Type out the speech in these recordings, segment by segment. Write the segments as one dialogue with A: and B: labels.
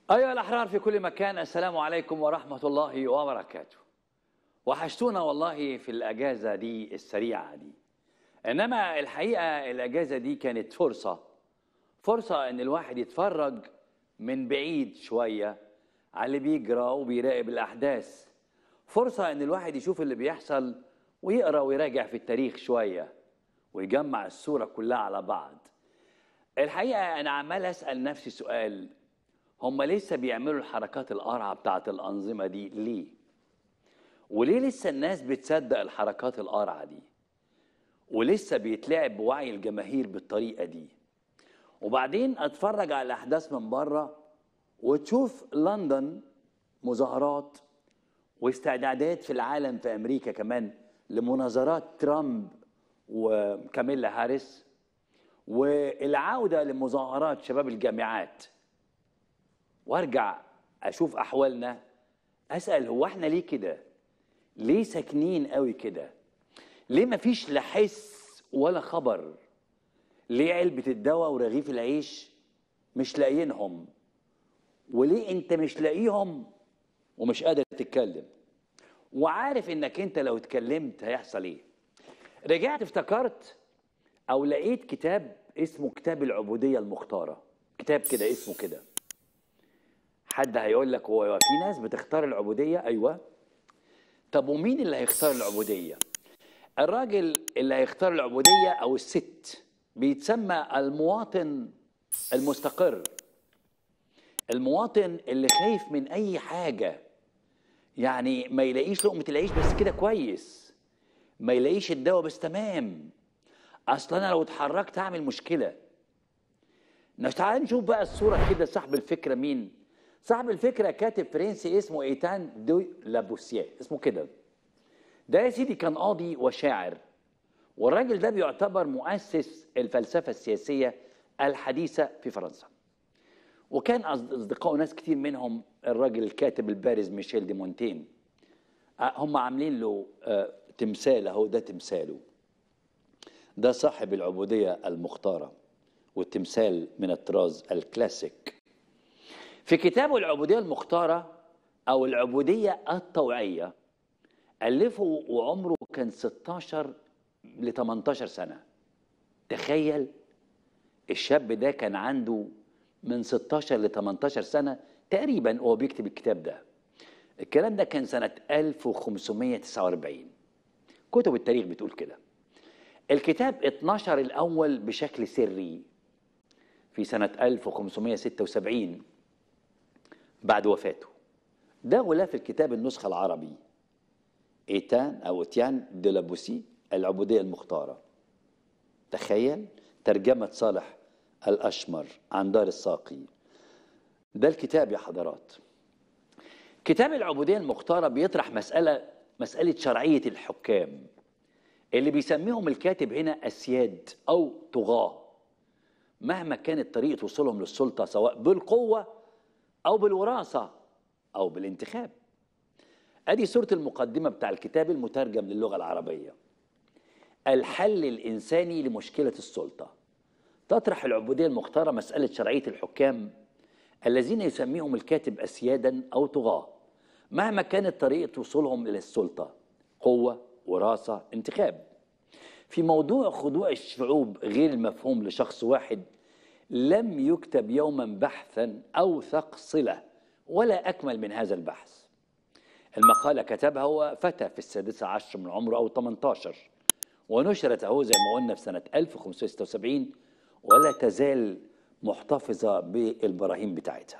A: أيها الأحرار في كل مكان السلام عليكم ورحمة الله وبركاته وحشتونا والله في الأجازة دي السريعة دي إنما الحقيقة الأجازة دي كانت فرصة فرصة إن الواحد يتفرج من بعيد شوية على اللي بيجرى وبيراقب الأحداث فرصة إن الواحد يشوف اللي بيحصل ويقرأ ويراجع في التاريخ شوية ويجمع الصورة كلها على بعض الحقيقة أنا عمال أسأل نفسي سؤال هم لسه بيعملوا الحركات القرعة بتاعت الأنظمة دي ليه؟ وليه لسه الناس بتصدق الحركات القرعة دي؟ ولسه بيتلعب بوعي الجماهير بالطريقة دي وبعدين أتفرج على الأحداث من بره وتشوف لندن مظاهرات واستعدادات في العالم في أمريكا كمان لمناظرات ترامب وكاميلا هاريس والعودة لمظاهرات شباب الجامعات وارجع اشوف احوالنا اسال هو احنا ليه كده ليه ساكنين قوي كده ليه مفيش لا حس ولا خبر ليه علبة الدواء ورغيف العيش مش لاقيينهم وليه انت مش لاقيهم ومش قادر تتكلم وعارف انك انت لو اتكلمت هيحصل ايه رجعت افتكرت او لقيت كتاب اسمه كتاب العبودية المختارة كتاب كده اسمه كده حد هيقول لك هو في ناس بتختار العبودية أيوة طب ومين اللي هيختار العبودية الراجل اللي هيختار العبودية أو الست بيتسمى المواطن المستقر المواطن اللي خايف من أي حاجة يعني ما يلاقيش لقمة العيش بس كده كويس ما يلاقيش الدواء بس تمام أصل أنا لو اتحركت هعمل مشكلة تعال نشوف بقى الصورة كده صاحب الفكرة مين صاحب الفكره كاتب فرنسي اسمه ايتان دو لابوسيه اسمه كده ده يا سيدي كان قاضي وشاعر والراجل ده بيعتبر مؤسس الفلسفه السياسيه الحديثه في فرنسا وكان اصدقائه ناس كتير منهم الراجل الكاتب البارز ميشيل دي مونتين هم عاملين له تمثال اهو ده تمثاله ده صاحب العبوديه المختاره والتمثال من الطراز الكلاسيك في كتابه العبودية المختارة أو العبودية الطوعية ألفه وعمره كان 16 ل 18 سنة تخيل الشاب ده كان عنده من 16 ل 18 سنة تقريبا وهو بيكتب الكتاب ده الكلام ده كان سنة 1549 كتب التاريخ بتقول كده الكتاب اتنشر الأول بشكل سري في سنة 1576 بعد وفاته ده غلاف الكتاب النسخة العربي إيتان أو إتيان دلابوسي العبودية المختارة تخيل ترجمة صالح الأشمر عن دار الساقي ده الكتاب يا حضرات كتاب العبودية المختارة بيطرح مسألة مسألة شرعية الحكام اللي بيسميهم الكاتب هنا أسياد أو طغاة مهما كانت طريقة وصولهم للسلطة سواء بالقوة أو بالوراثة أو بالانتخاب أدي سورة المقدمة بتاع الكتاب المترجم للغة العربية الحل الإنساني لمشكلة السلطة تطرح العبودية المختارة مسألة شرعية الحكام الذين يسميهم الكاتب أسيادا أو طغاة مهما كانت طريقة وصولهم إلى السلطة قوة وراثة انتخاب في موضوع خضوع الشعوب غير المفهوم لشخص واحد لم يكتب يوما بحثا أوثق صلة ولا أكمل من هذا البحث المقالة كتبها هو فتى في السادسة عشر من عمره أو 18 ونشرت أهو زي ما قلنا في سنة 1576 ولا تزال محتفظة بالبراهين بتاعتها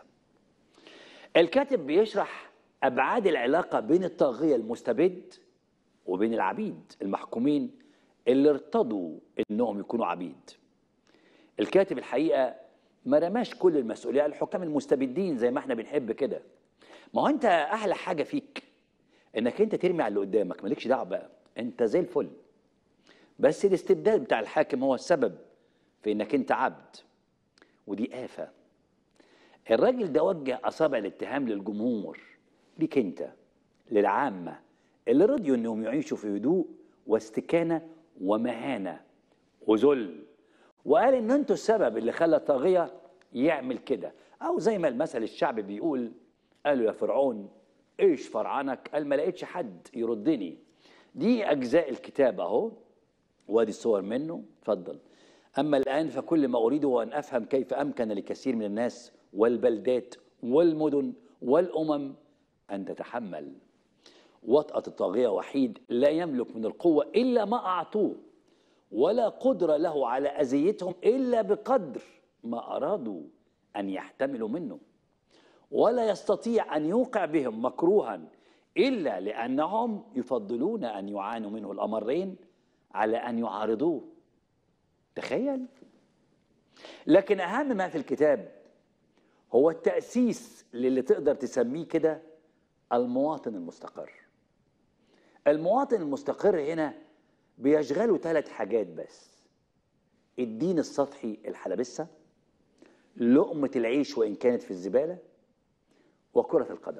A: الكاتب بيشرح أبعاد العلاقة بين الطاغية المستبد وبين العبيد المحكومين اللي ارتضوا انهم يكونوا عبيد الكاتب الحقيقه ما رماش كل المسؤوليه على الحكام المستبدين زي ما احنا بنحب كده ما هو انت احلى حاجه فيك انك انت ترمي على اللي قدامك مالكش دعوه بقى انت زي الفل بس الاستبداد بتاع الحاكم هو السبب في انك انت عبد ودي آفة الراجل ده وجه أصابع الاتهام للجمهور ليك أنت للعامة اللي رضيوا إنهم يعيشوا في هدوء واستكانة ومهانة وذل وقال إن أنتوا السبب اللي خلى الطاغية يعمل كده او زي ما المثل الشعبي بيقول قالوا يا فرعون ايش فرعنك قال ما لقيتش حد يردني دي اجزاء الكتاب اهو وادي الصور منه اتفضل اما الان فكل ما اريده هو ان افهم كيف امكن لكثير من الناس والبلدات والمدن والامم ان تتحمل وطأة الطاغية وحيد لا يملك من القوة إلا ما أعطوه ولا قدرة له على أذيتهم إلا بقدر ما أرادوا أن يحتملوا منه ولا يستطيع أن يوقع بهم مكروها إلا لأنهم يفضلون أن يعانوا منه الأمرين على أن يعارضوه تخيل لكن أهم ما في الكتاب هو التأسيس للي تقدر تسميه كده المواطن المستقر المواطن المستقر هنا بيشغله ثلاث حاجات بس الدين السطحي الحلبسة لقمة العيش وإن كانت في الزبالة وكرة القدم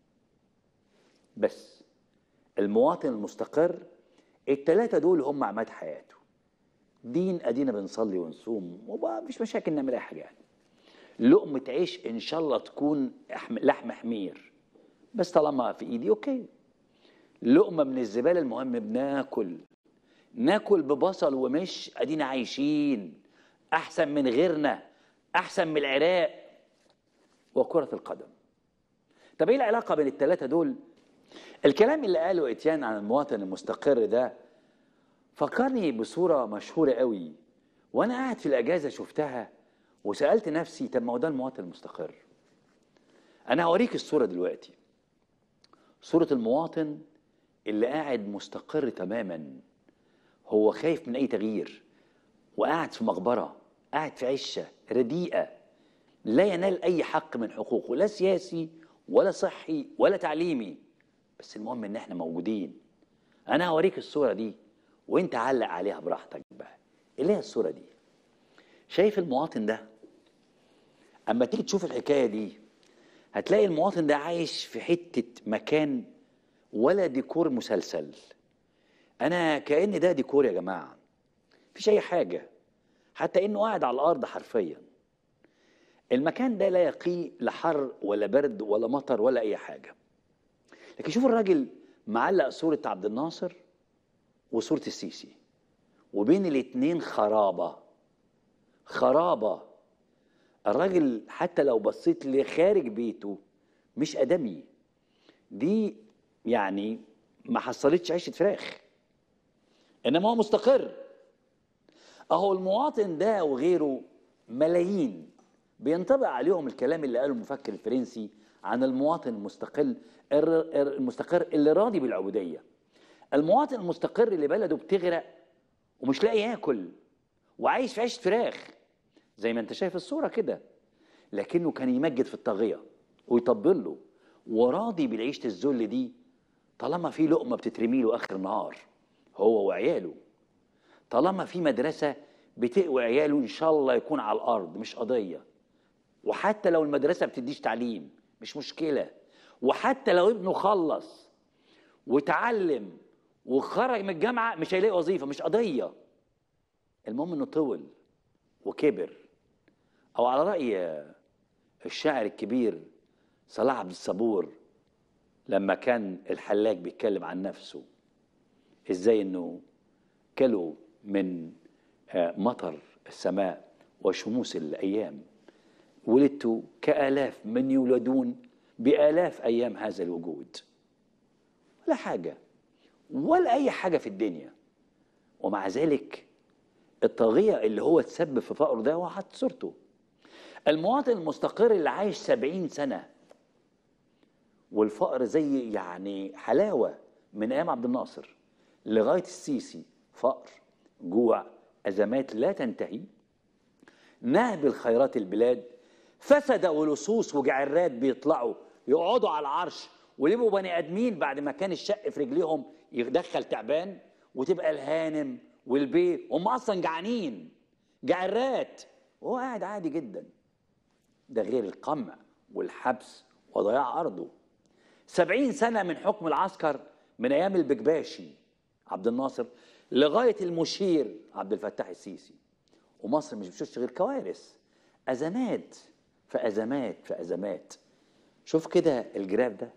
A: بس المواطن المستقر الثلاثة دول هم عماد حياته دين أدينا بنصلي ونصوم ومفيش مشاكل نعمل أي حاجة يعني لقمة عيش إن شاء الله تكون لحم حمير بس طالما في إيدي أوكي لقمة من الزبالة المهم بناكل ناكل ببصل ومش ادينا عايشين احسن من غيرنا احسن من العراق وكرة القدم طب ايه العلاقة بين الثلاثة دول الكلام اللي قاله اتيان عن المواطن المستقر ده فكرني بصورة مشهورة قوي وانا قاعد في الاجازة شفتها وسألت نفسي طب ما هو ده المواطن المستقر انا هوريك الصورة دلوقتي صورة المواطن اللي قاعد مستقر تماما هو خايف من اي تغيير وقاعد في مقبره قاعد في عشه رديئه لا ينال اي حق من حقوقه لا سياسي ولا صحي ولا تعليمي بس المهم ان احنا موجودين انا هوريك الصوره دي وانت علق عليها براحتك بقى اللي هي الصوره دي شايف المواطن ده اما تيجي تشوف الحكايه دي هتلاقي المواطن ده عايش في حته مكان ولا ديكور مسلسل انا كان ده ديكور يا جماعه مفيش اي حاجه حتى انه قاعد على الارض حرفيا المكان ده لا يقي لا حر ولا برد ولا مطر ولا اي حاجه لكن شوف الراجل معلق صوره عبد الناصر وصوره السيسي وبين الاتنين خرابه خرابه الراجل حتى لو بصيت لخارج بيته مش ادمي دي يعني ما حصلتش عيشه فراخ انما هو مستقر اهو المواطن ده وغيره ملايين بينطبق عليهم الكلام اللي قاله المفكر الفرنسي عن المواطن المستقل المستقر اللي راضي بالعبوديه المواطن المستقر اللي بلده بتغرق ومش لاقي ياكل وعايش في عيشه فراخ زي ما انت شايف الصوره كده لكنه كان يمجد في الطاغيه ويطبل له وراضي بالعيشه الذل دي طالما في لقمه بتترمي له اخر النهار هو وعياله طالما في مدرسة بتقوي عياله إن شاء الله يكون على الأرض مش قضية وحتى لو المدرسة بتديش تعليم مش مشكلة وحتى لو ابنه خلص وتعلم وخرج من الجامعة مش هيلاقي وظيفة مش قضية المهم إنه طول وكبر أو على رأي الشاعر الكبير صلاح عبد الصبور لما كان الحلاج بيتكلم عن نفسه ازاي انه كلوا من مطر السماء وشموس الايام ولدت كالاف من يولدون بالاف ايام هذا الوجود ولا حاجه ولا اي حاجه في الدنيا ومع ذلك الطاغيه اللي هو تسبب في فقره ده هو حط صورته المواطن المستقر اللي عايش سبعين سنه والفقر زي يعني حلاوه من ايام عبد الناصر لغايه السيسي فقر جوع ازمات لا تنتهي نهب الخيرات البلاد فسد ولصوص وجعرات بيطلعوا يقعدوا على العرش ويبقوا بني ادمين بعد ما كان الشق في رجليهم يدخل تعبان وتبقى الهانم والبيت هم اصلا جعانين جعرات وهو قاعد عادي جدا ده غير القمع والحبس وضياع ارضه سبعين سنه من حكم العسكر من ايام البكباشي عبد الناصر لغايه المشير عبد الفتاح السيسي ومصر مش بتشوفش غير كوارث ازمات في ازمات في ازمات شوف كده الجراف ده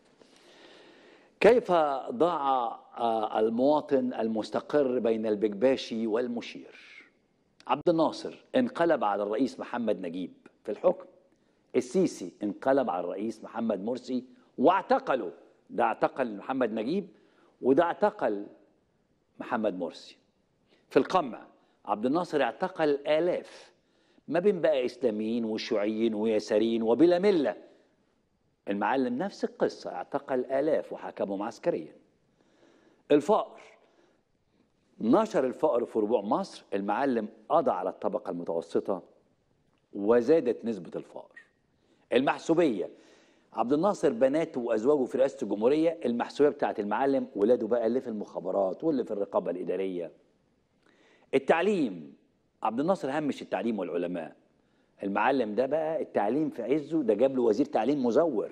A: كيف ضاع آه، المواطن المستقر بين البكباشي والمشير عبد الناصر انقلب على الرئيس محمد نجيب في الحكم السيسي انقلب على الرئيس محمد مرسي واعتقلوا ده اعتقل محمد نجيب وده اعتقل محمد مرسي في القمع عبد الناصر اعتقل آلاف ما بين بقى إسلاميين وشيوعيين ويساريين وبلا ملة المعلم نفس القصة اعتقل آلاف وحكمهم عسكريا الفقر نشر الفقر في ربوع مصر المعلم قضى على الطبقة المتوسطة وزادت نسبة الفقر المحسوبية عبد الناصر بناته وازواجه في رئاسه الجمهوريه المحسوبيه بتاعت المعلم ولاده بقى اللي في المخابرات واللي في الرقابه الاداريه التعليم عبد الناصر همش التعليم والعلماء المعلم ده بقى التعليم في عزه ده جاب له وزير تعليم مزور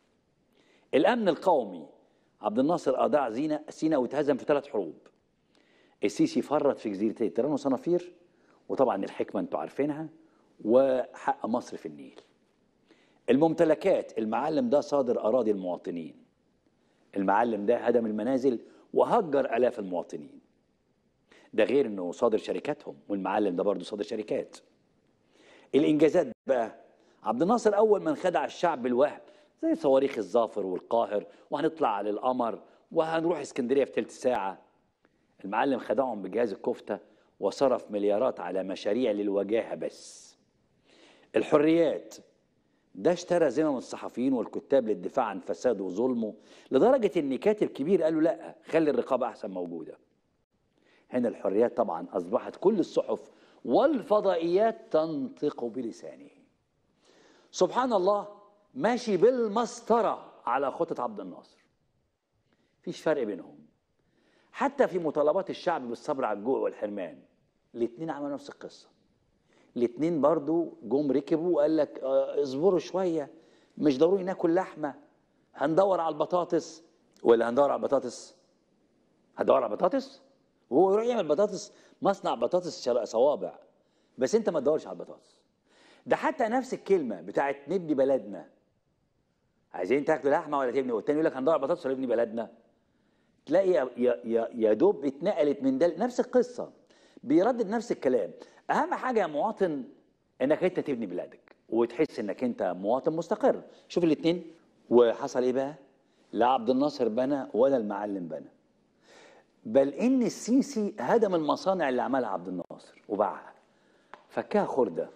A: الامن القومي عبد الناصر اضاع زينة سينا واتهزم في ثلاث حروب السيسي فرط في جزيرتين تيران وصنافير وطبعا الحكمه انتوا عارفينها وحق مصر في النيل الممتلكات المعلم ده صادر اراضي المواطنين المعلم ده هدم المنازل وهجر الاف المواطنين ده غير انه صادر شركاتهم والمعلم ده برضه صادر شركات الانجازات بقى عبد الناصر اول من خدع الشعب بالوهم زي صواريخ الظافر والقاهر وهنطلع على القمر وهنروح اسكندريه في ثلث ساعه المعلم خدعهم بجهاز الكفته وصرف مليارات على مشاريع للوجاهه بس الحريات ده اشترى ذمم الصحفيين والكتاب للدفاع عن فساده وظلمه لدرجه ان كاتب كبير قال له لا خلي الرقابه احسن موجوده هنا الحريات طبعا اصبحت كل الصحف والفضائيات تنطق بلسانه سبحان الله ماشي بالمسطره على خطه عبد الناصر فيش فرق بينهم حتى في مطالبات الشعب بالصبر على الجوع والحرمان الاثنين عملوا نفس القصه الاثنين برضو جم ركبوا وقال لك آه، اصبروا شويه مش ضروري ناكل لحمه هندور على البطاطس ولا هندور على البطاطس هتدور على البطاطس وهو يروح يعمل بطاطس مصنع بطاطس شر- صوابع بس انت ما تدورش على البطاطس ده حتى نفس الكلمه بتاعت نبني بلدنا عايزين تاكلوا لحمه ولا تبني والتاني يقول لك هندور على بطاطس ولا نبني بلدنا تلاقي يا يا يا- يا دوب اتنقلت من ده نفس القصه بيردد نفس الكلام اهم حاجه يا مواطن انك انت تبني بلادك وتحس انك انت مواطن مستقر شوف الاثنين وحصل ايه بقى لا عبد الناصر بنى ولا المعلم بنى بل ان السيسي هدم المصانع اللي عملها عبد الناصر وباعها فكها خرده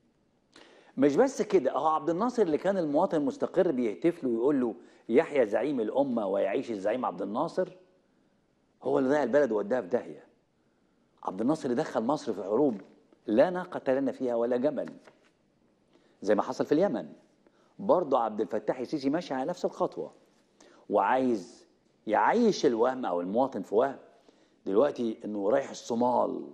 A: مش بس كده اهو عبد الناصر اللي كان المواطن المستقر بيهتف له ويقول له يحيى زعيم الامه ويعيش الزعيم عبد الناصر هو اللي ضيع البلد ووداها في داهيه عبد الناصر اللي دخل مصر في حروب لا ناقة لنا فيها ولا جمل زي ما حصل في اليمن برضه عبد الفتاح السيسي ماشي على نفس الخطوة وعايز يعيش الوهم أو المواطن في وهم دلوقتي إنه رايح الصومال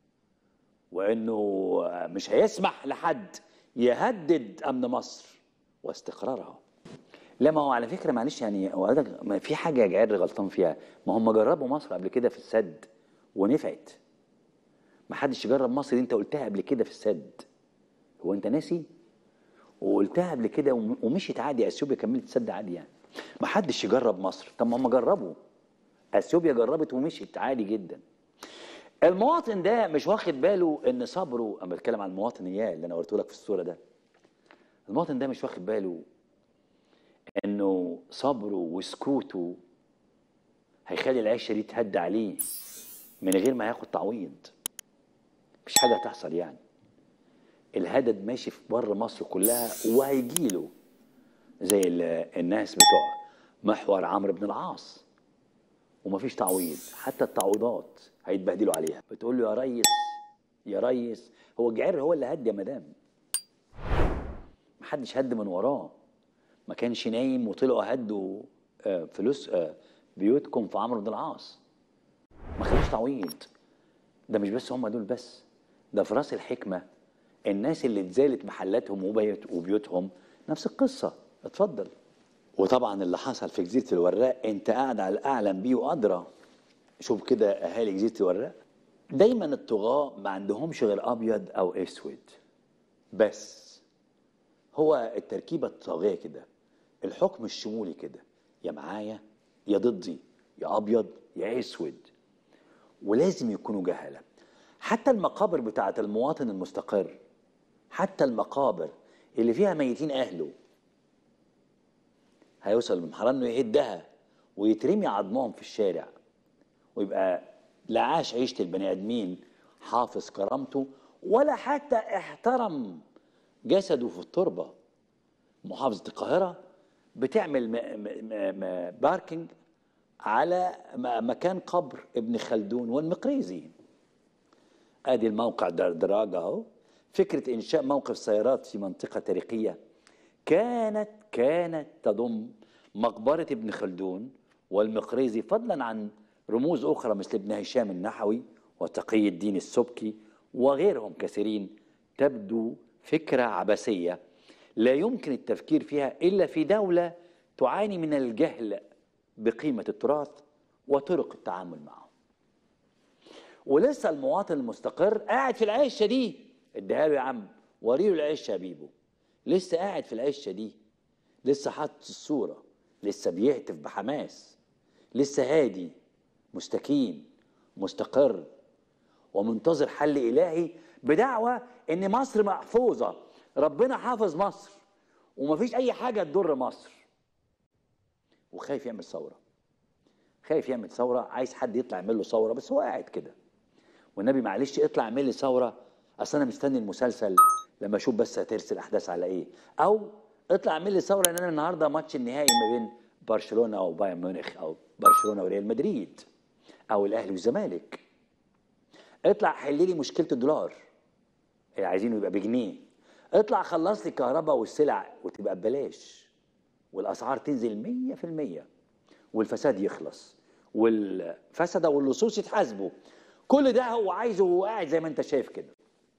A: وإنه مش هيسمح لحد يهدد أمن مصر واستقرارها لا ما هو على فكرة معلش يعني هو حضرتك- ما في حاجة يا جعير غلطان فيها ما هم جربوا مصر قبل كده في السد ونفعت ما حدش يجرب مصر دي انت قلتها قبل كده في السد هو انت ناسي وقلتها قبل كده وم- ومشيت عادي اثيوبيا كملت السد عادي يعني ما حدش يجرب مصر طب ما هم جربوا اثيوبيا جربت ومشيت عادي جدا المواطن ده مش واخد باله ان صبره انا بتكلم عن المواطن اياه اللي انا قلته لك في الصوره ده المواطن ده مش واخد باله انه صبره وسكوته هيخلي العيشه دي تهد عليه من غير ما ياخد تعويض مفيش حاجه هتحصل يعني الهدد ماشي في بره مصر كلها وهيجيله زي ال- الناس بتوع محور عمرو بن العاص ومفيش تعويض حتى التعويضات هيتبهدلوا عليها بتقول له يا ريس يا ريس هو الجعير هو اللي هد يا مدام محدش هد من وراه ما كانش نايم وطلعوا هدوا آه، فلوس آه، بيوتكم في عمرو بن العاص ما خدوش تعويض ده مش بس هم دول بس ده في راس الحكمه الناس اللي اتزالت محلاتهم وبيوت وبيوتهم نفس القصه اتفضل وطبعا اللي حصل في جزيره الوراق انت قاعد على الاعلم بيه وادرى شوف كده اهالي جزيره الوراق دايما الطغاه ما عندهمش غير ابيض او اسود بس هو التركيبة الطاغية كده الحكم الشمولي كده يا معايا يا ضدي يا أبيض يا أسود ولازم يكونوا جهلة حتى المقابر بتاعة المواطن المستقر حتى المقابر اللي فيها ميتين أهله هيوصل لمرحلة إنه يهدها ويترمي عظمهم في الشارع ويبقى لا عاش عيشة البني آدمين حافظ كرامته ولا حتى احترم جسده في التربة محافظة القاهرة بتعمل م م م باركينج على م- مكان قبر ابن خلدون والمقريزي ادي الموقع دردراج اهو فكرة انشاء موقف سيارات في منطقة تاريخية كانت كانت تضم مقبرة ابن خلدون والمقريزي فضلا عن رموز اخرى مثل ابن هشام النحوي وتقي الدين السبكي وغيرهم كثيرين تبدو فكرة عبثية لا يمكن التفكير فيها إلا في دولة تعاني من الجهل بقيمة التراث وطرق التعامل معه ولسه المواطن المستقر قاعد في العيشة دي اديها له يا عم وريله العيشة يا بيبو لسه قاعد في العيشة دي لسه حاطط الصورة لسه بيهتف بحماس لسه هادي مستكين مستقر ومنتظر حل إلهي بدعوة إن مصر محفوظة ربنا حافظ مصر ومفيش أي حاجة تضر مصر وخايف يعمل ثورة خايف يعمل ثورة عايز حد يطلع يعمل له ثورة بس هو قاعد كده والنبي معلش اطلع اعمل لي ثورة أصل أنا مستني المسلسل لما أشوف بس هترسل الأحداث على إيه أو اطلع اعمل لي ثورة إن أنا النهاردة ماتش النهائي ما بين برشلونة وبايرن ميونخ أو برشلونة وريال مدريد أو الأهلي والزمالك اطلع حل لي مشكله الدولار اللي عايزينه يبقى بجنيه اطلع خلص لي الكهرباء والسلع وتبقى ببلاش والاسعار تنزل 100% والفساد يخلص والفسده واللصوص يتحاسبوا كل ده هو عايزه وهو قاعد زي ما انت شايف كده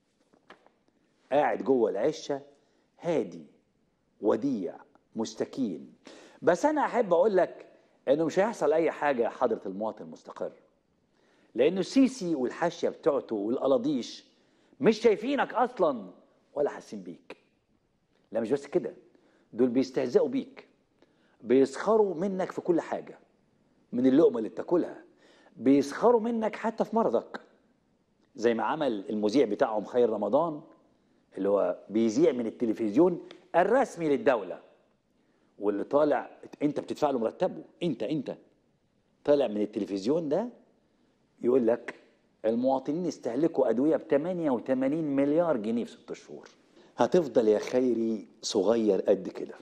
A: قاعد جوه العشه هادي وديع مستكين بس انا احب اقول لك انه مش هيحصل اي حاجه يا حضره المواطن المستقر لانه السيسي والحاشيه بتوعته والقلاضيش مش شايفينك اصلا ولا حاسين بيك لا مش بس كده دول بيستهزئوا بيك بيسخروا منك في كل حاجه من اللقمه اللي بتاكلها بيسخروا منك حتى في مرضك زي ما عمل المذيع بتاعهم خير رمضان اللي هو بيذيع من التلفزيون الرسمي للدوله واللي طالع انت بتدفع له مرتبه انت انت طالع من التلفزيون ده يقول لك المواطنين استهلكوا ادويه ب 88 مليار جنيه في ست شهور هتفضل يا خيري صغير قد كده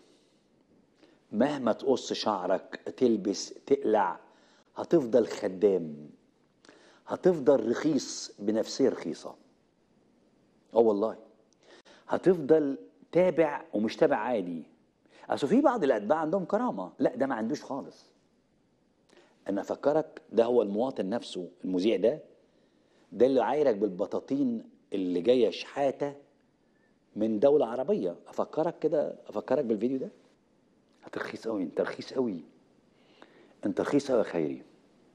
A: مهما تقص شعرك تلبس تقلع هتفضل خدام هتفضل رخيص بنفسيه رخيصه اه والله هتفضل تابع ومش تابع عادي اصل في بعض الاتباع عندهم كرامه لا ده ما عندوش خالص انا افكرك ده هو المواطن نفسه المذيع ده ده اللي عايرك بالبطاطين اللي جايه شحاته من دوله عربيه افكرك كده افكرك بالفيديو ده انت رخيص قوي انت رخيص قوي انت رخيص قوي يا خيري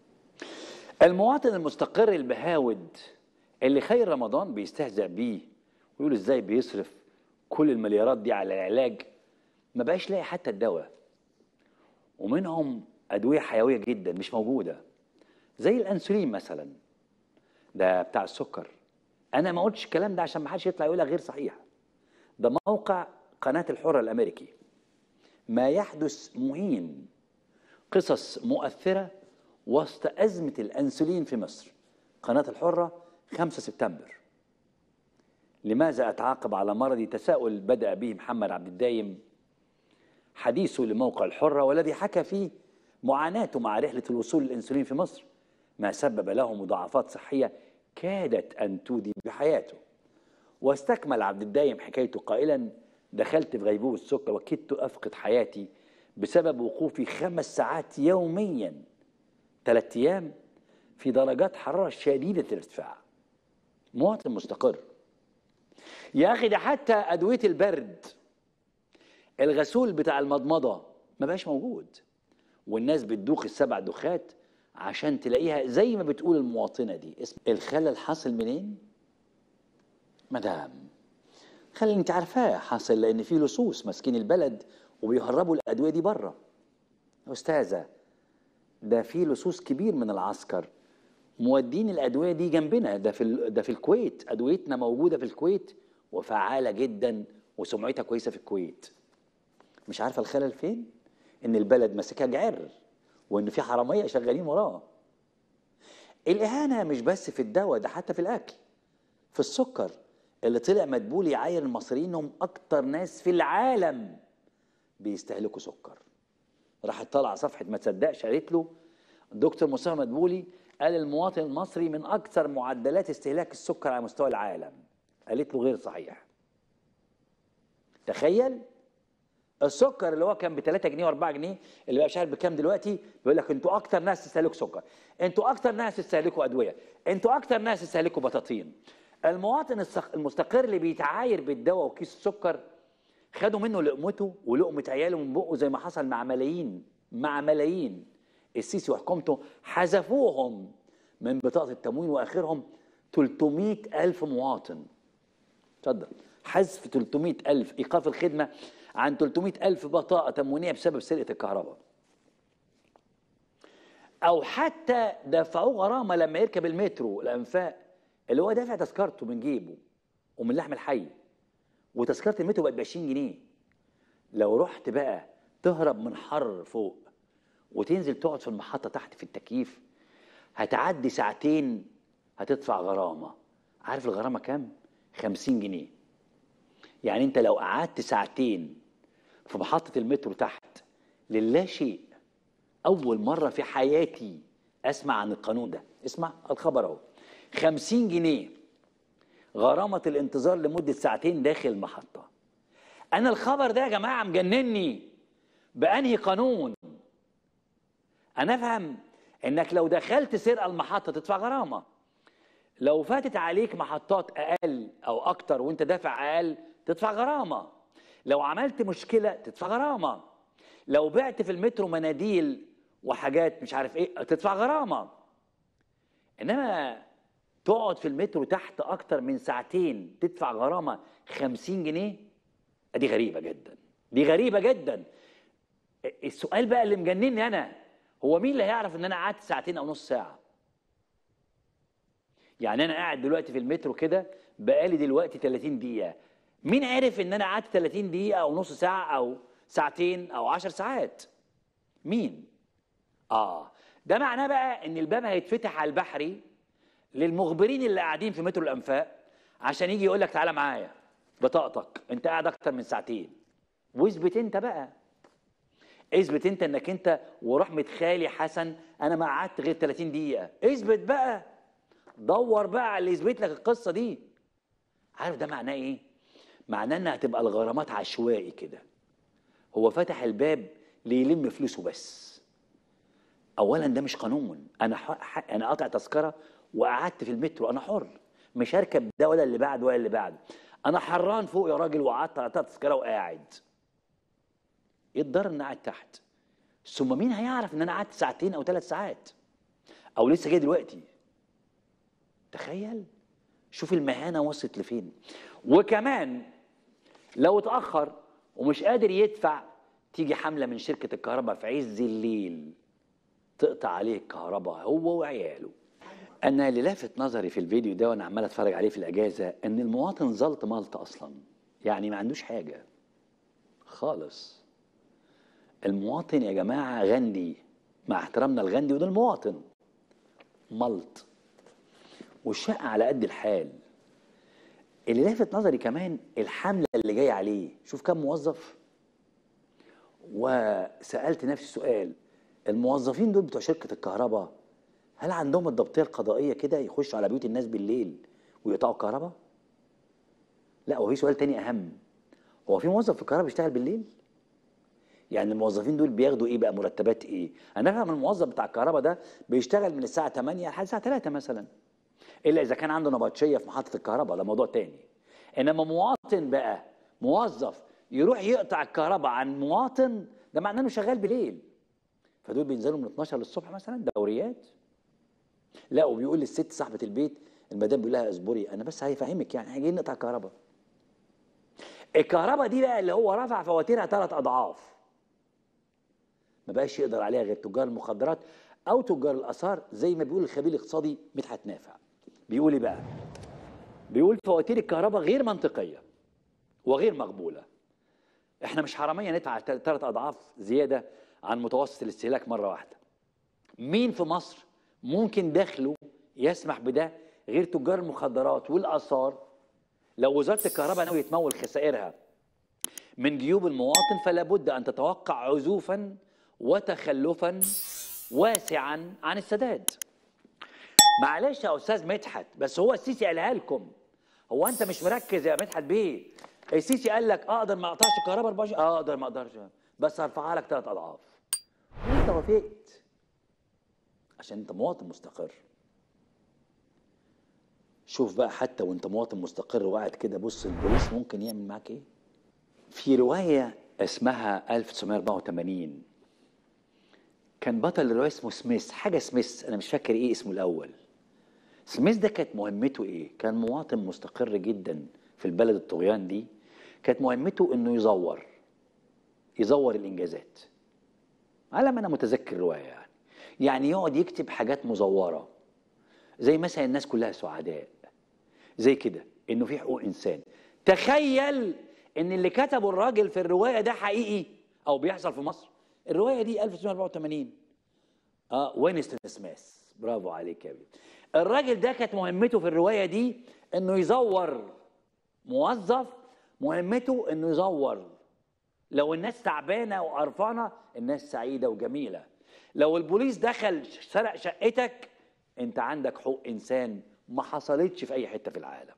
A: المواطن المستقر البهاود اللي خير رمضان بيستهزأ بيه ويقول ازاي بيصرف كل المليارات دي على العلاج ما بقاش لاقي حتى الدواء ومنهم ادويه حيويه جدا مش موجوده زي الانسولين مثلا ده بتاع السكر انا ما قلتش الكلام ده عشان ما حدش يطلع يقولها غير صحيح ده موقع قناه الحره الامريكي ما يحدث مهين قصص مؤثره وسط ازمه الانسولين في مصر قناه الحره 5 سبتمبر لماذا اتعاقب على مرضي تساؤل بدا به محمد عبد الدايم حديثه لموقع الحره والذي حكى فيه معاناته مع رحله الوصول للانسولين في مصر ما سبب له مضاعفات صحيه كادت ان تودي بحياته واستكمل عبد الدايم حكايته قائلا دخلت في غيبوبه السكر وكدت افقد حياتي بسبب وقوفي خمس ساعات يوميا ثلاث ايام في درجات حراره شديده الارتفاع مواطن مستقر يا اخي ده حتى ادويه البرد الغسول بتاع المضمضه ما بقاش موجود والناس بتدوخ السبع دخات عشان تلاقيها زي ما بتقول المواطنه دي اسم الخلل حاصل منين مدام خلي انت عارفاه حاصل لان في لصوص ماسكين البلد وبيهربوا الادويه دي بره يا استاذه ده في لصوص كبير من العسكر مودين الادويه دي جنبنا ده في ال- ده في الكويت ادويتنا موجوده في الكويت وفعاله جدا وسمعتها كويسه في الكويت مش عارفه الخلل فين ان البلد ماسكها جعر وان في حراميه شغالين وراه الاهانه مش بس في الدواء ده حتى في الاكل في السكر اللي طلع مدبول يعاير المصريين انهم اكتر ناس في العالم بيستهلكوا سكر راحت طالعه صفحه ما تصدقش قالت له الدكتور مصطفى مدبولي قال المواطن المصري من اكثر معدلات استهلاك السكر على مستوى العالم قالت له غير صحيح تخيل السكر اللي هو كان ب 3 جنيه و4 جنيه اللي بقى مش عارف بكام دلوقتي بيقول لك انتوا اكتر ناس تستهلكوا سكر انتوا اكتر ناس تستهلكوا ادويه انتوا اكتر ناس تستهلكوا بطاطين المواطن السخ- المستقر اللي بيتعاير بالدواء وكيس السكر خدوا منه لقمته ولقمه عياله من بقه زي ما حصل مع ملايين مع ملايين السيسي وحكومته حذفوهم من بطاقه التموين واخرهم 300 الف مواطن اتفضل حذف 300 ألف إيقاف الخدمة عن 300 ألف بطاقة تموينية بسبب سرقة الكهرباء أو حتى دفعوه غرامة لما يركب المترو الأنفاق اللي هو دافع تذكرته من جيبه ومن لحم الحي وتذكرة المترو بقت ب 20 جنيه لو رحت بقى تهرب من حر فوق وتنزل تقعد في المحطة تحت في التكييف هتعدي ساعتين هتدفع غرامة عارف الغرامة كام؟ 50 جنيه يعني انت لو قعدت ساعتين في محطة المترو تحت لله شيء أول مرة في حياتي أسمع عن القانون ده اسمع الخبر أهو 50 جنيه غرامة الانتظار لمدة ساعتين داخل المحطة أنا الخبر ده يا جماعة مجنني بأنهي قانون أنا أفهم إنك لو دخلت سرقة المحطة تدفع غرامة لو فاتت عليك محطات اقل او اكتر وانت دافع اقل تدفع غرامه لو عملت مشكله تدفع غرامه لو بعت في المترو مناديل وحاجات مش عارف ايه تدفع غرامه انما تقعد في المترو تحت اكتر من ساعتين تدفع غرامه 50 جنيه دي غريبه جدا دي غريبه جدا السؤال بقى اللي مجنني انا هو مين اللي هيعرف ان انا قعدت ساعتين او نص ساعه يعني انا قاعد دلوقتي في المترو كده بقالي دلوقتي 30 دقيقه مين عرف ان انا قعدت 30 دقيقه او نص ساعه او ساعتين او 10 ساعات مين اه ده معناه بقى ان الباب هيتفتح على البحري للمخبرين اللي قاعدين في مترو الانفاق عشان يجي يقول لك تعالى معايا بطاقتك انت قاعد اكتر من ساعتين واثبت انت بقى اثبت انت انك انت ورحمه خالي حسن انا ما قعدت غير 30 دقيقه اثبت بقى دور بقى على اللي يثبت لك القصه دي عارف ده معناه ايه معناه انها هتبقى الغرامات عشوائي كده هو فتح الباب ليلم فلوسه بس اولا ده مش قانون انا ح... ح... انا قاطع تذكره وقعدت في المترو انا حر مش هركب ده ولا اللي بعده ولا اللي بعده انا حران فوق يا راجل وقعدت قطعت تذكره وقاعد ايه الضرر ان قاعد تحت ثم مين هيعرف ان انا قعدت ساعتين او ثلاث ساعات او لسه جاي دلوقتي تخيل شوف المهانة وصلت لفين وكمان لو اتأخر ومش قادر يدفع تيجي حملة من شركة الكهرباء في عز الليل تقطع عليه الكهرباء هو وعياله أنا اللي لافت نظري في الفيديو ده وأنا عمال أتفرج عليه في الأجازة إن المواطن زلط ملط أصلا يعني ما عندوش حاجة خالص المواطن يا جماعة غندي مع احترامنا الغندي وده المواطن ملط والشقة على قد الحال اللي لافت نظري كمان الحملة اللي جاية عليه شوف كم موظف وسألت نفسي سؤال الموظفين دول بتوع شركة الكهرباء هل عندهم الضبطية القضائية كده يخشوا على بيوت الناس بالليل ويقطعوا الكهرباء؟ لا وفي سؤال تاني أهم هو في موظف في الكهرباء بيشتغل بالليل؟ يعني الموظفين دول بياخدوا ايه بقى مرتبات ايه؟ انا افهم الموظف بتاع الكهرباء ده بيشتغل من الساعة 8 لحد الساعة 3 مثلا الا اذا كان عنده نبطشيه في محطه الكهرباء ده موضوع تاني انما مواطن بقى موظف يروح يقطع الكهرباء عن مواطن ده معناه انه شغال بليل فدول بينزلوا من 12 للصبح مثلا دوريات لا وبيقول للست صاحبه البيت المدام بيقول لها اصبري انا بس هيفهمك يعني احنا جايين نقطع الكهرباء الكهرباء دي بقى اللي هو رفع فواتيرها ثلاث اضعاف ما بقاش يقدر عليها غير تجار المخدرات او تجار الاثار زي ما بيقول الخبير الاقتصادي مدحت نافع بيقول ايه بقى بيقول فواتير الكهرباء غير منطقيه وغير مقبوله احنا مش حراميه ندفع ثلاث اضعاف زياده عن متوسط الاستهلاك مره واحده مين في مصر ممكن دخله يسمح بده غير تجار المخدرات والاثار لو وزاره الكهرباء ناويه تمول خسائرها من جيوب المواطن فلا بد ان تتوقع عزوفا وتخلفا واسعا عن السداد معلش يا استاذ مدحت بس هو السيسي قالها لكم هو انت مش مركز يا مدحت بيه السيسي قال لك اقدر ما اقطعش الكهرباء 24 اه اقدر ما اقدرش بس هرفعها لك ثلاث اضعاف وانت وافقت عشان انت مواطن مستقر شوف بقى حتى وانت مواطن مستقر وقاعد كده بص البوليس ممكن يعمل معاك ايه في روايه اسمها 1984 كان بطل الروايه اسمه سميث حاجه سميث انا مش فاكر ايه اسمه الاول سميث ده كانت مهمته ايه كان مواطن مستقر جدا في البلد الطغيان دي كانت مهمته انه يزور يزور الانجازات على ما انا متذكر الروايه يعني يعني يقعد يكتب حاجات مزوره زي مثلا الناس كلها سعداء زي كده انه في حقوق انسان تخيل ان اللي كتبه الراجل في الروايه ده حقيقي او بيحصل في مصر الروايه دي 1984 اه وينستون سميث برافو عليك يا بيه الراجل ده كانت مهمته في الروايه دي انه يزور موظف مهمته انه يزور لو الناس تعبانه وقرفانه الناس سعيده وجميله لو البوليس دخل سرق شقتك انت عندك حقوق انسان ما حصلتش في اي حته في العالم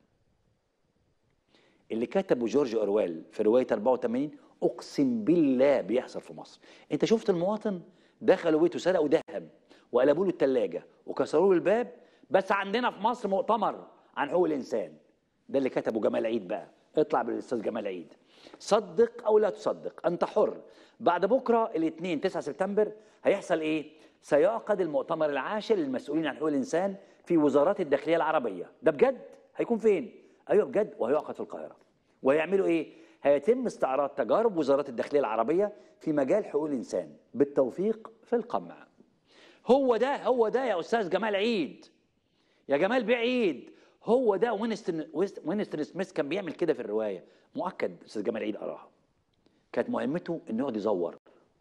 A: اللي كتبه جورج اورويل في روايه 84 اقسم بالله بيحصل في مصر انت شفت المواطن دخلوا بيته سرقوا ذهب وقلبوا له الثلاجه وكسروا له الباب بس عندنا في مصر مؤتمر عن حقوق الانسان ده اللي كتبه جمال عيد بقى اطلع بالاستاذ جمال عيد صدق او لا تصدق انت حر بعد بكره الاثنين 9 سبتمبر هيحصل ايه سيعقد المؤتمر العاشر للمسؤولين عن حقوق الانسان في وزارات الداخليه العربيه ده بجد هيكون فين ايوه بجد وهيعقد في القاهره وهيعملوا ايه هيتم استعراض تجارب وزارات الداخليه العربيه في مجال حقوق الانسان بالتوفيق في القمع هو ده هو ده يا استاذ جمال عيد يا جمال بيه عيد هو ده وينستون وينستون سميث كان بيعمل كده في الروايه مؤكد استاذ جمال عيد قراها كانت مهمته انه يقعد يزور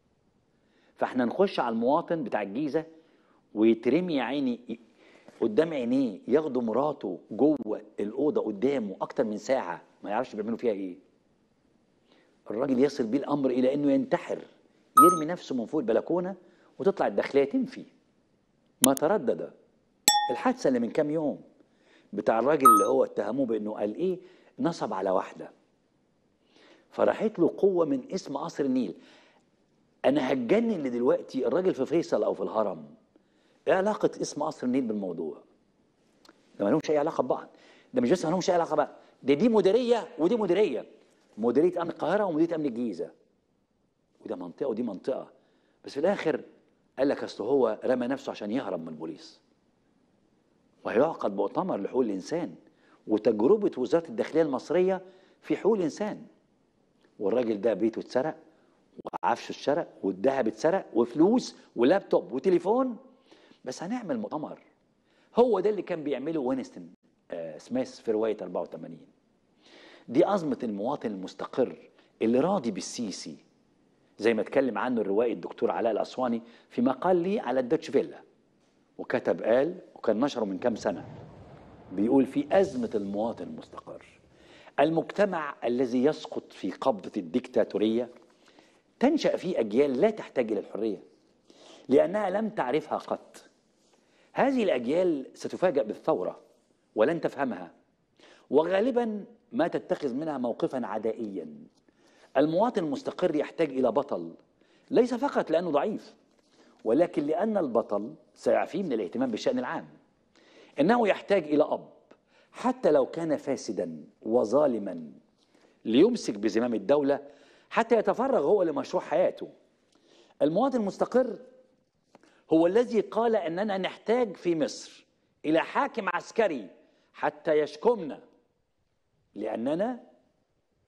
A: فاحنا نخش على المواطن بتاع الجيزه ويترمي يا عيني قدام عينيه ياخدوا مراته جوه الاوضه قدامه اكتر من ساعه ما يعرفش بيعملوا فيها ايه الراجل يصل بيه الامر الى انه ينتحر يرمي نفسه من فوق البلكونه وتطلع الداخليه تنفي ما تردد الحادثه اللي من كام يوم بتاع الراجل اللي هو اتهموه بانه قال ايه نصب على واحده فراحت له قوه من اسم قصر النيل انا هتجنن دلوقتي الراجل في فيصل او في الهرم ايه علاقه اسم قصر النيل بالموضوع ده ما لهمش اي علاقه ببعض ده مش بس ما لهمش اي علاقه بقى ده دي مديريه ودي مديريه مديريه امن القاهره ومديريه امن الجيزه وده منطقه ودي منطقه بس في الاخر قال لك اصل هو رمى نفسه عشان يهرب من البوليس وهيعقد مؤتمر لحقوق الانسان وتجربه وزاره الداخليه المصريه في حقوق الانسان والراجل ده بيته اتسرق وعفشه اتسرق والذهب اتسرق وفلوس ولابتوب وتليفون بس هنعمل مؤتمر هو ده اللي كان بيعمله وينستون آه سميث في روايه 84 دي أزمة المواطن المستقر اللي راضي بالسيسي زي ما اتكلم عنه الروائي الدكتور علاء الأسواني في مقال لي على الدوتش فيلا وكتب قال وكان نشره من كام سنة بيقول في أزمة المواطن المستقر المجتمع الذي يسقط في قبضة الديكتاتورية تنشأ فيه أجيال لا تحتاج إلى الحرية لأنها لم تعرفها قط هذه الأجيال ستفاجأ بالثورة ولن تفهمها وغالبا ما تتخذ منها موقفا عدائيا المواطن المستقر يحتاج الى بطل ليس فقط لانه ضعيف ولكن لان البطل سيعفيه من الاهتمام بالشان العام انه يحتاج الى اب حتى لو كان فاسدا وظالما ليمسك بزمام الدوله حتى يتفرغ هو لمشروع حياته المواطن المستقر هو الذي قال اننا نحتاج في مصر الى حاكم عسكري حتى يشكمنا لأننا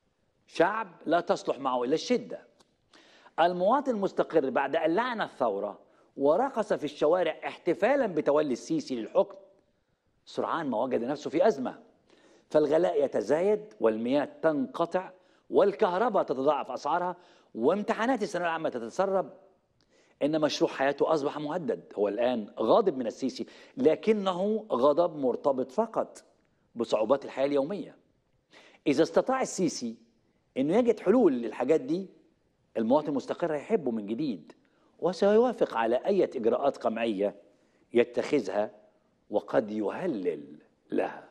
A: شعب لا تصلح معه الا الشده المواطن المستقر بعد ان لعن الثوره ورقص في الشوارع احتفالا بتولي السيسي للحكم سرعان ما وجد نفسه في ازمه فالغلاء يتزايد والمياه تنقطع والكهرباء تتضاعف اسعارها وامتحانات الثانويه العامه تتسرب ان مشروع حياته اصبح مهدد هو الان غاضب من السيسي لكنه غضب مرتبط فقط بصعوبات الحياه اليوميه اذا استطاع السيسي انه يجد حلول للحاجات دي المواطن المستقر هيحبه من جديد وسيوافق على اي اجراءات قمعيه يتخذها وقد يهلل لها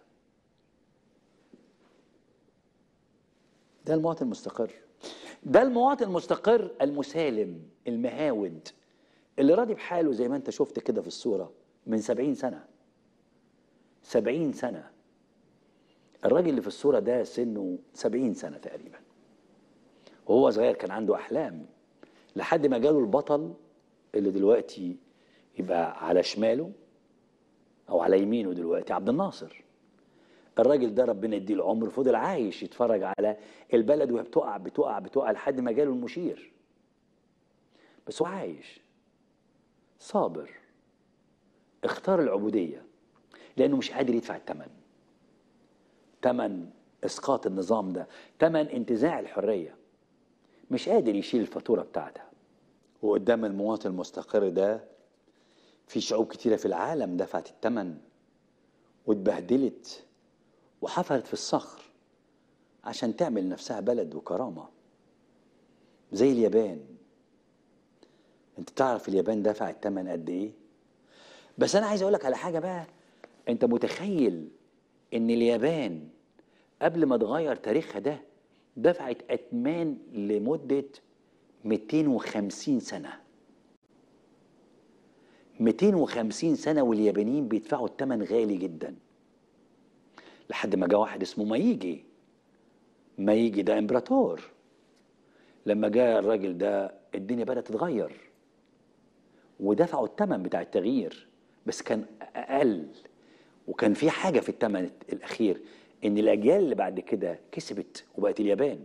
A: ده المواطن المستقر ده المواطن المستقر المسالم المهاود اللي راضي بحاله زي ما انت شفت كده في الصورة من سبعين سنة سبعين سنة الراجل اللي في الصورة ده سنه سبعين سنة تقريبا وهو صغير كان عنده أحلام لحد ما جاله البطل اللي دلوقتي يبقى على شماله أو على يمينه دلوقتي عبد الناصر الراجل ده ربنا يديه العمر فضل عايش يتفرج على البلد وهي بتقع بتقع بتقع لحد ما جاله المشير بس هو عايش صابر اختار العبودية لأنه مش قادر يدفع الثمن ثمن إسقاط النظام ده ثمن انتزاع الحرية مش قادر يشيل الفاتورة بتاعتها وقدام المواطن المستقر ده في شعوب كتيرة في العالم دفعت الثمن واتبهدلت وحفرت في الصخر عشان تعمل نفسها بلد وكرامة زي اليابان انت تعرف اليابان دفع الثمن قد ايه بس انا عايز اقولك على حاجة بقى انت متخيل ان اليابان قبل ما تغير تاريخها ده دفعت اثمان لمدة 250 سنة 250 سنة واليابانيين بيدفعوا الثمن غالي جدا لحد ما جاء واحد اسمه مايجي مايجي ده امبراطور لما جاء الراجل ده الدنيا بدأت تتغير ودفعوا الثمن بتاع التغيير بس كان أقل وكان في حاجة في الثمن الأخير إن الأجيال اللي بعد كده كسبت وبقت اليابان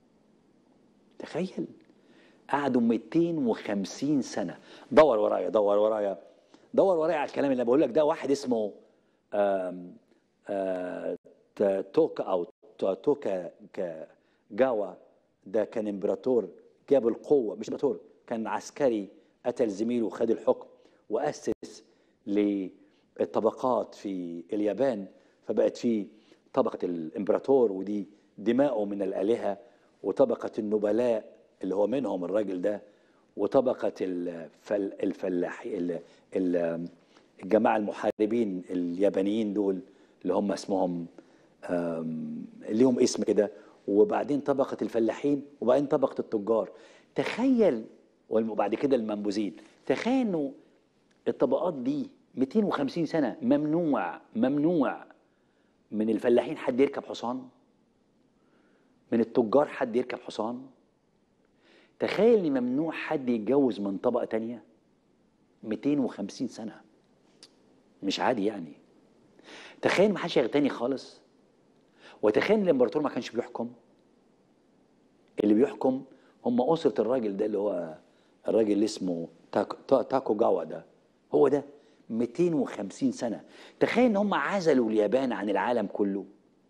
A: تخيل قعدوا 250 سنة دور ورايا دور ورايا دور ورايا على الكلام اللي بقول لك ده واحد اسمه آم آه توكا او توكا جاوا ده كان امبراطور جاب القوه مش امبراطور كان عسكري قتل زميله وخد الحكم واسس للطبقات في اليابان فبقت في طبقه الامبراطور ودي دماؤه من الالهه وطبقه النبلاء اللي هو منهم الراجل ده وطبقه الفل الفلاح الجماعه المحاربين اليابانيين دول اللي هم اسمهم ليهم اسم كده وبعدين طبقة الفلاحين وبعدين طبقة التجار تخيل وبعد كده المنبوذين تخيل انه الطبقات دي 250 سنة ممنوع ممنوع من الفلاحين حد يركب حصان من التجار حد يركب حصان تخيل ان ممنوع حد يتجوز من طبقة تانية 250 سنة مش عادي يعني تخيل ما حدش يغتني خالص وتخيل الامبراطور ما كانش بيحكم اللي بيحكم هم أسرة الراجل ده اللي هو الراجل اللي اسمه تاكو, تاكو جاوا ده هو ده 250 سنة تخيل ان هم عزلوا اليابان عن العالم كله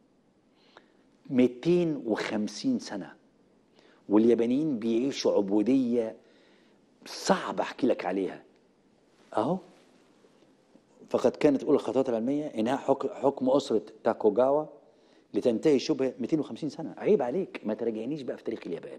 A: 250 سنة واليابانيين بيعيشوا عبودية صعب احكي لك عليها اهو فقد كانت اولى الخطوات العلميه انهاء حكم اسره تاكوجاوا لتنتهي شبه 250 سنه عيب عليك ما تراجعنيش بقى في تاريخ اليابان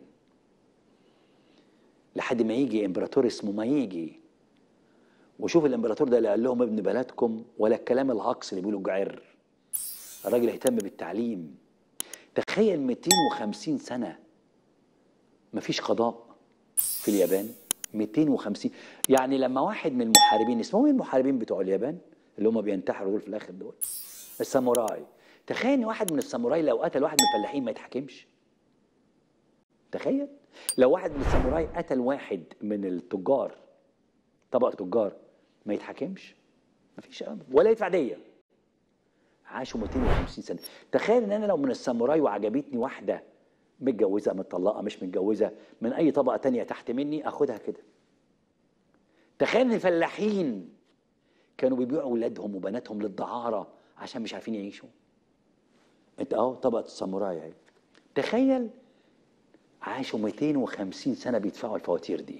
A: لحد ما يجي امبراطور اسمه مايجي وشوف الامبراطور ده اللي قال لهم ابن بلدكم ولا الكلام الهقص اللي بيقولوا جعر الراجل اهتم بالتعليم تخيل 250 سنه مفيش قضاء في اليابان 250 يعني لما واحد من المحاربين اسمهم المحاربين بتوع اليابان اللي هم بينتحروا دول في الاخر دول الساموراي تخيل ان واحد من الساموراي لو قتل واحد من الفلاحين ما يتحاكمش تخيل لو واحد من الساموراي قتل واحد من التجار طبقه تجار ما يتحاكمش مفيش ولا يدفع ديه عاشوا 250 سنه تخيل ان انا لو من الساموراي وعجبتني واحده متجوزه متطلقه مش متجوزه من اي طبقه تانية تحت مني اخدها كده تخيل ان الفلاحين كانوا بيبيعوا اولادهم وبناتهم للدعاره عشان مش عارفين يعيشوا انت اهو طبقه الساموراي اهي تخيل عاشوا 250 سنه بيدفعوا الفواتير دي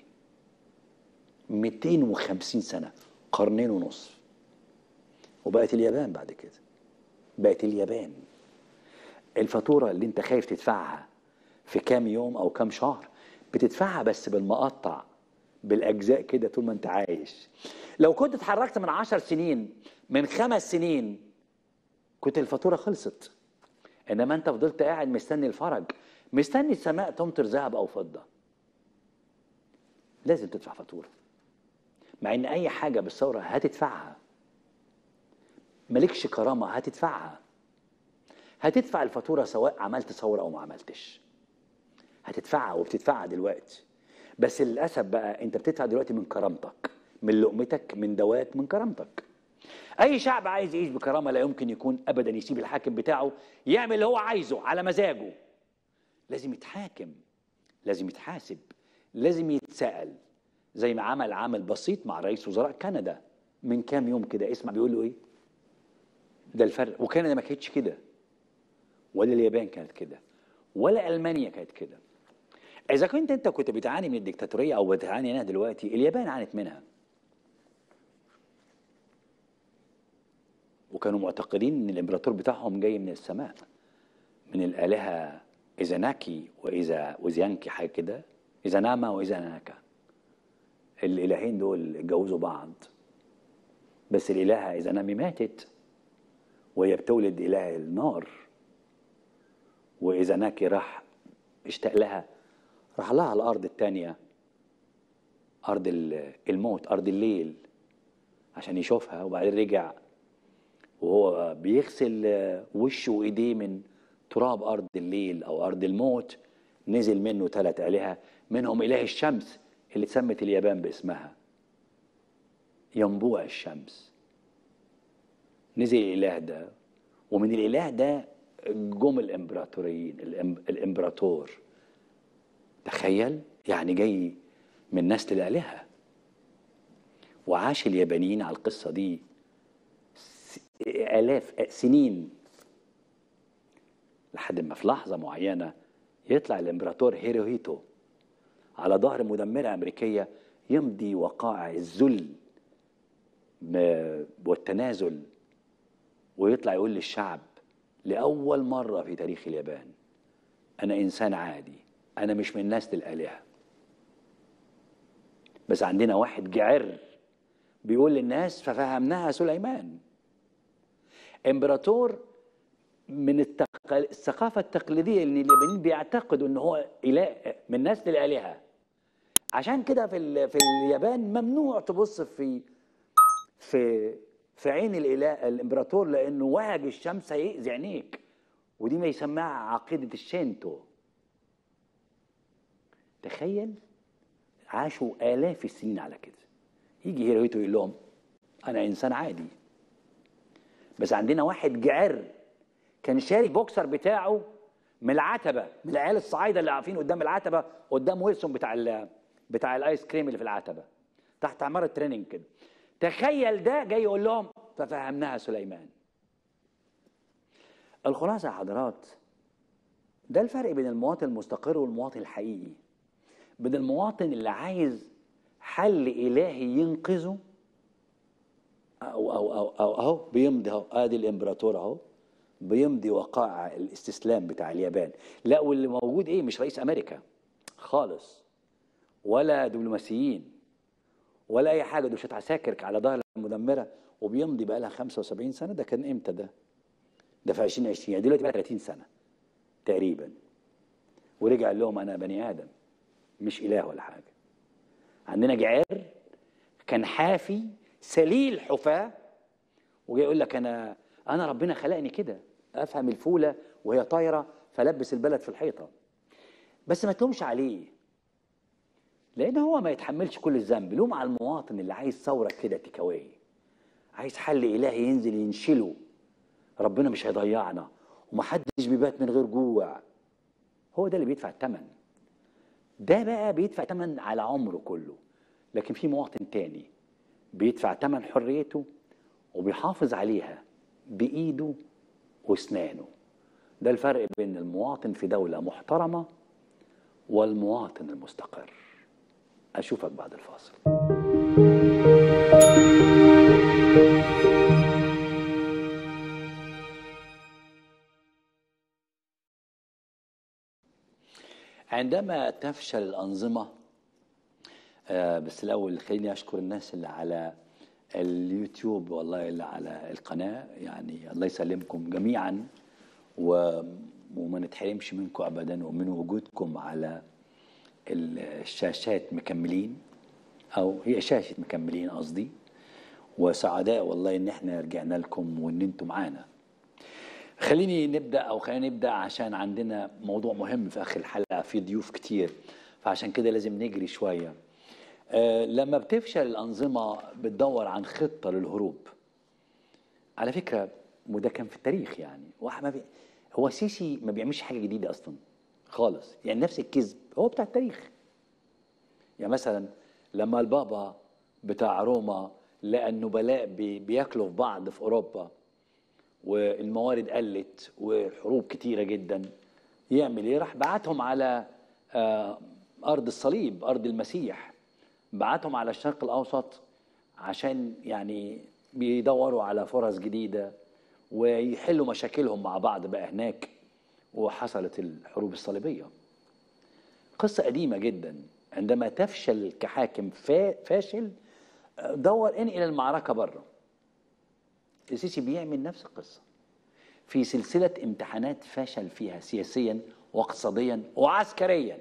A: 250 سنه قرنين ونص وبقت اليابان بعد كده بقت اليابان الفاتوره اللي انت خايف تدفعها في كام يوم او كام شهر بتدفعها بس بالمقطع بالاجزاء كده طول ما انت عايش لو كنت اتحركت من عشر سنين من خمس سنين كنت الفاتوره خلصت انما انت فضلت قاعد مستني الفرج مستني السماء تمطر ذهب او فضه لازم تدفع فاتوره مع ان اي حاجه بالثوره هتدفعها مالكش كرامه هتدفعها هتدفع الفاتوره سواء عملت ثوره او ما عملتش هتدفعها وبتدفعها دلوقتي بس للاسف بقى انت بتدفع دلوقتي من كرامتك من لقمتك من دواك من كرامتك اي شعب عايز يعيش بكرامه لا يمكن يكون ابدا يسيب الحاكم بتاعه يعمل اللي هو عايزه على مزاجه لازم يتحاكم لازم يتحاسب لازم يتسأل زي ما عمل عمل بسيط مع رئيس وزراء كندا من كام يوم كده اسمع بيقول له ايه ده الفرق وكندا ما كانتش كده ولا اليابان كانت كده ولا المانيا كانت كده اذا كنت انت كنت بتعاني من الدكتاتوريه او بتعاني منها دلوقتي اليابان عانت منها وكانوا معتقدين ان الامبراطور بتاعهم جاي من السماء من الالهه ايزاناكي واذا وزيانكي حاجه كده ايزاناما وايزاناكا الالهين دول اتجوزوا بعض بس الالهه ايزانامي ماتت وهي بتولد اله النار وايزاناكي راح اشتاق لها راح لها على الارض التانية ارض الموت ارض الليل عشان يشوفها وبعدين رجع وهو بيغسل وشه وايديه من تراب ارض الليل او ارض الموت نزل منه ثلاث الهه منهم اله الشمس اللي اتسمت اليابان باسمها ينبوع الشمس نزل الاله ده ومن الاله ده جم الامبراطوريين الامبراطور تخيل يعني جاي من نسل الالهه وعاش اليابانيين على القصه دي آلاف سنين لحد ما في لحظة معينة يطلع الإمبراطور هيروهيتو على ظهر مدمرة أمريكية يمضي وقائع الذل والتنازل ويطلع يقول للشعب لأول مرة في تاريخ اليابان أنا إنسان عادي أنا مش من نسل الآلهة بس عندنا واحد جعر بيقول للناس ففهمناها سليمان امبراطور من التق... الثقافه التقليديه اللي اليابانيين بيعتقدوا ان هو اله من نسل الالهه عشان كده في ال... في اليابان ممنوع تبص في في في عين الاله الامبراطور لانه وهج الشمس هيأذي عينيك ودي ما يسمعها عقيده الشينتو تخيل عاشوا آلاف السنين على كده يجي هيروهيتو يقول لهم أنا إنسان عادي بس عندنا واحد جعر كان شاري بوكسر بتاعه من العتبه من العيال الصعايده اللي واقفين قدام العتبه قدام ويلسون بتاع ال بتاع الايس كريم اللي في العتبه تحت عماره تريننج كده تخيل ده جاي يقول لهم ففهمناها سليمان الخلاصه يا حضرات ده الفرق بين المواطن المستقر والمواطن الحقيقي بين المواطن اللي عايز حل الهي ينقذه أو أو أو أو أهو بيمضي أهو آدي الإمبراطور أهو بيمضي وقائع الاستسلام بتاع اليابان لا واللي موجود إيه مش رئيس أمريكا خالص ولا دبلوماسيين ولا أي حاجة دول شوية عساكر على ظهر المدمرة وبيمضي بقى لها 75 سنة ده كان إمتى ده؟ ده في 2020 يعني دلوقتي بقى 30 سنة تقريبا ورجع قال لهم أنا بني آدم مش إله ولا حاجة عندنا جعير كان حافي سليل حفاة وجاي يقول لك انا انا ربنا خلقني كده افهم الفوله وهي طايره فلبس البلد في الحيطه بس ما تلومش عليه لان هو ما يتحملش كل الذنب لوم على المواطن اللي عايز ثوره كده تكاوي عايز حل الهي ينزل ينشله ربنا مش هيضيعنا ومحدش بيبات من غير جوع هو ده اللي بيدفع الثمن ده بقى بيدفع ثمن على عمره كله لكن في مواطن تاني بيدفع ثمن حريته وبيحافظ عليها بإيده واسنانه ده الفرق بين المواطن في دولة محترمة والمواطن المستقر أشوفك بعد الفاصل عندما تفشل الأنظمة آه بس الأول خليني أشكر الناس اللي على اليوتيوب والله اللي على القناة يعني الله يسلمكم جميعا و وما نتحرمش منكم ابدا ومن وجودكم على الشاشات مكملين او هي شاشه مكملين قصدي وسعداء والله ان احنا رجعنا لكم وان انتم معانا خليني نبدا او خلينا نبدا عشان عندنا موضوع مهم في اخر الحلقه في ضيوف كتير فعشان كده لازم نجري شويه أه لما بتفشل الانظمه بتدور عن خطه للهروب على فكره وده كان في التاريخ يعني واحد ما بي... هو السيسي ما بيعملش حاجه جديده اصلا خالص يعني نفس الكذب هو بتاع التاريخ يعني مثلا لما البابا بتاع روما لقى النبلاء بي... بياكلوا في بعض في اوروبا والموارد قلت وحروب كتيره جدا يعمل ايه راح بعتهم على آه ارض الصليب ارض المسيح بعتهم على الشرق الاوسط عشان يعني بيدوروا على فرص جديده ويحلوا مشاكلهم مع بعض بقى هناك وحصلت الحروب الصليبية قصة قديمة جدا عندما تفشل كحاكم فاشل دور انقل المعركة بره السيسي بيعمل نفس القصة في سلسلة امتحانات فشل فيها سياسيا واقتصاديا وعسكريا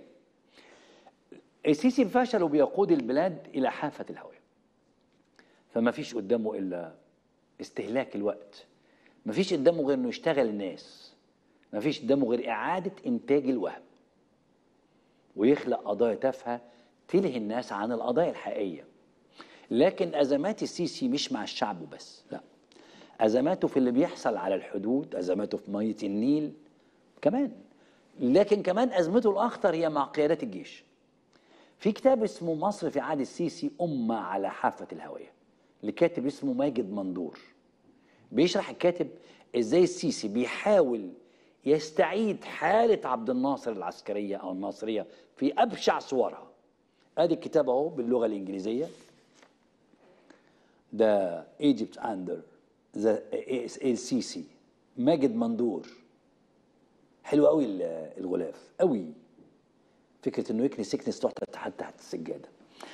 A: السيسي فشل وبيقود البلاد إلى حافة الهوية فما فيش قدامه إلا استهلاك الوقت مفيش قدامه غير انه يشتغل الناس مفيش قدامه غير اعاده انتاج الوهم ويخلق قضايا تافهه تلهي الناس عن القضايا الحقيقيه لكن ازمات السيسي مش مع الشعب وبس لا ازماته في اللي بيحصل على الحدود ازماته في ميه النيل كمان لكن كمان ازمته الاخطر هي مع قيادات الجيش في كتاب اسمه مصر في عهد السيسي امه على حافه الهويه لكاتب اسمه ماجد مندور بيشرح الكاتب ازاي السيسي بيحاول يستعيد حالة عبد الناصر العسكرية أو الناصرية في أبشع صورها ادي الكتاب اهو باللغة الإنجليزية ده Egypt under the السيسي ماجد مندور حلو قوي الغلاف قوي فكرة انه يكنس يكنس تحت تحت تحت السجادة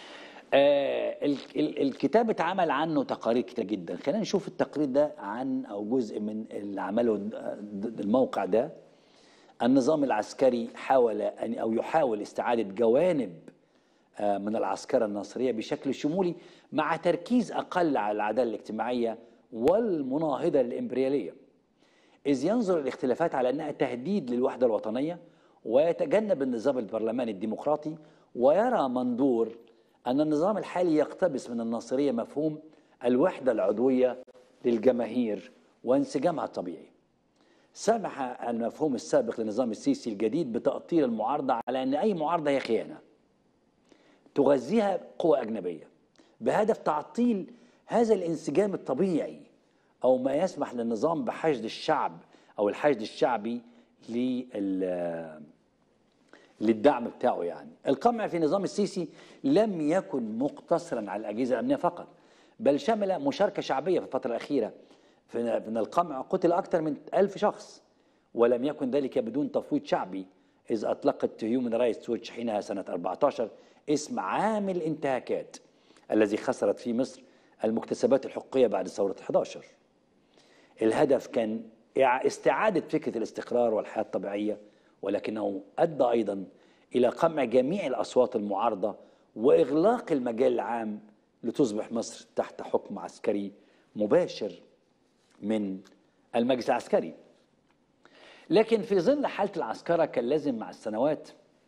A: آه الكتاب اتعمل عنه تقارير كتير جدا خلينا نشوف التقرير ده عن او جزء من اللي عمله الموقع ده النظام العسكري حاول ان او يحاول استعاده جوانب آه من العسكره الناصريه بشكل شمولي مع تركيز اقل على العداله الاجتماعيه والمناهضه للامبرياليه اذ ينظر الاختلافات على انها تهديد للوحده الوطنيه ويتجنب النظام البرلماني الديمقراطي ويرى منظور أن النظام الحالي يقتبس من الناصرية مفهوم الوحدة العضوية للجماهير وانسجامها الطبيعي سمح المفهوم السابق للنظام السيسي الجديد بتأطير المعارضة على أن أي معارضة هي خيانة تغذيها قوى أجنبية بهدف تعطيل هذا الانسجام الطبيعي أو ما يسمح للنظام بحشد الشعب أو الحشد الشعبي لل للدعم بتاعه يعني القمع في نظام السيسي لم يكن مقتصرا على الأجهزة الأمنية فقط بل شمل مشاركة شعبية في الفترة الأخيرة من القمع قتل أكثر من ألف شخص ولم يكن ذلك بدون تفويض شعبي إذ أطلقت هيومن رايتس ووتش حينها سنة 14 اسم عام الانتهاكات الذي خسرت في مصر المكتسبات الحقوقية بعد ثورة 11 الهدف كان استعادة فكرة الاستقرار والحياة الطبيعية ولكنه أدى أيضا إلى قمع جميع الأصوات المعارضة وإغلاق المجال العام لتصبح مصر تحت حكم عسكري مباشر من المجلس العسكري لكن في ظل حالة العسكرة كان لازم مع السنوات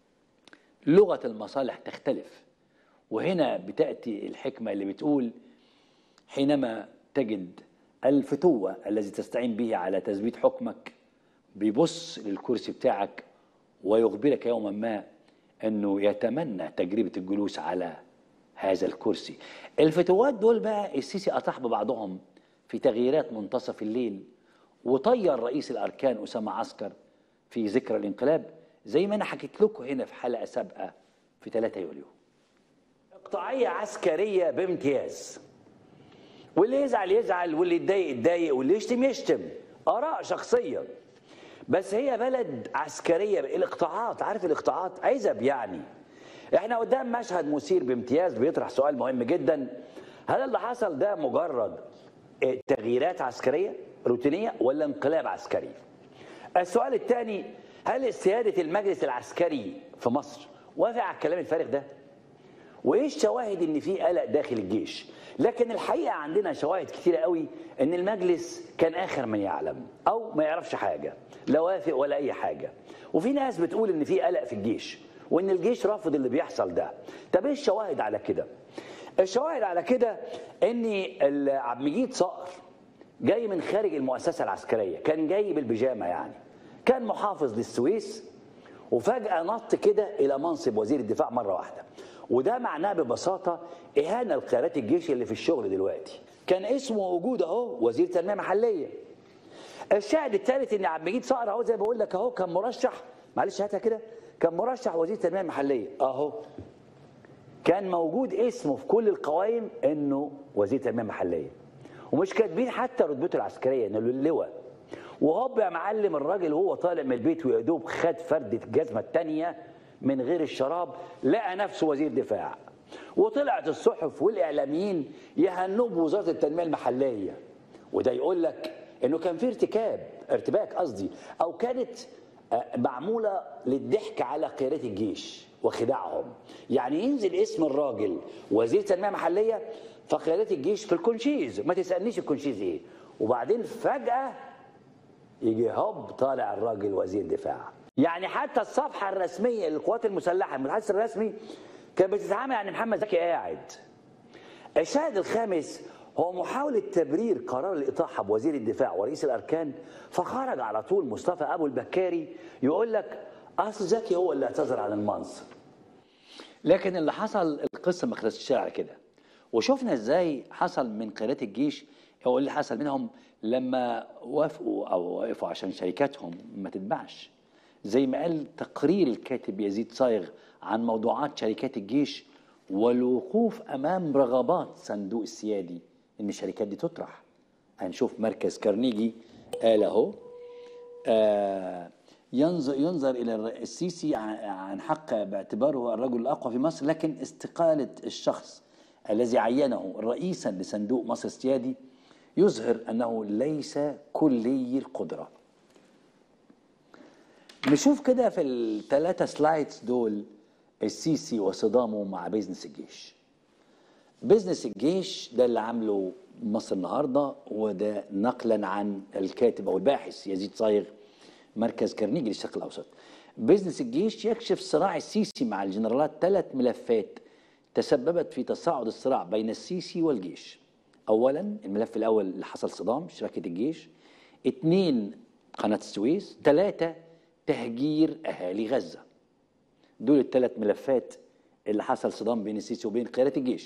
A: لغة المصالح تختلف وهنا بتأتي الحكمة اللي بتقول حينما تجد الفتوة الذي تستعين به على تثبيت حكمك بيبص للكرسي بتاعك ويخبرك يوما ما أنه يتمنى تجربة الجلوس على هذا الكرسي الفتوات دول بقى السيسي أطاح ببعضهم في تغييرات منتصف الليل وطير رئيس الأركان أسامة عسكر في ذكرى الانقلاب زي ما أنا حكيت لكم هنا في حلقة سابقة في 3 يوليو إقطاعية عسكرية بامتياز واللي يزعل يزعل واللي يتضايق يتضايق واللي يشتم يشتم آراء شخصية بس هي بلد عسكرية الإقطاعات عارف الإقطاعات عزب يعني احنا قدام مشهد مثير بامتياز بيطرح سؤال مهم جدا هل اللي حصل ده مجرد تغييرات عسكرية روتينية ولا انقلاب عسكري السؤال الثاني هل سيادة المجلس العسكري في مصر وافق على الكلام الفارغ ده وايه الشواهد ان في قلق داخل الجيش لكن الحقيقه عندنا شواهد كثيره قوي ان المجلس كان اخر من يعلم او ما يعرفش حاجه لا وافق ولا اي حاجه وفي ناس بتقول ان في قلق في الجيش وان الجيش رافض اللي بيحصل ده طب ايه الشواهد على كده الشواهد على كده ان عبد المجيد صقر جاي من خارج المؤسسه العسكريه كان جاي بالبيجامه يعني كان محافظ للسويس وفجاه نط كده الى منصب وزير الدفاع مره واحده وده معناه ببساطه اهانه لقيادات الجيش اللي في الشغل دلوقتي كان اسمه موجود اهو وزير تنميه محليه الشاهد الثالث ان عبد المجيد صقر اهو زي ما بقول لك اهو كان مرشح معلش هاتها كده كان مرشح وزير تنميه محليه اهو كان موجود اسمه في كل القوائم انه وزير تنميه محليه ومش كاتبين حتى رتبته العسكريه انه اللواء وهوب يا معلم الراجل وهو طالع من البيت ويا دوب خد فرده الجزمه الثانيه من غير الشراب لقى نفسه وزير دفاع وطلعت الصحف والاعلاميين يهنوه بوزاره التنميه المحليه وده يقول لك انه كان في ارتكاب ارتباك قصدي او كانت معموله للضحك على قيادات الجيش وخداعهم يعني ينزل اسم الراجل وزير تنميه محليه فقيادات الجيش في الكونشيز ما تسالنيش الكونشيز ايه وبعدين فجاه يجي هوب طالع الراجل وزير دفاع يعني حتى الصفحه الرسميه للقوات المسلحه المتحدث الرسمي كانت بتتعامل يعني محمد زكي قاعد الشاهد الخامس هو محاولة تبرير قرار الإطاحة بوزير الدفاع ورئيس الأركان فخرج على طول مصطفى أبو البكاري يقول لك أصل زكي هو اللي اعتذر عن المنصب لكن اللي حصل القصة ما خلصتش على كده وشفنا ازاي حصل من قيادات الجيش هو اللي حصل منهم لما وافقوا او وقفوا عشان شركاتهم ما تتباعش زي ما قال تقرير الكاتب يزيد صايغ عن موضوعات شركات الجيش والوقوف امام رغبات صندوق السيادي ان الشركات دي تطرح هنشوف مركز كارنيجي قال اهو آه ينظر ينظر الى السيسي عن حق باعتباره الرجل الاقوى في مصر لكن استقاله الشخص الذي عينه رئيسا لصندوق مصر السيادي يظهر انه ليس كلي القدره. نشوف كده في الثلاثه سلايدز دول السيسي وصدامه مع بيزنس الجيش. بيزنس الجيش ده اللي عامله مصر النهارده وده نقلا عن الكاتب او الباحث يزيد صايغ مركز كارنيجي للشرق الاوسط. بيزنس الجيش يكشف صراع السيسي مع الجنرالات ثلاث ملفات تسببت في تصاعد الصراع بين السيسي والجيش. اولا الملف الاول اللي حصل صدام شراكه الجيش. اثنين قناه السويس. ثلاثه تهجير اهالي غزه. دول الثلاث ملفات اللي حصل صدام بين السيسي وبين قيادات الجيش.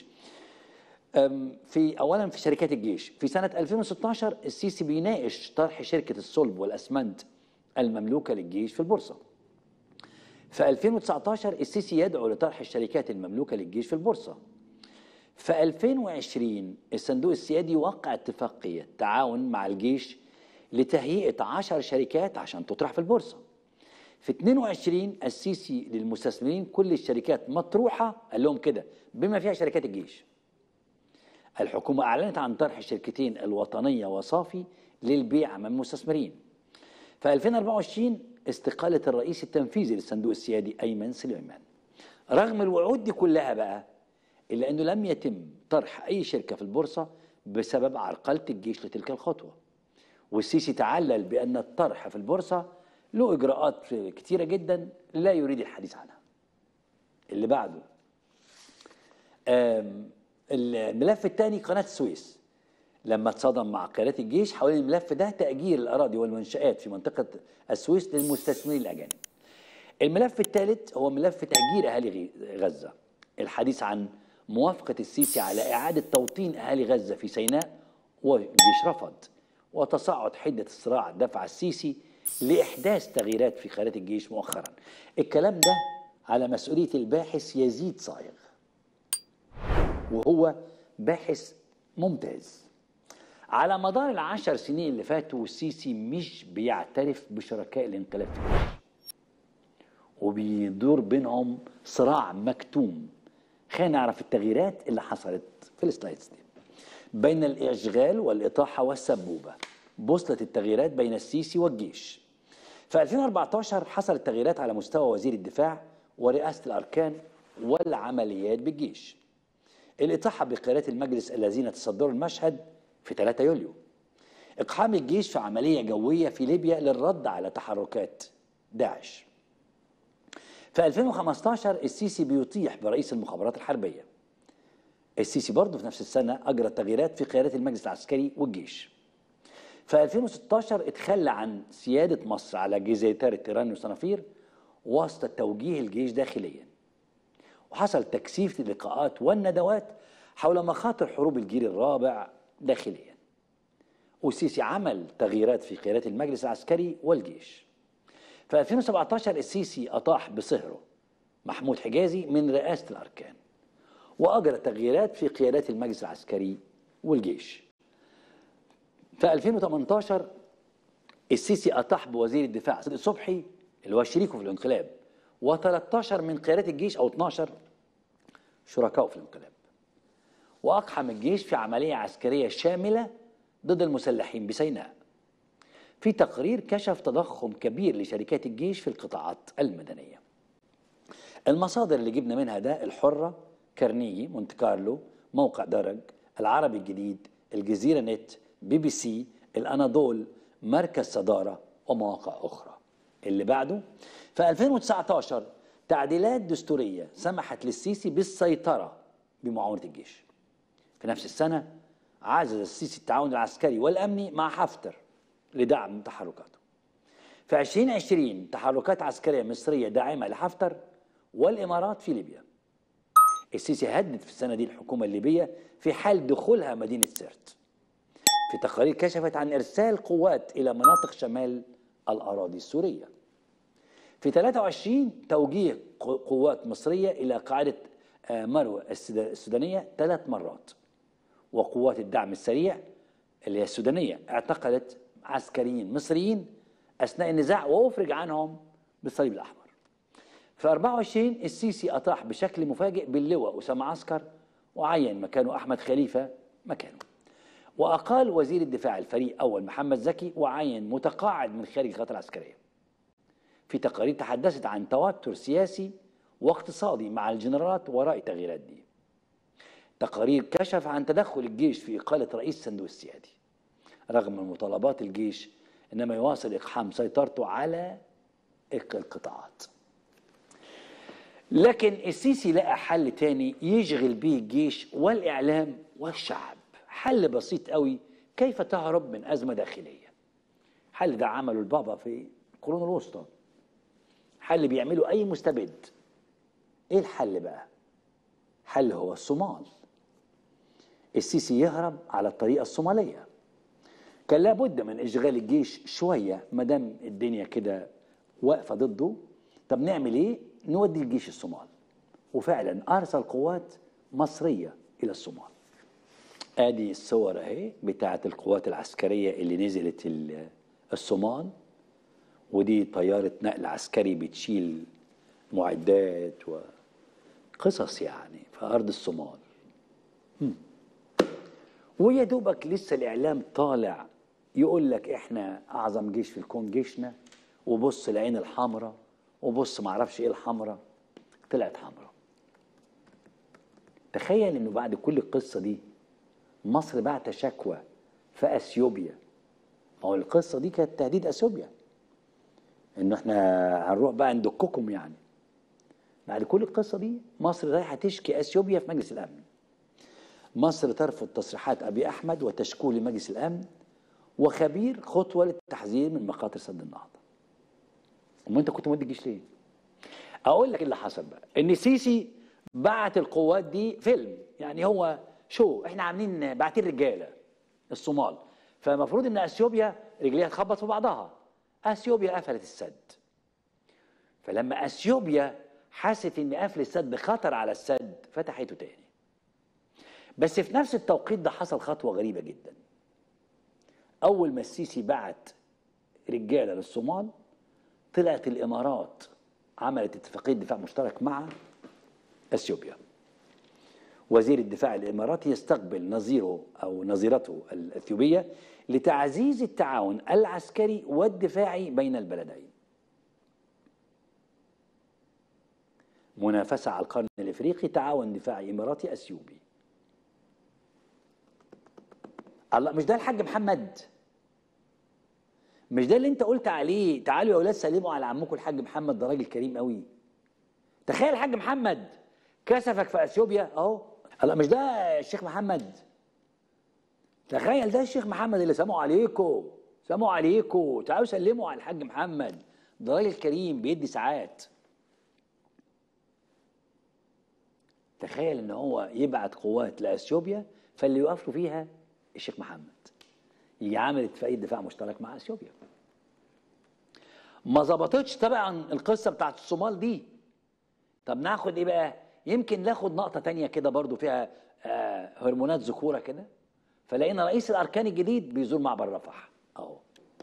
A: في اولا في شركات الجيش في سنه 2016 السيسي بيناقش طرح شركه الصلب والاسمنت المملوكه للجيش في البورصه. في 2019 السيسي يدعو لطرح الشركات المملوكه للجيش في البورصه. في 2020 الصندوق السيادي وقع اتفاقيه تعاون مع الجيش لتهيئه 10 شركات عشان تطرح في البورصه. في 22 السيسي للمستثمرين كل الشركات مطروحه قال لهم كده بما فيها شركات الجيش. الحكومة أعلنت عن طرح الشركتين الوطنية وصافي للبيع أمام المستثمرين. في 2024 استقالة الرئيس التنفيذي للصندوق السيادي أيمن سليمان. رغم الوعود دي كلها بقى إلا أنه لم يتم طرح أي شركة في البورصة بسبب عرقلة الجيش لتلك الخطوة. والسيسي تعلل بأن الطرح في البورصة له إجراءات كتيرة جدا لا يريد الحديث عنها. اللي بعده الملف الثاني قناة السويس لما اتصدم مع قيادات الجيش حوالين الملف ده تأجير الأراضي والمنشآت في منطقة السويس للمستثمرين الأجانب الملف الثالث هو ملف تهجير اهالي غزه الحديث عن موافقه السيسي على اعاده توطين اهالي غزه في سيناء والجيش رفض وتصاعد حده الصراع دفع السيسي لاحداث تغييرات في خيارات الجيش مؤخرا الكلام ده على مسؤوليه الباحث يزيد صايغ وهو باحث ممتاز على مدار العشر سنين اللي فاتوا السيسي مش بيعترف بشركاء الانقلاب في الجيش وبيدور بينهم صراع مكتوم خلينا نعرف التغييرات اللي حصلت في السلايدز دي بين الإشغال والإطاحة والسبوبة بوصلة التغييرات بين السيسي والجيش في 2014 حصلت تغييرات على مستوى وزير الدفاع ورئاسة الأركان والعمليات بالجيش الإطاحة بقيادات المجلس الذين تصدروا المشهد في 3 يوليو إقحام الجيش في عملية جوية في ليبيا للرد على تحركات داعش في 2015 السيسي بيطيح برئيس المخابرات الحربية السيسي برضه في نفس السنة أجرى تغييرات في قيادات المجلس العسكري والجيش في 2016 اتخلى عن سيادة مصر على جزيرتي تيران وصنافير وسط توجيه الجيش داخليا وحصل تكثيف اللقاءات والندوات حول مخاطر حروب الجيل الرابع داخليا والسيسي عمل تغييرات في قيادات المجلس العسكري والجيش في 2017 السيسي أطاح بصهره محمود حجازي من رئاسة الأركان وأجرى تغييرات في قيادات المجلس العسكري والجيش في 2018 السيسي أطاح بوزير الدفاع صدق صبحي اللي هو شريكه في الانقلاب و13 من قيادات الجيش أو 12 شركائه في الانقلاب وأقحم الجيش في عملية عسكرية شاملة ضد المسلحين بسيناء في تقرير كشف تضخم كبير لشركات الجيش في القطاعات المدنية المصادر اللي جبنا منها ده الحرة كارنيجي مونت كارلو موقع درج العربي الجديد الجزيرة نت بي بي سي الأناضول مركز صدارة ومواقع أخرى اللي بعده في 2019 تعديلات دستورية سمحت للسيسي بالسيطرة بمعاونة الجيش في نفس السنة عزز السيسي التعاون العسكري والأمني مع حفتر لدعم تحركاته في 2020 تحركات عسكرية مصرية داعمة لحفتر والإمارات في ليبيا السيسي هدد في السنة دي الحكومة الليبية في حال دخولها مدينة سرت في تقارير كشفت عن إرسال قوات إلى مناطق شمال الأراضي السورية في 23 توجيه قوات مصرية إلى قاعدة آه، مروة السودانية ثلاث مرات وقوات الدعم السريع اللي هي السودانية اعتقلت عسكريين مصريين أثناء النزاع وأفرج عنهم بالصليب الأحمر في 24 السيسي أطاح بشكل مفاجئ باللواء أسامة عسكر وعين مكانه أحمد خليفة مكانه وأقال وزير الدفاع الفريق أول محمد زكي وعين متقاعد من خارج الخطر العسكرية في تقارير تحدثت عن توتر سياسي واقتصادي مع الجنرالات وراء التغييرات دي تقارير كشف عن تدخل الجيش في إقالة رئيس صندوق السيادي رغم من مطالبات الجيش إنما يواصل إقحام سيطرته على القطاعات لكن السيسي لقى حل تاني يشغل به الجيش والإعلام والشعب حل بسيط قوي كيف تهرب من أزمة داخلية حل ده عمله البابا في القرون الوسطى حل بيعمله أي مستبد إيه الحل بقى حل هو الصومال السيسي يهرب على الطريقة الصومالية كان لابد من إشغال الجيش شوية ما دام الدنيا كده واقفة ضده طب نعمل إيه؟ نودي الجيش الصومال وفعلا أرسل قوات مصرية إلى الصومال ادي الصور اهي بتاعه القوات العسكريه اللي نزلت الصومال ودي طياره نقل عسكري بتشيل معدات وقصص يعني في ارض الصومال ويا دوبك لسه الاعلام طالع يقول لك احنا اعظم جيش في الكون جيشنا وبص العين الحمراء وبص معرفش ايه الحمراء طلعت حمراء تخيل انه بعد كل القصه دي مصر بعت شكوى في اثيوبيا ما هو القصه دي كانت تهديد اثيوبيا انه احنا هنروح بقى ندككم يعني بعد كل القصه دي مصر رايحه تشكي اثيوبيا في مجلس الامن مصر ترفض تصريحات ابي احمد وتشكو لمجلس الامن وخبير خطوه للتحذير من مخاطر سد النهضه امال انت كنت مودي الجيش ليه اقول لك اللي حصل بقى ان السيسي بعت القوات دي فيلم يعني هو شو احنا عاملين باعتين رجاله الصومال فالمفروض ان اثيوبيا رجليها تخبط في بعضها اثيوبيا قفلت السد فلما اثيوبيا حست ان قفل السد خطر على السد فتحته تاني بس في نفس التوقيت ده حصل خطوه غريبه جدا اول ما السيسي بعت رجاله للصومال طلعت الامارات عملت اتفاقيه دفاع مشترك مع اثيوبيا وزير الدفاع الاماراتي يستقبل نظيره او نظيرته الاثيوبيه لتعزيز التعاون العسكري والدفاعي بين البلدين منافسه على القرن الافريقي تعاون دفاعي اماراتي اثيوبي الله مش ده الحاج محمد مش ده اللي انت قلت عليه تعالوا يا اولاد سلموا على عمكم الحاج محمد ده راجل كريم قوي تخيل الحاج محمد كسفك في اثيوبيا اهو الله مش ده الشيخ محمد تخيل ده الشيخ محمد اللي سمعوا عليكم سمعوا عليكم تعالوا سلموا على الحاج محمد ده راجل كريم بيدي ساعات تخيل ان هو يبعت قوات لاثيوبيا فاللي يقف له فيها الشيخ محمد يجي عامل اتفاقيه دفاع مشترك مع اثيوبيا ما ظبطتش طبعا القصه بتاعت الصومال دي طب ناخد ايه بقى يمكن ناخد نقطه تانية كده برضو فيها آه هرمونات ذكوره كده فلقينا رئيس الاركان الجديد بيزور معبر رفح اهو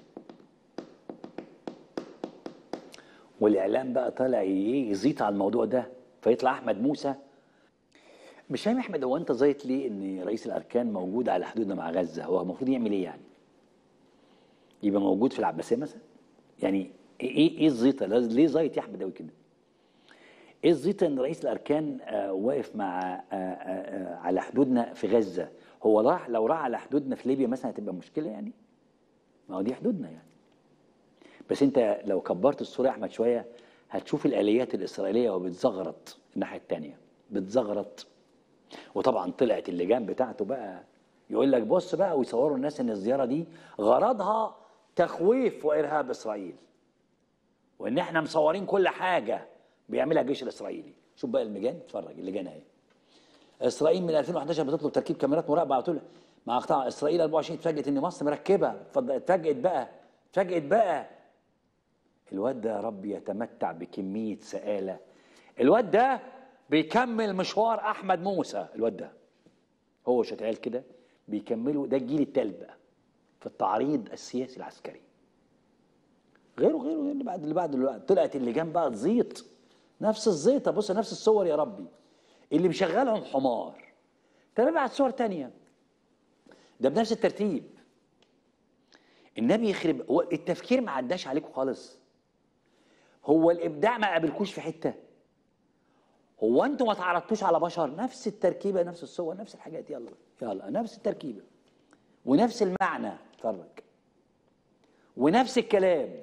A: والاعلام بقى طالع يزيط على الموضوع ده فيطلع احمد موسى مش فاهم يا احمد هو انت زيط ليه ان رئيس الاركان موجود على حدودنا مع غزه هو المفروض يعمل ايه يعني يبقى موجود في العباسيه مثلا يعني ايه ايه الزيطه ليه زيط يا احمد قوي كده ايه الزيطه ان رئيس الاركان آه واقف مع آه آه على حدودنا في غزه هو راح لو راح على حدودنا في ليبيا مثلا هتبقى مشكله يعني ما هو دي حدودنا يعني بس انت لو كبرت الصوره يا احمد شويه هتشوف الاليات الاسرائيليه وبتزغرط الناحيه الثانيه بتزغرط وطبعا طلعت اللجان بتاعته بقى يقول لك بص بقى ويصوروا الناس ان الزياره دي غرضها تخويف وارهاب اسرائيل وان احنا مصورين كل حاجه بيعملها الجيش الاسرائيلي شوف بقى المجان اتفرج اللجان اهي اسرائيل من 2011 بتطلب تركيب كاميرات مراقبه على طول مع قطاع اسرائيل 24 اتفاجئت ان مصر مركبه اتفضل اتفاجئت بقى اتفاجئت بقى الواد ده يا رب يتمتع بكميه سآله الواد ده بيكمل مشوار احمد موسى الواد ده هو شتعيل كده بيكملوا ده الجيل التالت بقى في التعريض السياسي العسكري غيره غيره غير اللي بعد اللي بعد اللي بعد طلعت اللجان بقى تزيط نفس الزيطه بص نفس الصور يا ربي اللي مشغلهم حمار طب ابعت صور تانية ده بنفس الترتيب النبي يخرب هو التفكير ما عداش عليكم خالص هو الابداع ما قابلكوش في حته هو انتوا ما تعرضتوش على بشر نفس التركيبه نفس الصور نفس الحاجات يلا يلا نفس التركيبه ونفس المعنى اتفرج ونفس الكلام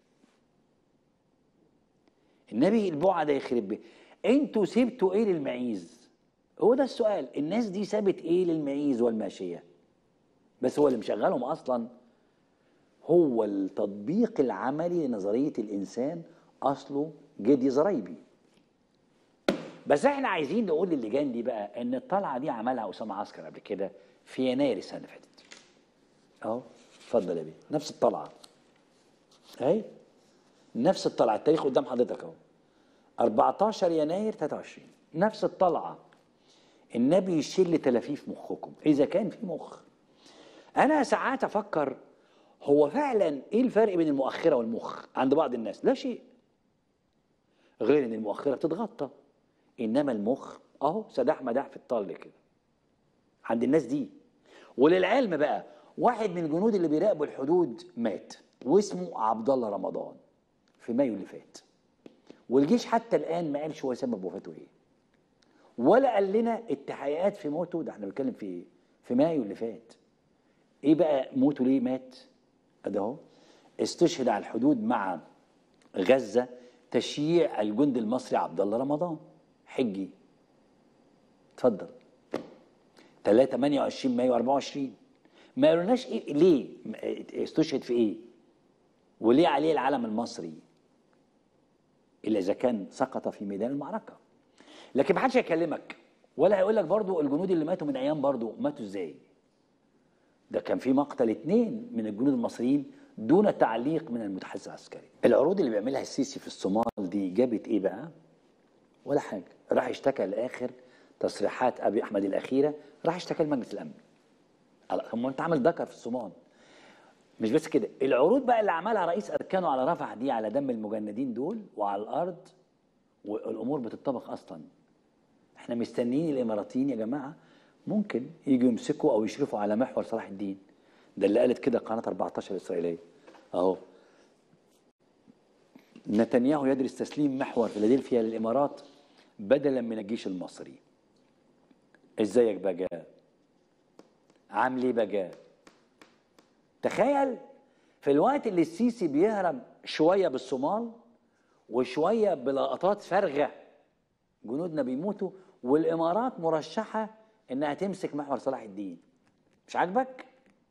A: النبي البعة ده يخرب بيه انتوا سبتوا ايه للمعيز هو ده السؤال الناس دي سابت ايه للمعيز والماشيه بس هو اللي مشغلهم اصلا هو التطبيق العملي لنظريه الانسان اصله جدي زرايبي بس احنا عايزين نقول للجان دي بقى ان الطلعه دي عملها اسامه عسكر قبل كده في يناير السنه اللي فاتت اهو اتفضل يا بيه نفس الطلعه اهي نفس الطلعه التاريخ قدام حضرتك اهو 14 يناير 23 نفس الطلعه النبي يشيل تلافيف مخكم اذا كان في مخ انا ساعات افكر هو فعلا ايه الفرق بين المؤخره والمخ عند بعض الناس لا شيء غير ان المؤخره بتتغطى انما المخ اهو سداح مداح في الطل كده عند الناس دي وللعلم بقى واحد من الجنود اللي بيراقبوا الحدود مات واسمه عبد الله رمضان في مايو اللي فات والجيش حتى الان ما قالش هو سبب وفاته ايه ولا قال لنا التحقيقات في موته ده احنا بنتكلم في في مايو اللي فات ايه بقى موته ليه مات ادي اهو استشهد على الحدود مع غزه تشييع الجندي المصري عبد الله رمضان حجي اتفضل 3 28 مايو 24 ما قالولناش ايه ليه استشهد في ايه وليه عليه العلم المصري الا اذا كان سقط في ميدان المعركه لكن ما حدش هيكلمك ولا هيقول لك برضو الجنود اللي ماتوا من ايام برضو ماتوا ازاي ده كان في مقتل اثنين من الجنود المصريين دون تعليق من المتحدث العسكري العروض اللي بيعملها السيسي في الصومال دي جابت ايه بقى ولا حاجه راح اشتكى الاخر تصريحات ابي احمد الاخيره راح اشتكى لمجلس الامن هم انت عامل ذكر في الصومال مش بس كده العروض بقى اللي عملها رئيس اركانه على رفح دي على دم المجندين دول وعلى الارض والامور بتطبق اصلا احنا مستنيين الاماراتيين يا جماعه ممكن يجوا يمسكوا او يشرفوا على محور صلاح الدين ده اللي قالت كده قناه 14 الاسرائيليه اهو نتنياهو يدرس تسليم محور فيلادلفيا للامارات بدلا من الجيش المصري ازيك بقى عامل ايه بقى تخيل في الوقت اللي السيسي بيهرب شويه بالصومال وشويه بلقطات فارغه جنودنا بيموتوا والامارات مرشحه انها تمسك محور صلاح الدين مش عاجبك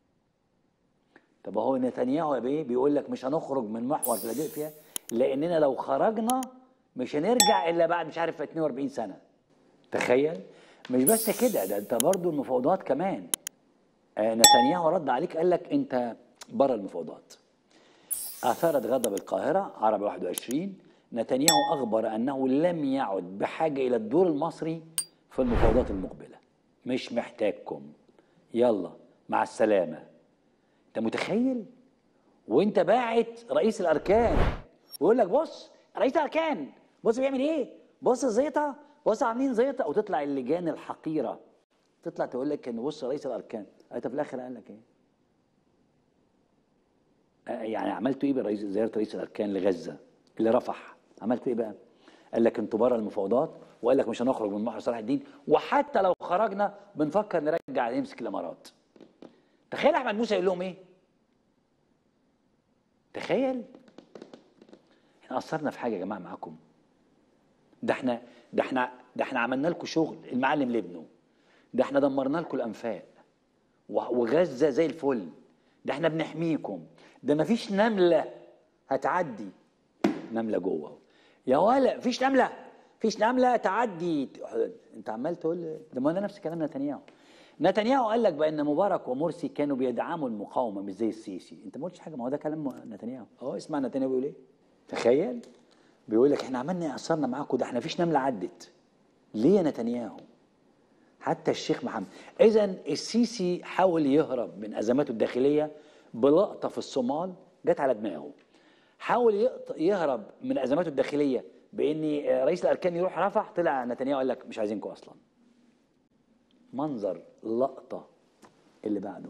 A: طب هو نتنياهو يا بيه بيقول لك مش هنخرج من محور فيلادلفيا لاننا لو خرجنا مش هنرجع الا بعد مش عارف 42 سنه تخيل مش بس كده ده انت برضو المفاوضات كمان آه نتنياهو رد عليك قال لك انت بره المفاوضات اثارت غضب القاهره عربي 21 نتنياهو اخبر انه لم يعد بحاجه الى الدور المصري في المفاوضات المقبله مش محتاجكم يلا مع السلامه انت متخيل وانت باعت رئيس الاركان ويقول لك بص رئيس الاركان بص بيعمل ايه بص الزيطه بص عاملين زيطه وتطلع اللجان الحقيره تطلع تقول لك ان بص رئيس الاركان انت في الاخر قال لك ايه يعني عملتوا ايه برئيس زياره رئيس الاركان لغزه اللي رفح عملتوا ايه بقى قال لك انتوا بره المفاوضات وقال لك مش هنخرج من محور صلاح الدين وحتى لو خرجنا بنفكر نرجع نمسك الامارات تخيل احمد موسى يقول لهم ايه تخيل احنا قصرنا في حاجه يا جماعه معاكم ده احنا ده احنا ده احنا عملنا لكم شغل المعلم لابنه ده احنا دمرنا لكم الانفاق وغزه زي الفل ده احنا بنحميكم ده مفيش نمله هتعدي نمله جوه يا ولا فيش نمله فيش نمله تعدي انت عمال تقول ده ما ده نفس كلام نتنياهو نتنياهو قال لك بان مبارك ومرسي كانوا بيدعموا المقاومه مش زي السيسي انت ما قلتش حاجه ما هو ده كلام نتنياهو اهو اسمع نتنياهو بيقول ايه تخيل بيقول لك احنا عملنا قصرنا معاكم ده احنا فيش نمله عدت ليه يا نتنياهو حتى الشيخ محمد اذا السيسي حاول يهرب من ازماته الداخليه بلقطه في الصومال جت على دماغه حاول يهرب من ازماته الداخليه بان رئيس الاركان يروح رفح طلع نتنياهو قال لك مش عايزينكم اصلا منظر لقطه اللي بعده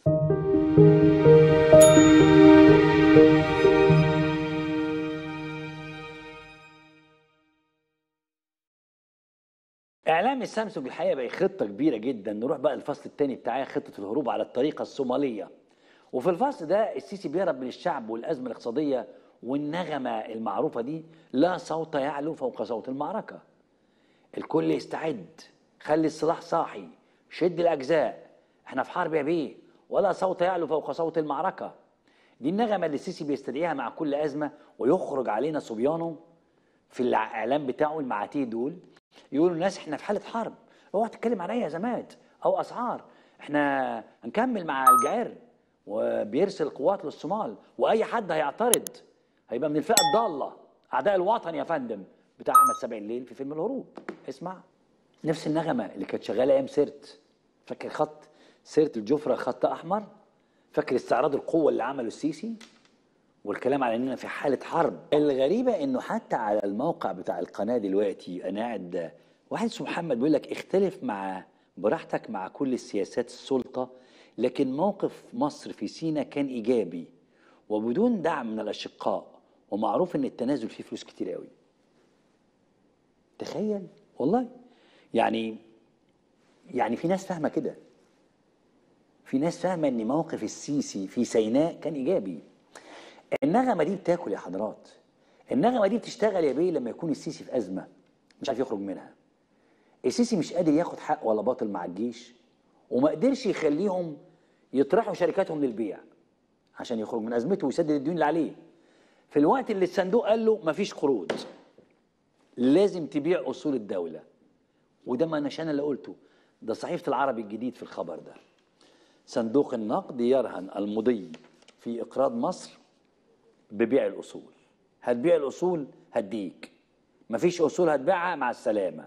A: اعلام السامسونج الحقيقه بقى خطه كبيره جدا نروح بقى الفصل الثاني بتاعي خطه الهروب على الطريقه الصوماليه وفي الفصل ده السيسي بيهرب من الشعب والازمه الاقتصاديه والنغمه المعروفه دي لا صوت يعلو فوق صوت المعركه الكل يستعد خلي السلاح صاحي شد الاجزاء احنا في حرب يا بيه ولا صوت يعلو فوق صوت المعركه دي النغمه اللي السيسي بيستدعيها مع كل ازمه ويخرج علينا صبيانه في الاعلام بتاعه المعاتيه دول يقولوا الناس احنا في حاله حرب اوعى تتكلم عن اي ازمات او اسعار احنا هنكمل مع الجعير وبيرسل قوات للصومال واي حد هيعترض هيبقى من الفئه الضاله اعداء الوطن يا فندم بتاع احمد سبع الليل في فيلم الهروب اسمع نفس النغمه اللي كانت شغاله ايام سيرت فاكر خط سيرت الجفره خط احمر فاكر استعراض القوه اللي عمله السيسي والكلام على اننا في حاله حرب الغريبه انه حتى على الموقع بتاع القناه دلوقتي انا قاعد واحد اسمه محمد بيقول لك اختلف مع براحتك مع كل السياسات السلطه لكن موقف مصر في سينا كان ايجابي وبدون دعم من الاشقاء ومعروف ان التنازل فيه فلوس كتير قوي تخيل والله يعني يعني في ناس فاهمه كده في ناس فاهمه ان موقف السيسي في سيناء كان ايجابي النغمه دي بتاكل يا حضرات النغمه دي بتشتغل يا بيه لما يكون السيسي في ازمه مش عارف يخرج منها السيسي مش قادر ياخد حق ولا باطل مع الجيش وما قدرش يخليهم يطرحوا شركاتهم للبيع عشان يخرج من ازمته ويسدد الديون اللي عليه في الوقت اللي الصندوق قال له مفيش قروض لازم تبيع اصول الدوله وده ما انا اللي قلته ده صحيفه العربي الجديد في الخبر ده صندوق النقد يرهن المضي في اقراض مصر ببيع الاصول هتبيع الاصول هديك مفيش اصول هتبيعها مع السلامه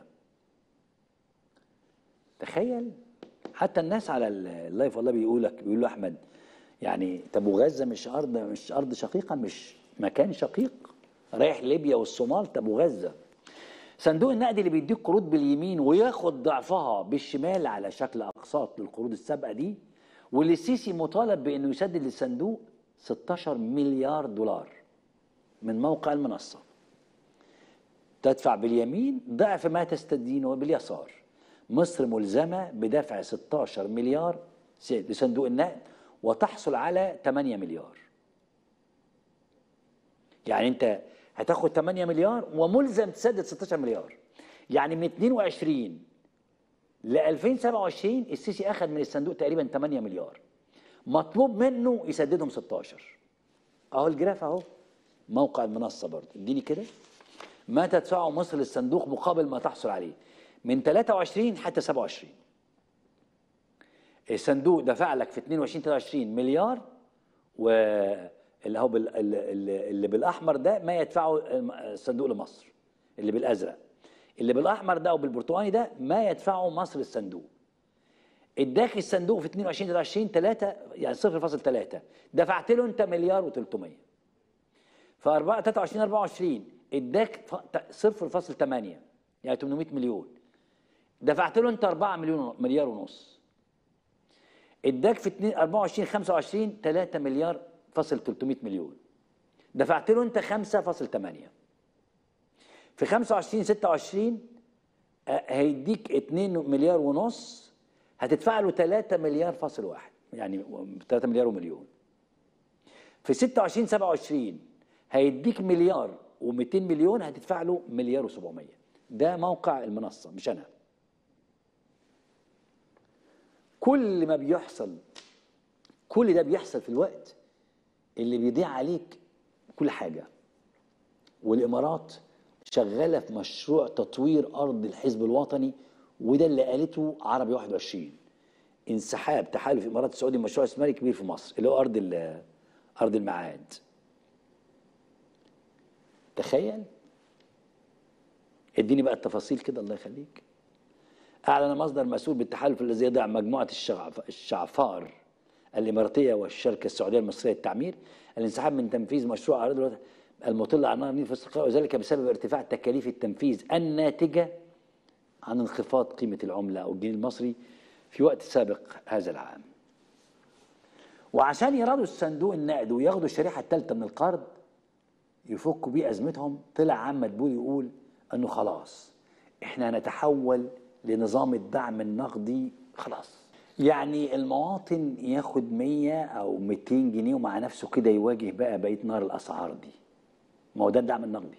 A: تخيل حتى الناس على اللايف والله بيقول لك بيقول له احمد يعني طب وغزه مش ارض مش ارض شقيقه مش مكان شقيق رايح ليبيا والصومال طب وغزه صندوق النقد اللي بيديك قروض باليمين وياخد ضعفها بالشمال على شكل اقساط للقروض السابقه دي واللي السيسي مطالب بانه يسدد للصندوق 16 مليار دولار من موقع المنصه تدفع باليمين ضعف ما تستدينه باليسار مصر ملزمة بدفع 16 مليار لصندوق النقد وتحصل على 8 مليار يعني انت هتاخد 8 مليار وملزم تسدد 16 مليار يعني من 22 ل 2027 السيسي اخذ من الصندوق تقريبا 8 مليار مطلوب منه يسددهم 16 اهو الجراف اهو موقع المنصه برضه اديني كده ما تدفعه مصر للصندوق مقابل ما تحصل عليه من 23 حتى 27 الصندوق دفع لك في 22 23 مليار واللي هو بال... اللي بالاحمر ده ما يدفعه الصندوق لمصر اللي بالازرق اللي بالاحمر ده وبالبرتقاني ده ما يدفعه مصر الصندوق اداك الصندوق في 22 23 3 يعني 0.3 دفعت له انت مليار و300 في 4 23 24 اداك 0.8 يعني 800 مليون دفعت له انت 4 مليون مليار ونص اداك في 24 25 3 مليار فاصل 300 مليون دفعت له انت 5.8 في 25 26 هيديك 2 مليار ونص هتدفع له 3 مليار فاصل واحد يعني 3 مليار ومليون في 26 27 هيديك مليار و200 مليون هتدفع له مليار و700 ده موقع المنصه مش انا كل ما بيحصل كل ده بيحصل في الوقت اللي بيضيع عليك كل حاجه والامارات شغاله في مشروع تطوير ارض الحزب الوطني وده اللي قالته عربي 21 انسحاب تحالف الامارات السعودي مشروع استثماري كبير في مصر اللي هو ارض ارض المعاد تخيل اديني بقى التفاصيل كده الله يخليك أعلن مصدر مسؤول بالتحالف الذي يضع مجموعة الشعفار الإماراتية والشركة السعودية المصرية للتعمير الانسحاب من تنفيذ مشروع أراضي المطلة على نهر النيل في الاستقرار وذلك بسبب ارتفاع تكاليف التنفيذ الناتجة عن انخفاض قيمة العملة أو الجنيه المصري في وقت سابق هذا العام وعشان يرادوا الصندوق النقد وياخدوا الشريحة الثالثة من القرض يفكوا بيه أزمتهم طلع عم مدبول يقول أنه خلاص إحنا هنتحول لنظام الدعم النقدي خلاص يعني المواطن ياخد 100 او 200 جنيه ومع نفسه كده يواجه بقى بقيه نار الاسعار دي ما هو ده الدعم النقدي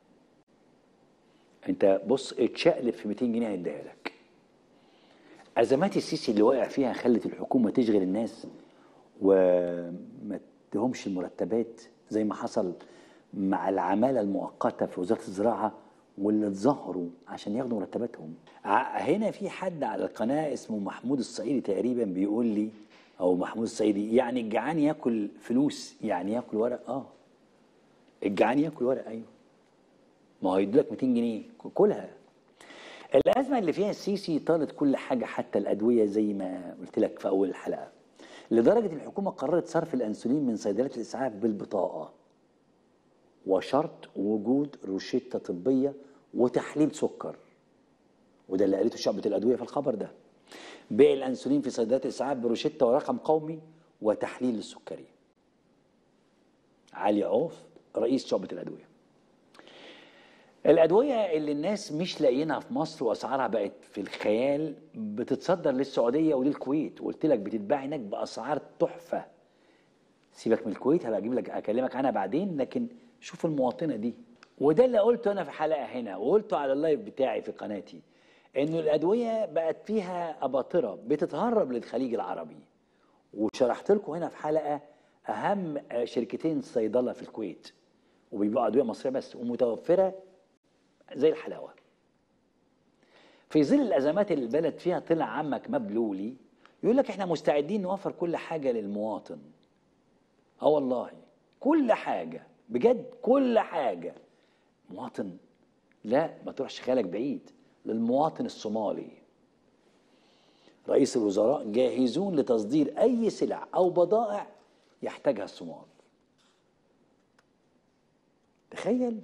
A: انت بص اتشقلب في 200 جنيه هيديها لك ازمات السيسي اللي واقع فيها خلت الحكومه تشغل الناس وما تدهمش المرتبات زي ما حصل مع العماله المؤقته في وزاره الزراعه واللي اتظاهروا عشان ياخدوا مرتباتهم هنا في حد على القناه اسمه محمود الصعيدي تقريبا بيقول لي او محمود الصعيدي يعني الجعان ياكل فلوس يعني ياكل ورق اه الجعان ياكل ورق ايوه ما هو يديلك 200 جنيه كلها الازمه اللي فيها السيسي طالت كل حاجه حتى الادويه زي ما قلت لك في اول الحلقه لدرجه الحكومه قررت صرف الانسولين من صيدليات الاسعاف بالبطاقه وشرط وجود روشته طبيه وتحليل سكر وده اللي قالته شعبة الأدوية في الخبر ده بيع الأنسولين في صيدليات الإسعاف بروشتة ورقم قومي وتحليل للسكري علي عوف رئيس شعبة الأدوية الأدوية اللي الناس مش لاقيينها في مصر وأسعارها بقت في الخيال بتتصدر للسعودية وللكويت وقلت لك بتتباع هناك بأسعار تحفة سيبك من الكويت هبقى أجيب لك أكلمك عنها بعدين لكن شوف المواطنة دي وده اللي قلته انا في حلقه هنا وقلته على اللايف بتاعي في قناتي انه الادويه بقت فيها اباطره بتتهرب للخليج العربي وشرحت لكم هنا في حلقه اهم شركتين صيدله في الكويت وبيبيعوا ادويه مصريه بس ومتوفره زي الحلاوه في ظل الازمات اللي البلد فيها طلع عمك مبلولي يقول لك احنا مستعدين نوفر كل حاجه للمواطن اه والله كل حاجه بجد كل حاجه مواطن لا ما تروحش خيالك بعيد للمواطن الصومالي رئيس الوزراء جاهزون لتصدير اي سلع او بضائع يحتاجها الصومال تخيل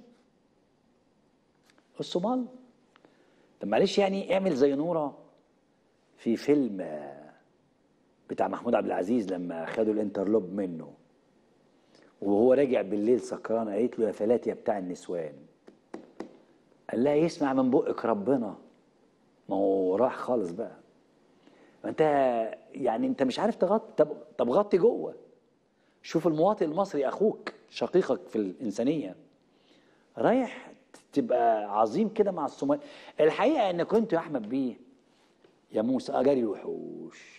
A: الصومال طب معلش يعني اعمل زي نورة في فيلم آه، بتاع محمود عبد العزيز لما خدوا الانترلوب منه وهو راجع بالليل سكران قالت له يا فلات يا بتاع النسوان قال لها يسمع من بقك ربنا ما هو راح خالص بقى ما انت يعني انت مش عارف تغطي طب طب غطي جوه شوف المواطن المصري اخوك شقيقك في الانسانيه رايح تبقى عظيم كده مع الصومال الحقيقه ان كنت يا احمد بيه يا موسى اجري الوحوش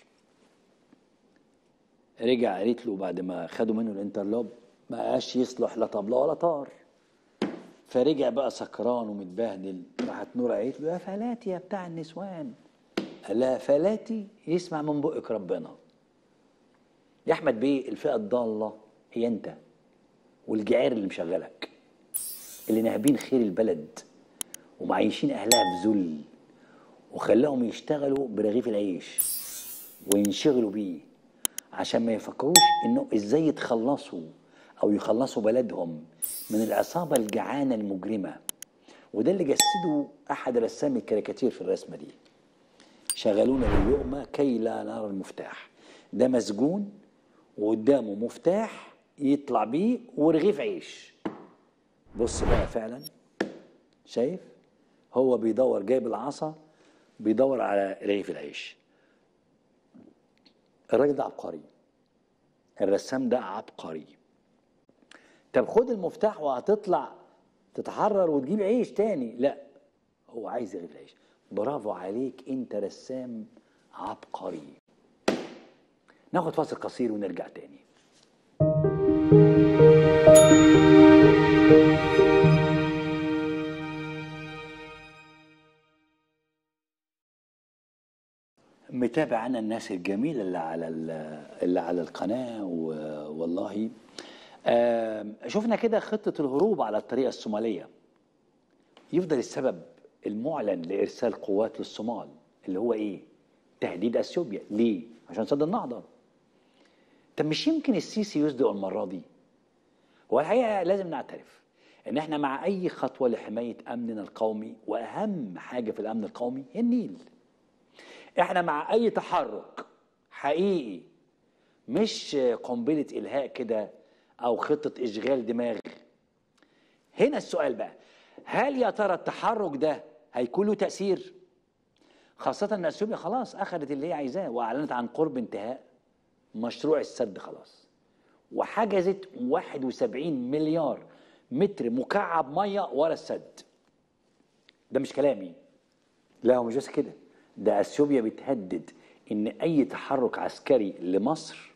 A: رجع قالت له بعد ما خدوا منه الانترلوب ما بقاش يصلح لا طبله ولا طار فرجع بقى سكران ومتبهدل راحت نور قالت له يا فلاتي يا بتاع النسوان قال لها فلاتي يسمع من بقك ربنا يا احمد بيه الفئه الضاله هي انت والجعير اللي مشغلك اللي ناهبين خير البلد ومعيشين اهلها في ذل وخلاهم يشتغلوا برغيف العيش وينشغلوا بيه عشان ما يفكروش انه ازاي يتخلصوا او يخلصوا بلدهم من العصابه الجعانه المجرمه وده اللي جسده احد رسامي الكاريكاتير في الرسمه دي شغلونا باللقمه كي لا نرى المفتاح ده مسجون وقدامه مفتاح يطلع بيه ورغيف عيش بص بقى فعلا شايف هو بيدور جايب العصا بيدور على رغيف العيش الراجل ده عبقري الرسام ده عبقري طب خد المفتاح وهتطلع تتحرر وتجيب عيش تاني لا هو عايز رغيف العيش برافو عليك انت رسام عبقري ناخد فاصل قصير ونرجع تاني متابع انا الناس الجميله اللي على ال- اللي على القناه و- والله آم، شفنا كده خطه الهروب على الطريقه الصوماليه يفضل السبب المعلن لارسال قوات للصومال اللي هو ايه؟ تهديد اثيوبيا ليه؟ عشان سد النهضه طب مش يمكن السيسي يصدق المره دي؟ هو الحقيقه لازم نعترف ان احنا مع اي خطوه لحمايه امننا القومي واهم حاجه في الامن القومي هي النيل احنا مع اي تحرك حقيقي مش قنبله الهاء كده او خطه اشغال دماغ هنا السؤال بقى هل يا ترى التحرك ده هيكون له تاثير خاصه ان اثيوبيا خلاص اخذت اللي هي عايزاه واعلنت عن قرب انتهاء مشروع السد خلاص وحجزت 71 مليار متر مكعب ميه ورا السد ده مش كلامي لا هو مش بس كده ده اثيوبيا بتهدد ان اي تحرك عسكري لمصر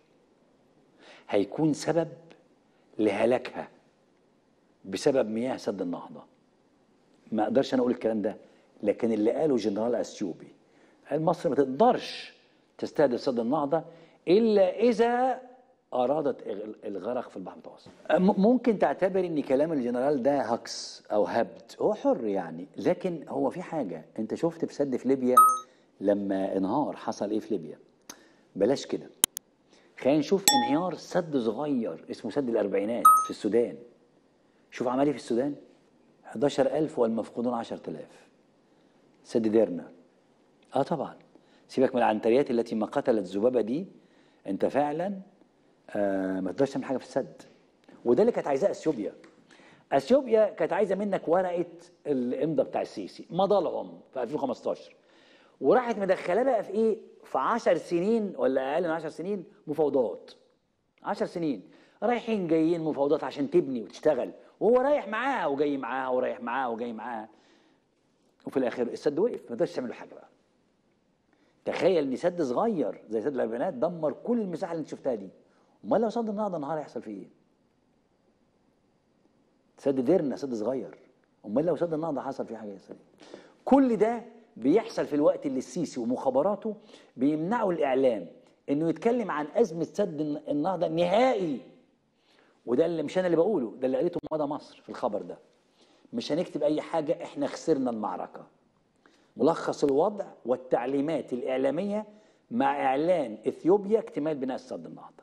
A: هيكون سبب لهلاكها بسبب مياه سد النهضه ما اقدرش انا اقول الكلام ده لكن اللي قاله جنرال اثيوبي قال مصر ما تقدرش تستهدف سد النهضه الا اذا ارادت إغ- الغرق في البحر المتوسط م- ممكن تعتبر ان كلام الجنرال ده هكس او هبد هو حر يعني لكن هو في حاجه انت شفت في سد في ليبيا لما انهار حصل ايه في ليبيا بلاش كده خلينا نشوف انهيار سد صغير اسمه سد الاربعينات في السودان شوف عمل ايه في السودان 11000 والمفقودون 10000 سد ديرنا اه طبعا سيبك من العنتريات التي ما قتلت ذبابه دي انت فعلا آه ما تقدرش تعمل حاجه في السد وده اللي كانت عايزاه اثيوبيا اثيوبيا كانت عايزه منك ورقه الامضاء بتاع السيسي مضى لهم في 2015 وراحت مدخلاه بقى في ايه في 10 سنين ولا اقل من 10 سنين مفاوضات 10 سنين رايحين جايين مفاوضات عشان تبني وتشتغل وهو رايح معاها وجاي معاها ورايح معاها وجاي معاها وفي الاخر السد وقف ما قدرش تعمل له حاجه بقى تخيل ان سد صغير زي سد الاربعينات دمر كل المساحه اللي انت شفتها دي امال لو سد النهضه النهار هيحصل فيه ايه؟ سد ديرنا سد صغير امال لو سد النهضه حصل في حاجه يحصل إيه؟ كل ده بيحصل في الوقت اللي السيسي ومخابراته بيمنعوا الاعلام انه يتكلم عن ازمه سد النهضه نهائي وده اللي مش انا اللي بقوله ده اللي قالته مدى مصر في الخبر ده مش هنكتب اي حاجه احنا خسرنا المعركه ملخص الوضع والتعليمات الاعلاميه مع اعلان اثيوبيا اكتمال بناء سد النهضه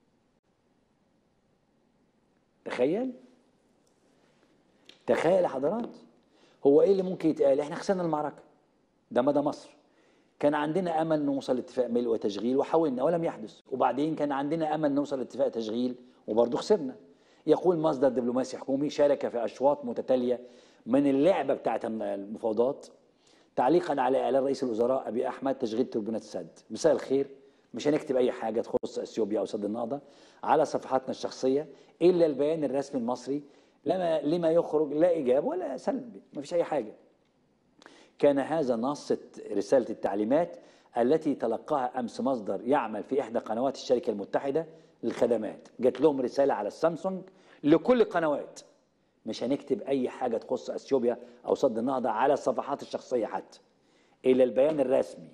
A: تخيل تخيل يا حضرات هو ايه اللي ممكن يتقال احنا خسرنا المعركه ده مدى مصر كان عندنا امل نوصل لاتفاق ملء وتشغيل وحاولنا ولم يحدث وبعدين كان عندنا امل نوصل لاتفاق تشغيل وبرضه خسرنا يقول مصدر دبلوماسي حكومي شارك في اشواط متتاليه من اللعبه بتاعه المفاوضات تعليقا على اعلان رئيس الوزراء ابي احمد تشغيل توربينات السد مساء الخير مش هنكتب اي حاجه تخص اثيوبيا او سد النهضه على صفحاتنا الشخصيه الا البيان الرسمي المصري لما لما يخرج لا ايجاب ولا سلب ما فيش اي حاجه كان هذا نص رساله التعليمات التي تلقاها امس مصدر يعمل في احدى قنوات الشركه المتحده للخدمات جات لهم رساله على السامسونج لكل القنوات مش هنكتب اي حاجه تخص اثيوبيا او صد النهضه على الصفحات الشخصيه حتى الا البيان الرسمي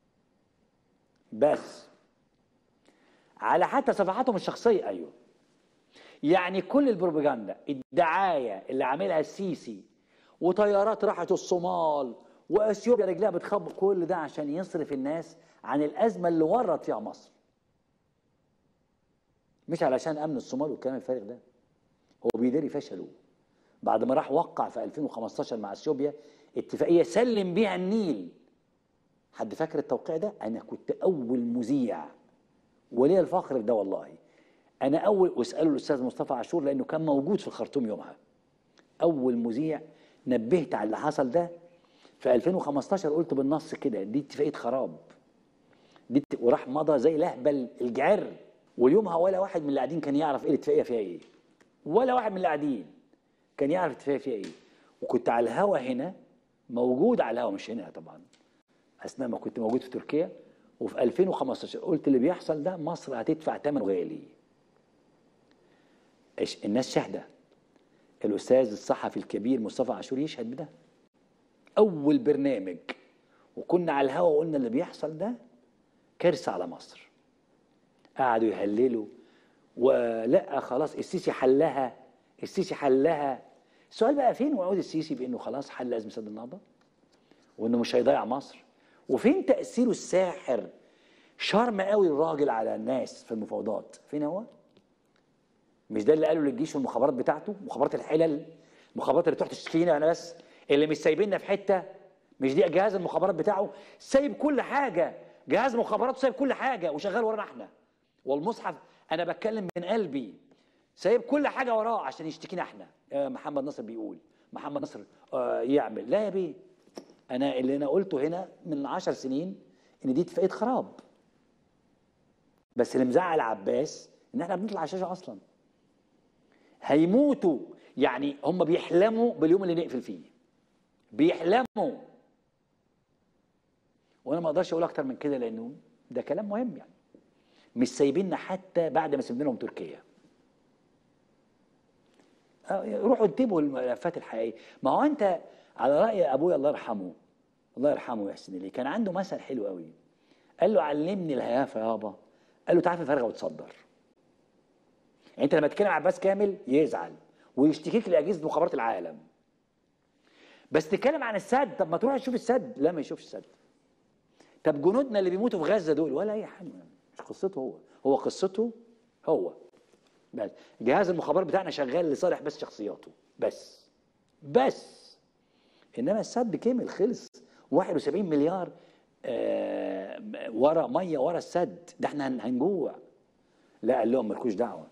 A: بس على حتى صفحاتهم الشخصيه ايوه يعني كل البروباجندا الدعايه اللي عاملها السيسي وطيارات راحت الصومال واثيوبيا رجلها بتخبط كل ده عشان يصرف الناس عن الازمه اللي ورط فيها مصر مش علشان امن الصومال والكلام الفارغ ده هو بيداري فشله بعد ما راح وقع في 2015 مع اثيوبيا اتفاقيه سلم بيها النيل حد فاكر التوقيع ده انا كنت اول مذيع ولي الفخر ده والله انا اول واسالوا الاستاذ مصطفى عاشور لانه كان موجود في الخرطوم يومها اول مذيع نبهت على اللي حصل ده في 2015 قلت بالنص كده دي اتفاقيه خراب دي ات- وراح مضى زي لهبل الجعر ويومها ولا واحد من اللي قاعدين كان يعرف ايه الاتفاقيه فيها ايه ولا واحد من اللي قاعدين كان يعرف الاتفاقيه فيها ايه وكنت على الهوا هنا موجود على الهوا مش هنا طبعا اثناء ما كنت موجود في تركيا وفي 2015 قلت اللي بيحصل ده مصر هتدفع ثمنه غالي إيش- الناس شاهده الاستاذ الصحفي الكبير مصطفى عاشور يشهد بده اول برنامج وكنا على الهوا وقلنا اللي بيحصل ده كارثه على مصر قعدوا يهللوا ولا خلاص السيسي حلها السيسي حلها السؤال بقى فين وعود السيسي بانه خلاص حل ازمه سد النهضه وانه مش هيضيع مصر وفين تاثيره الساحر شرم قوي الراجل على الناس في المفاوضات فين هو مش ده اللي قاله للجيش والمخابرات بتاعته مخابرات الحلل المخابرات اللي تروح تشتكينا انا بس اللي مش سايبيننا في حته مش دي جهاز المخابرات بتاعه سايب كل حاجه جهاز مخابراته سايب كل حاجه وشغال ورانا احنا والمصحف انا بتكلم من قلبي سايب كل حاجه وراه عشان يشتكينا احنا آه، محمد نصر بيقول محمد نصر آه، يعمل لا يا بيه انا اللي انا قلته هنا من عشر سنين ان دي اتفاقيه خراب بس اللي مزعل عباس ان احنا بنطلع على الشاشه اصلا هيموتوا يعني هم بيحلموا باليوم اللي نقفل فيه بيحلموا وانا ما اقدرش اقول اكتر من كده لانه ده كلام مهم يعني مش سايبيننا حتى بعد ما سيبنا لهم تركيا آه، روحوا انتبهوا للملفات الحقيقيه ما هو انت على راي ابويا الله يرحمه الله يرحمه ويحسن اليه كان عنده مثل حلو قوي قال له علمني الهيافه يابا قال له تعرف الفرقه وتصدر يعني انت لما تتكلم عن عباس كامل يزعل ويشتكيك لاجهزه مخابرات العالم بس تتكلم عن السد طب ما تروح تشوف السد لا ما يشوفش السد طب جنودنا اللي بيموتوا في غزه دول ولا اي حاجه مش قصته هو هو قصته هو بس جهاز المخابرات بتاعنا شغال لصالح بس شخصياته بس بس انما السد كمل خلص 71 مليار آه ورا ميه ورا السد ده احنا هن- هنجوع لا قال لهم مالكوش دعوه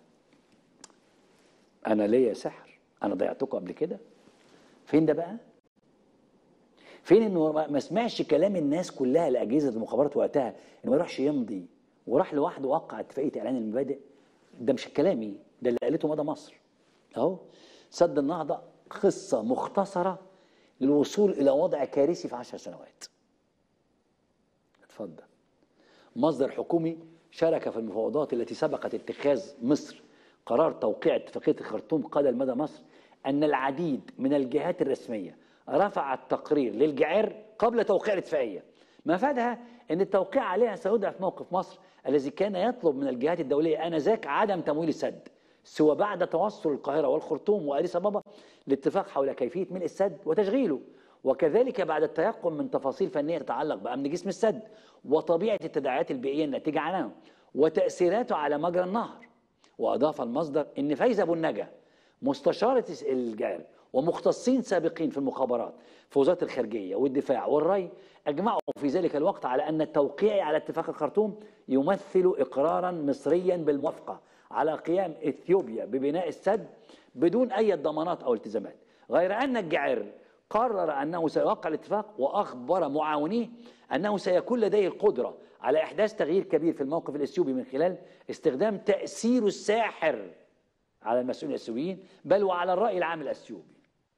A: انا ليا سحر انا ضيعتكم قبل كده فين ده بقى فين انه ما ما سمعش كلام الناس كلها لاجهزه المخابرات وقتها انه ما يروحش يمضي وراح لوحده وقع اتفاقيه اعلان المبادئ ده مش كلامي ده اللي قالته مدى مصر اهو سد النهضه قصه مختصره للوصول الى وضع كارثي في عشر سنوات اتفضل مصدر حكومي شارك في المفاوضات التي سبقت اتخاذ مصر قرار توقيع اتفاقيه الخرطوم قال المدى مصر أن العديد من الجهات الرسمية رفعت تقرير للجعر قبل توقيع الاتفاقية مفادها أن التوقيع عليها سيوضع في موقف مصر الذي كان يطلب من الجهات الدولية آنذاك عدم تمويل السد سوى بعد توصل القاهرة والخرطوم وأديس أبابا لاتفاق حول كيفية ملء السد وتشغيله وكذلك بعد التيقن من تفاصيل فنية تتعلق بأمن جسم السد وطبيعة التداعيات البيئية الناتجة عنه وتأثيراته على مجرى النهر وأضاف المصدر أن فايز أبو النجا مستشارة الجعل ومختصين سابقين في المخابرات في وزارة الخارجية والدفاع والري أجمعوا في ذلك الوقت على أن التوقيع على اتفاق الخرطوم يمثل إقرارا مصريا بالموافقة على قيام إثيوبيا ببناء السد بدون أي ضمانات أو التزامات غير أن الجعر قرر أنه سيوقع الاتفاق وأخبر معاونيه أنه سيكون لديه القدرة على إحداث تغيير كبير في الموقف الإثيوبي من خلال استخدام تأثيره الساحر على المسؤولين السوريين بل وعلى الرأي العام الأثيوبي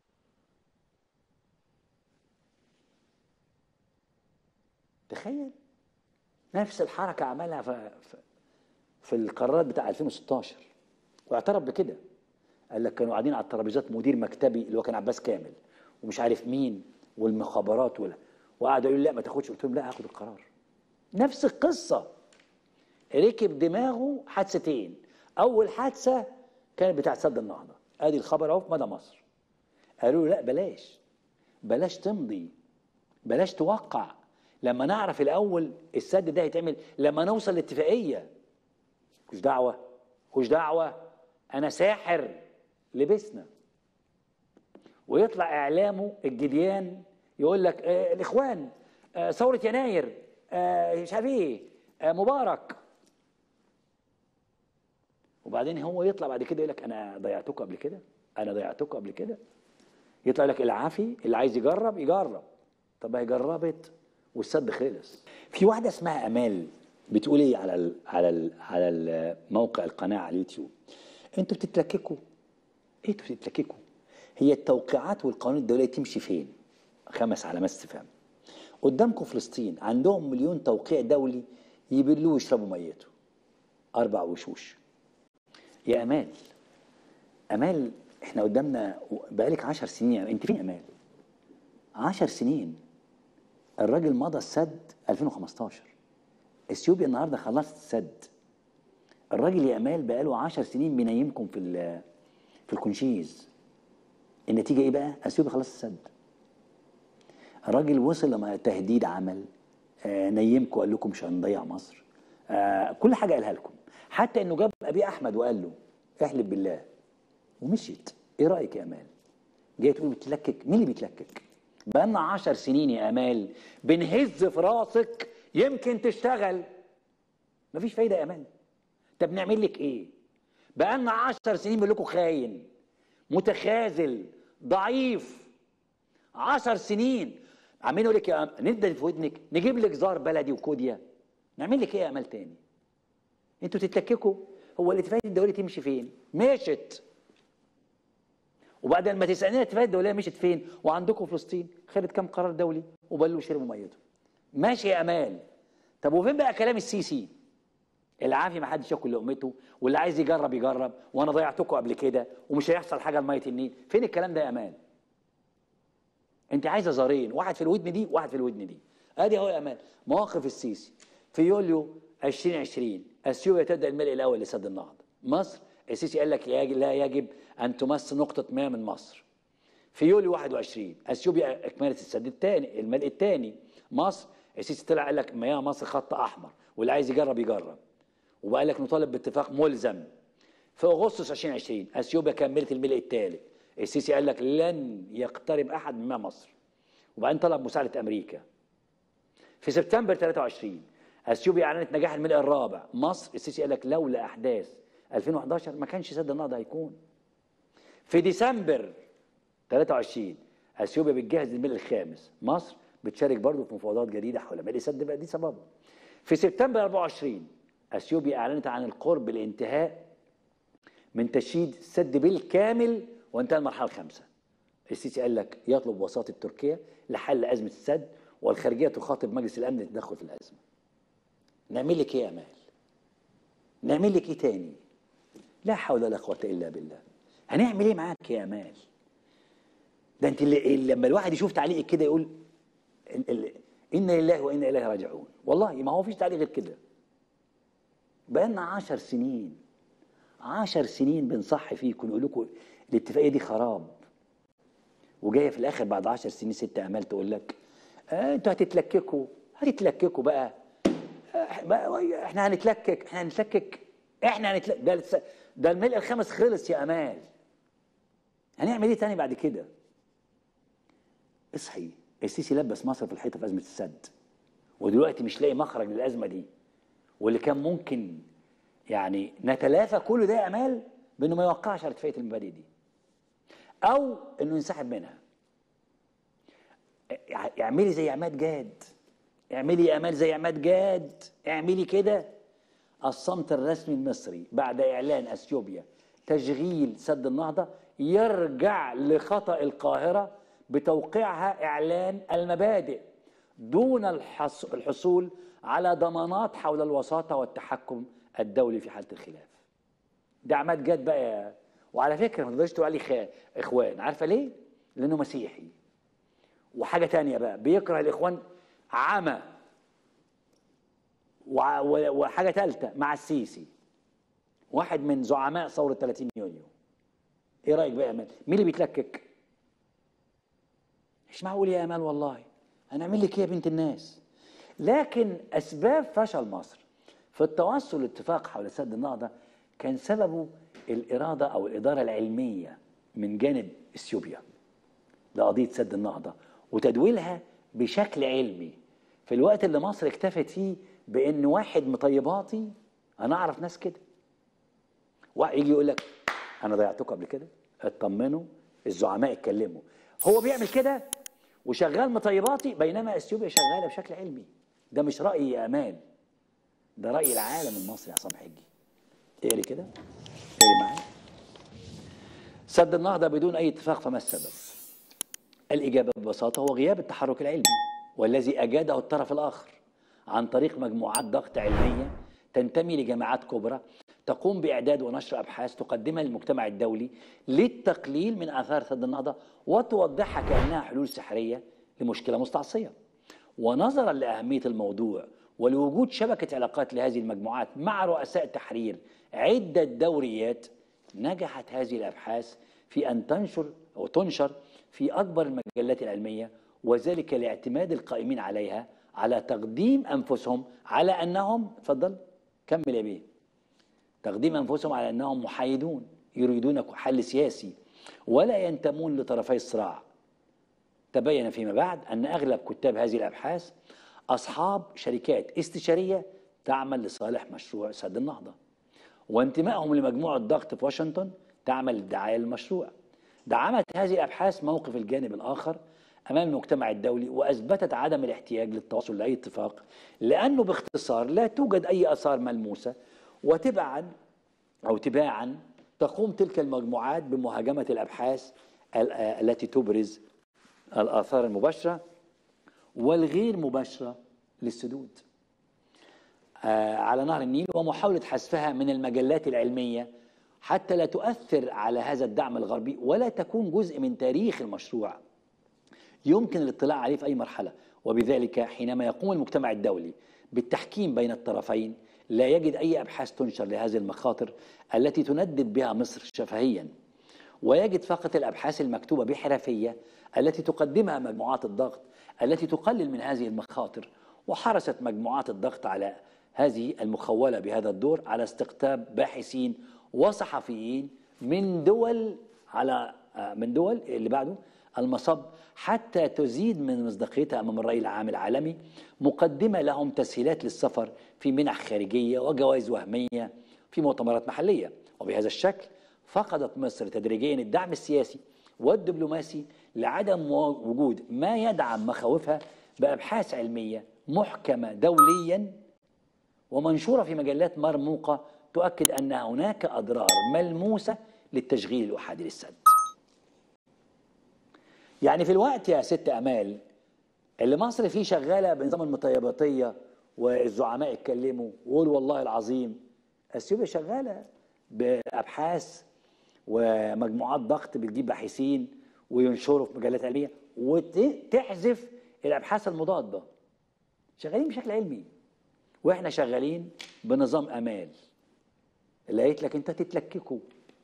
A: تخيل نفس الحركة عملها في, في القرارات بتاع 2016 واعترف بكده قال لك كانوا قاعدين على الترابيزات مدير مكتبي اللي هو كان عباس كامل ومش عارف مين والمخابرات ولا وقعدوا يقولوا لا ما تاخدش قلت لهم لا هاخد القرار نفس القصة ركب دماغه حادثتين أول حادثة كانت بتاعت سد النهضة ادي الخبر اهو في مدى مصر قالوا له لا بلاش بلاش تمضي بلاش توقع لما نعرف الاول السد ده هيتعمل لما نوصل لاتفاقيه مش دعوه مش دعوه انا ساحر لبسنا ويطلع اعلامه الجديان يقول لك آه الاخوان آه ثوره يناير آه مش عارف ايه آه مبارك وبعدين هو يطلع بعد كده يقول لك انا ضيعتكم قبل كده انا ضيعتكم قبل كده يطلع لك العافي اللي عايز يجرب يجرب طب هي جربت والسد خلص في واحده اسمها امال بتقول ايه على ال على ال على الموقع القناه على اليوتيوب انتوا بتتلككوا ايه انتوا بتتلككوا هي التوقيعات والقوانين الدوليه تمشي فين خمس علامات استفهام قدامكم فلسطين عندهم مليون توقيع دولي يبلوه ويشربوا ميته اربع وشوش يا امال امال احنا قدامنا بقالك عشر سنين يعني انت فين امال عشر سنين الراجل مضى السد 2015 اثيوبيا النهارده خلصت السد الراجل يا امال بقاله 10 سنين بينيمكم في في الكونشيز النتيجه ايه بقى اثيوبيا خلصت السد الراجل وصل لما تهديد عمل آه نيمكم قال لكم مش هنضيع مصر آه كل حاجه قالها لكم حتى انه جاب ابي احمد وقال له احلف بالله ومشيت ايه رايك يا امال جاي تقول بتلكك مين اللي بيتلكك بقالنا عشر سنين يا امال بنهز في راسك يمكن تشتغل مفيش فايده يا امال طب نعمل لك ايه بقالنا عشر سنين بنقول لكم خاين متخاذل ضعيف عشر سنين عمالين يقول لك يا أم... ندى في ودنك نجيب لك زار بلدي وكوديا نعمل لك ايه يا امال تاني انتوا تتلككوا هو الاتفاقيه الدوليه تمشي فين مشت وبعد ما تسالني الاتفاقيه الدوليه مشت فين وعندكم فلسطين خدت كام قرار دولي وبلوا شربوا ميته ماشي يا امال طب وفين بقى كلام السيسي العافي ما حدش ياكل لقمته واللي عايز يجرب يجرب وانا ضيعتكم قبل كده ومش هيحصل حاجه لميه النيل فين الكلام ده يا امان انت عايزه زارين واحد في الودن دي واحد في الودن دي ادي اهو يا امان مواقف السيسي في يوليو 2020 اثيوبيا تبدا الملء الاول لسد النهضه مصر السيسي قال لك لا يجب ان تمس نقطه مياه من مصر في يوليو 21 اثيوبيا اكملت السد الثاني الملء الثاني مصر السيسي طلع قال لك مياه مصر خط احمر واللي عايز يجرب يجرب وبقى لك نطالب باتفاق ملزم في اغسطس 2020 اثيوبيا كملت الملء الثالث السيسي قال لك لن يقترب احد من مياه مصر وبعدين طلب مساعده امريكا في سبتمبر 23 اثيوبيا اعلنت نجاح الملء الرابع مصر السيسي قال لك لولا احداث 2011 ما كانش سد النهضه هيكون في ديسمبر 23 اثيوبيا بتجهز الملء الخامس مصر بتشارك برضه في مفاوضات جديده حول ملء سد بقى دي سببه في سبتمبر 24 اثيوبيا اعلنت عن القرب الانتهاء من تشييد السد بالكامل وانتهى المرحله الخامسه السيسي قال لك يطلب وساطه تركيا لحل ازمه السد والخارجيه تخاطب مجلس الامن للتدخل في الازمه نعمل لك ايه يا امال نعمل لك ايه تاني لا حول ولا قوه الا بالله هنعمل ايه معاك يا امال ده انت اللي لما الواحد يشوف تعليق كده يقول ال- ال- انا لله وانا اليه راجعون والله ما هو فيش تعليق غير كده بقالنا عشر سنين عشر سنين بنصح فيكم نقول لكم الاتفاقيه دي خراب وجايه في الاخر بعد عشر سنين ست امال تقول لك آه انتوا هتتلككوا هتتلككوا بقى آه، بقى احنا هنتلكك احنا هنتلكك احنا هنتلكك ده لسه- ده الملء الخامس خلص يا امال هنعمل ايه تاني بعد كده اصحي السيسي لبس مصر في الحيطه في ازمه السد ودلوقتي مش لاقي مخرج للازمه دي واللي كان ممكن يعني نتلافى كل ده يا امال بانه ما يوقعش على اتفاقيه المبادئ دي او انه ينسحب منها اعملي زي عماد جاد اعملي يا امال زي عماد جاد اعملي كده الصمت الرسمي المصري بعد اعلان اثيوبيا تشغيل سد النهضه يرجع لخطا القاهره بتوقيعها اعلان المبادئ دون الحص- الحصول على ضمانات حول الوساطه والتحكم الدولي في حاله الخلاف ده عماد جاد بقى يا- وعلى فكره ما تقدرش تقول عليه خ- اخوان عارفه ليه؟ لانه مسيحي وحاجه تانية بقى بيكره الاخوان عمى وع- و- وحاجه ثالثه مع السيسي واحد من زعماء ثوره 30 يونيو ايه رايك بقى يا امال مين اللي بيتلكك مش معقول يا امال والله هنعمل لك ايه يا بنت الناس لكن اسباب فشل مصر في التوصل لاتفاق حول سد النهضه كان سببه الاراده او الاداره العلميه من جانب اثيوبيا لقضيه سد النهضه وتدويلها بشكل علمي في الوقت اللي مصر اكتفت فيه بان واحد مطيباتي انا اعرف ناس كده واحد يجي يقول لك انا ضيعتكم قبل كده اطمنوا الزعماء اتكلموا هو بيعمل كده وشغال مطيباتي بينما اثيوبيا شغاله بشكل علمي ده مش راي يا امان ده راي العالم المصري يا عصام حجي اقري كده اقري معايا سد النهضه بدون اي اتفاق فما السبب الإجابة ببساطة هو غياب التحرك العلمي والذي أجاده الطرف الآخر عن طريق مجموعات ضغط علمية تنتمي لجماعات كبرى تقوم بإعداد ونشر أبحاث تقدمها للمجتمع الدولي للتقليل من آثار سد النهضة وتوضحها كأنها حلول سحرية لمشكلة مستعصية ونظرا لأهمية الموضوع ولوجود شبكة علاقات لهذه المجموعات مع رؤساء تحرير عدة دوريات نجحت هذه الأبحاث في أن تنشر أو تنشر في أكبر المجلات العلمية وذلك لاعتماد القائمين عليها على تقديم أنفسهم على أنهم اتفضل كمل يا بيه تقديم أنفسهم على أنهم محايدون يريدون حل سياسي ولا ينتمون لطرفي الصراع تبين فيما بعد أن أغلب كتاب هذه الأبحاث أصحاب شركات استشارية تعمل لصالح مشروع سد النهضة وانتمائهم لمجموعة ضغط في واشنطن تعمل للدعاية للمشروع دعمت هذه الأبحاث موقف الجانب الآخر أمام المجتمع الدولي وأثبتت عدم الاحتياج للتوصل لأي اتفاق لأنه باختصار لا توجد أي آثار ملموسة وتبعا أو تباعا تقوم تلك المجموعات بمهاجمة الأبحاث ال- التي تبرز الآثار المباشرة والغير مباشرة للسدود آه، على نهر النيل ومحاولة حذفها من المجلات العلمية حتى لا تؤثر على هذا الدعم الغربي ولا تكون جزء من تاريخ المشروع يمكن الاطلاع عليه في أي مرحلة وبذلك حينما يقوم المجتمع الدولي بالتحكيم بين الطرفين لا يجد أي أبحاث تنشر لهذه المخاطر التي تندد بها مصر شفهيا ويجد فقط الأبحاث المكتوبة بحرفية التي تقدمها مجموعات الضغط التي تقلل من هذه المخاطر وحرصت مجموعات الضغط على هذه المخولة بهذا الدور على استقطاب باحثين وصحفيين من دول على آه، من دول اللي بعده المصب حتى تزيد من مصداقيتها امام الراي العام العالمي مقدمه لهم تسهيلات للسفر في منح خارجيه وجوائز وهميه في مؤتمرات محليه وبهذا الشكل فقدت مصر تدريجيا الدعم السياسي والدبلوماسي لعدم وجود ما يدعم مخاوفها بابحاث علميه محكمه دوليا ومنشوره في مجلات مرموقه تؤكد ان هناك اضرار ملموسه للتشغيل الاحادي للسد. يعني في الوقت يا ست امال اللي مصر فيه شغاله بنظام المطيباتيه والزعماء اتكلموا وقولوا والله العظيم اثيوبيا شغاله بابحاث ومجموعات ضغط بتجيب باحثين وينشره في مجلات علميه وتحذف الابحاث المضاده شغالين بشكل علمي واحنا شغالين بنظام امال اللي قالت لك انت تتلككوا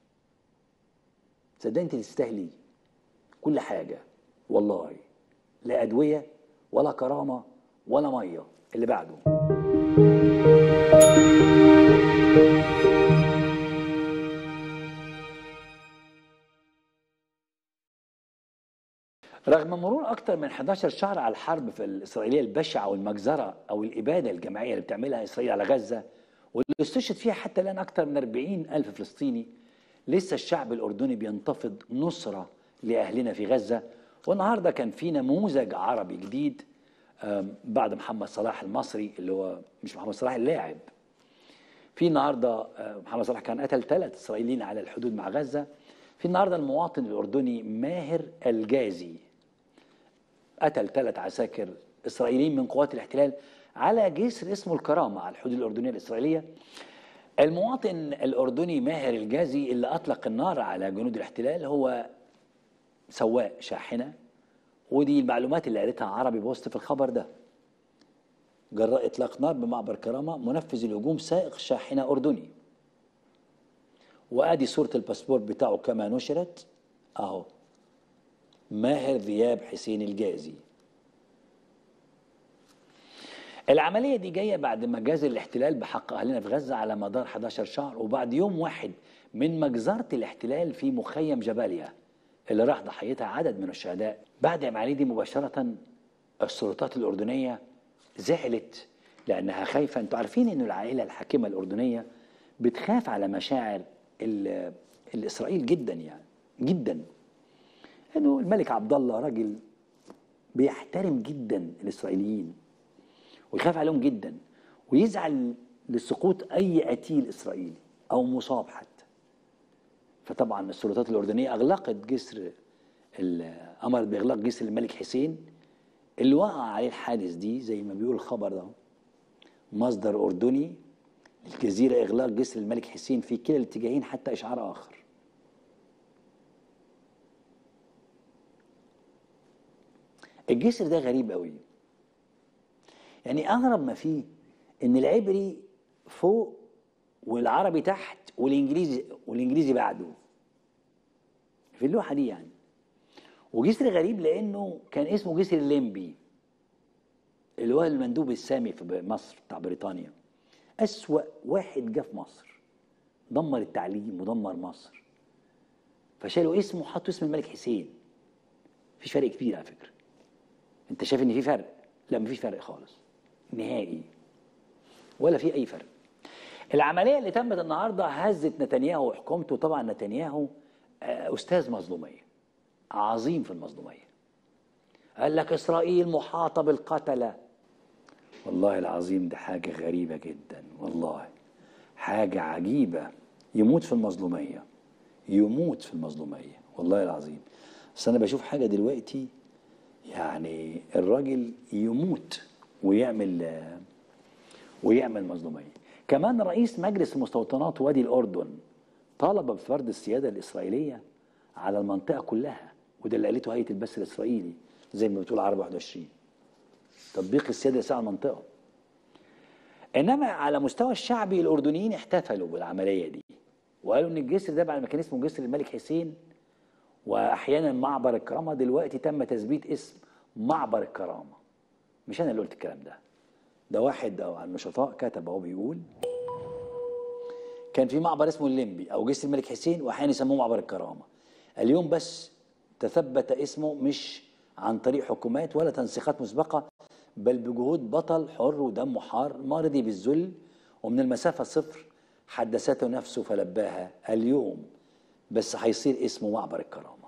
A: صدقني انت تستاهلي كل حاجه والله لا ادويه ولا كرامه ولا ميه اللي بعده رغم مرور أكثر من 11 شهر على الحرب في الإسرائيلية البشعة والمجزرة أو الإبادة الجماعية اللي بتعملها إسرائيل على غزة واللي استشهد فيها حتى الآن أكثر من 40 ألف فلسطيني لسه الشعب الأردني بينتفض نصرة لأهلنا في غزة والنهاردة كان في نموذج عربي جديد بعد محمد صلاح المصري اللي هو مش محمد صلاح اللاعب في النهارده محمد صلاح كان قتل ثلاث اسرائيليين على الحدود مع غزه في النهارده المواطن الاردني ماهر الجازي قتل ثلاث عساكر اسرائيليين من قوات الاحتلال على جسر اسمه الكرامه على الحدود الاردنيه الاسرائيليه المواطن الاردني ماهر الجازي اللي اطلق النار على جنود الاحتلال هو سواق شاحنه ودي المعلومات اللي قالتها عربي بوست في الخبر ده جراء اطلاق نار بمعبر كرامه منفذ الهجوم سائق شاحنه اردني وادي صوره الباسبور بتاعه كما نشرت اهو ماهر ذياب حسين الجازي العملية دي جاية بعد ما جاز الاحتلال بحق أهلنا في غزة على مدار 11 شهر وبعد يوم واحد من مجزرة الاحتلال في مخيم جباليا اللي راح ضحيتها عدد من الشهداء بعد العملية دي مباشرة السلطات الأردنية زعلت لأنها خايفة أنتوا عارفين أن العائلة الحاكمة الأردنية بتخاف على مشاعر الإسرائيل جدا يعني جدا انه الملك عبد الله راجل بيحترم جدا الاسرائيليين ويخاف عليهم جدا ويزعل لسقوط اي قتيل اسرائيلي او مصاب حتى فطبعا السلطات الاردنيه اغلقت جسر امرت باغلاق جسر الملك حسين اللي وقع عليه الحادث دي زي ما بيقول الخبر ده مصدر اردني الجزيره اغلاق جسر الملك حسين في كلا الاتجاهين حتى اشعار اخر الجسر ده غريب قوي يعني اغرب ما فيه ان العبري فوق والعربي تحت والانجليزي والانجليزي بعده في اللوحه دي يعني وجسر غريب لانه كان اسمه جسر الليمبي اللي هو المندوب السامي في مصر بتاع بريطانيا اسوا واحد جه في مصر دمر التعليم ودمر مصر فشالوا اسمه وحطوا اسم الملك حسين مفيش فرق كبير على فكره انت شايف ان في فرق لا مفيش فرق خالص نهائي ولا في اي فرق العمليه اللي تمت النهارده هزت نتنياهو وحكومته طبعا نتنياهو استاذ مظلوميه عظيم في المظلوميه قال لك اسرائيل محاطه بالقتله والله العظيم ده حاجه غريبه جدا والله حاجه عجيبه يموت في المظلوميه يموت في المظلوميه والله العظيم بس انا بشوف حاجه دلوقتي يعني الراجل يموت ويعمل ويعمل مظلوميه كمان رئيس مجلس مستوطنات وادي الاردن طالب بفرض السياده الاسرائيليه على المنطقه كلها وده اللي قالته هيئه البث الاسرائيلي زي ما بتقول عرب 21 تطبيق السياده على المنطقه انما على مستوى الشعبي الاردنيين احتفلوا بالعمليه دي وقالوا ان الجسر ده بعد ما كان اسمه جسر الملك حسين واحيانا معبر الكرامه دلوقتي تم تثبيت اسم معبر الكرامه مش انا اللي قلت الكلام ده ده واحد او النشطاء كتب اهو بيقول كان في معبر اسمه الليمبي او جسر الملك حسين واحيانا يسموه معبر الكرامه اليوم بس تثبت اسمه مش عن طريق حكومات ولا تنسيقات مسبقه بل بجهود بطل حر ودمه حار مرضي بالذل ومن المسافه صفر حدثته نفسه فلباها اليوم بس هيصير اسمه معبر الكرامه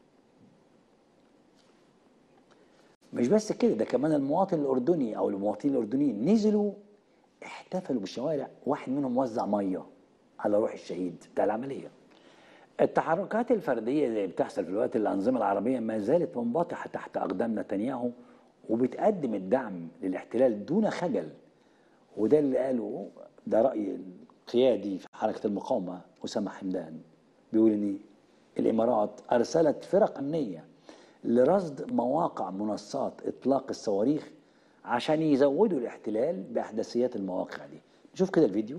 A: مش بس كده ده كمان المواطن الاردني او المواطنين الاردنيين نزلوا احتفلوا بالشوارع واحد منهم وزع ميه على روح الشهيد بتاع العمليه التحركات الفرديه اللي بتحصل في الوقت الانظمه العربيه ما زالت منبطحه تحت اقدام نتنياهو وبتقدم الدعم للاحتلال دون خجل وده اللي قاله ده راي القيادي في حركه المقاومه اسامه حمدان بيقول ان الامارات ارسلت فرق امنيه لرصد مواقع منصات اطلاق الصواريخ عشان يزودوا الاحتلال باحداثيات المواقع دي نشوف كده الفيديو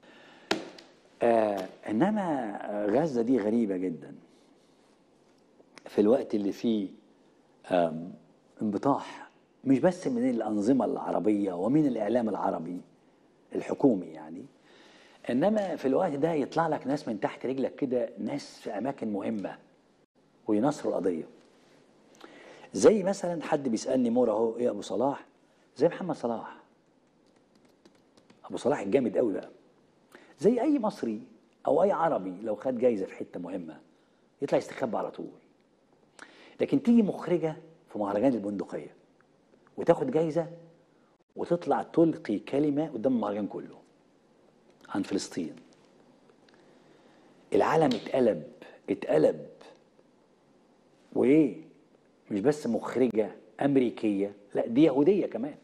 A: آه انما غزه دي غريبه جدا في الوقت اللي فيه آم، انبطاح مش بس من الانظمه العربيه ومن الاعلام العربي الحكومي يعني انما في الوقت ده يطلع لك ناس من تحت رجلك كده ناس في اماكن مهمه وينصروا القضيه زي مثلا حد بيسالني مور اهو ايه ابو صلاح زي محمد صلاح ابو صلاح الجامد قوي بقى زي اي مصري او اي عربي لو خد جايزه في حته مهمه يطلع يستخبى على طول لكن تيجي مخرجه في مهرجان البندقيه وتاخد جايزه وتطلع تلقي كلمه قدام المهرجان كله عن فلسطين العالم اتقلب اتقلب وايه مش بس مخرجه امريكيه لا دي يهوديه كمان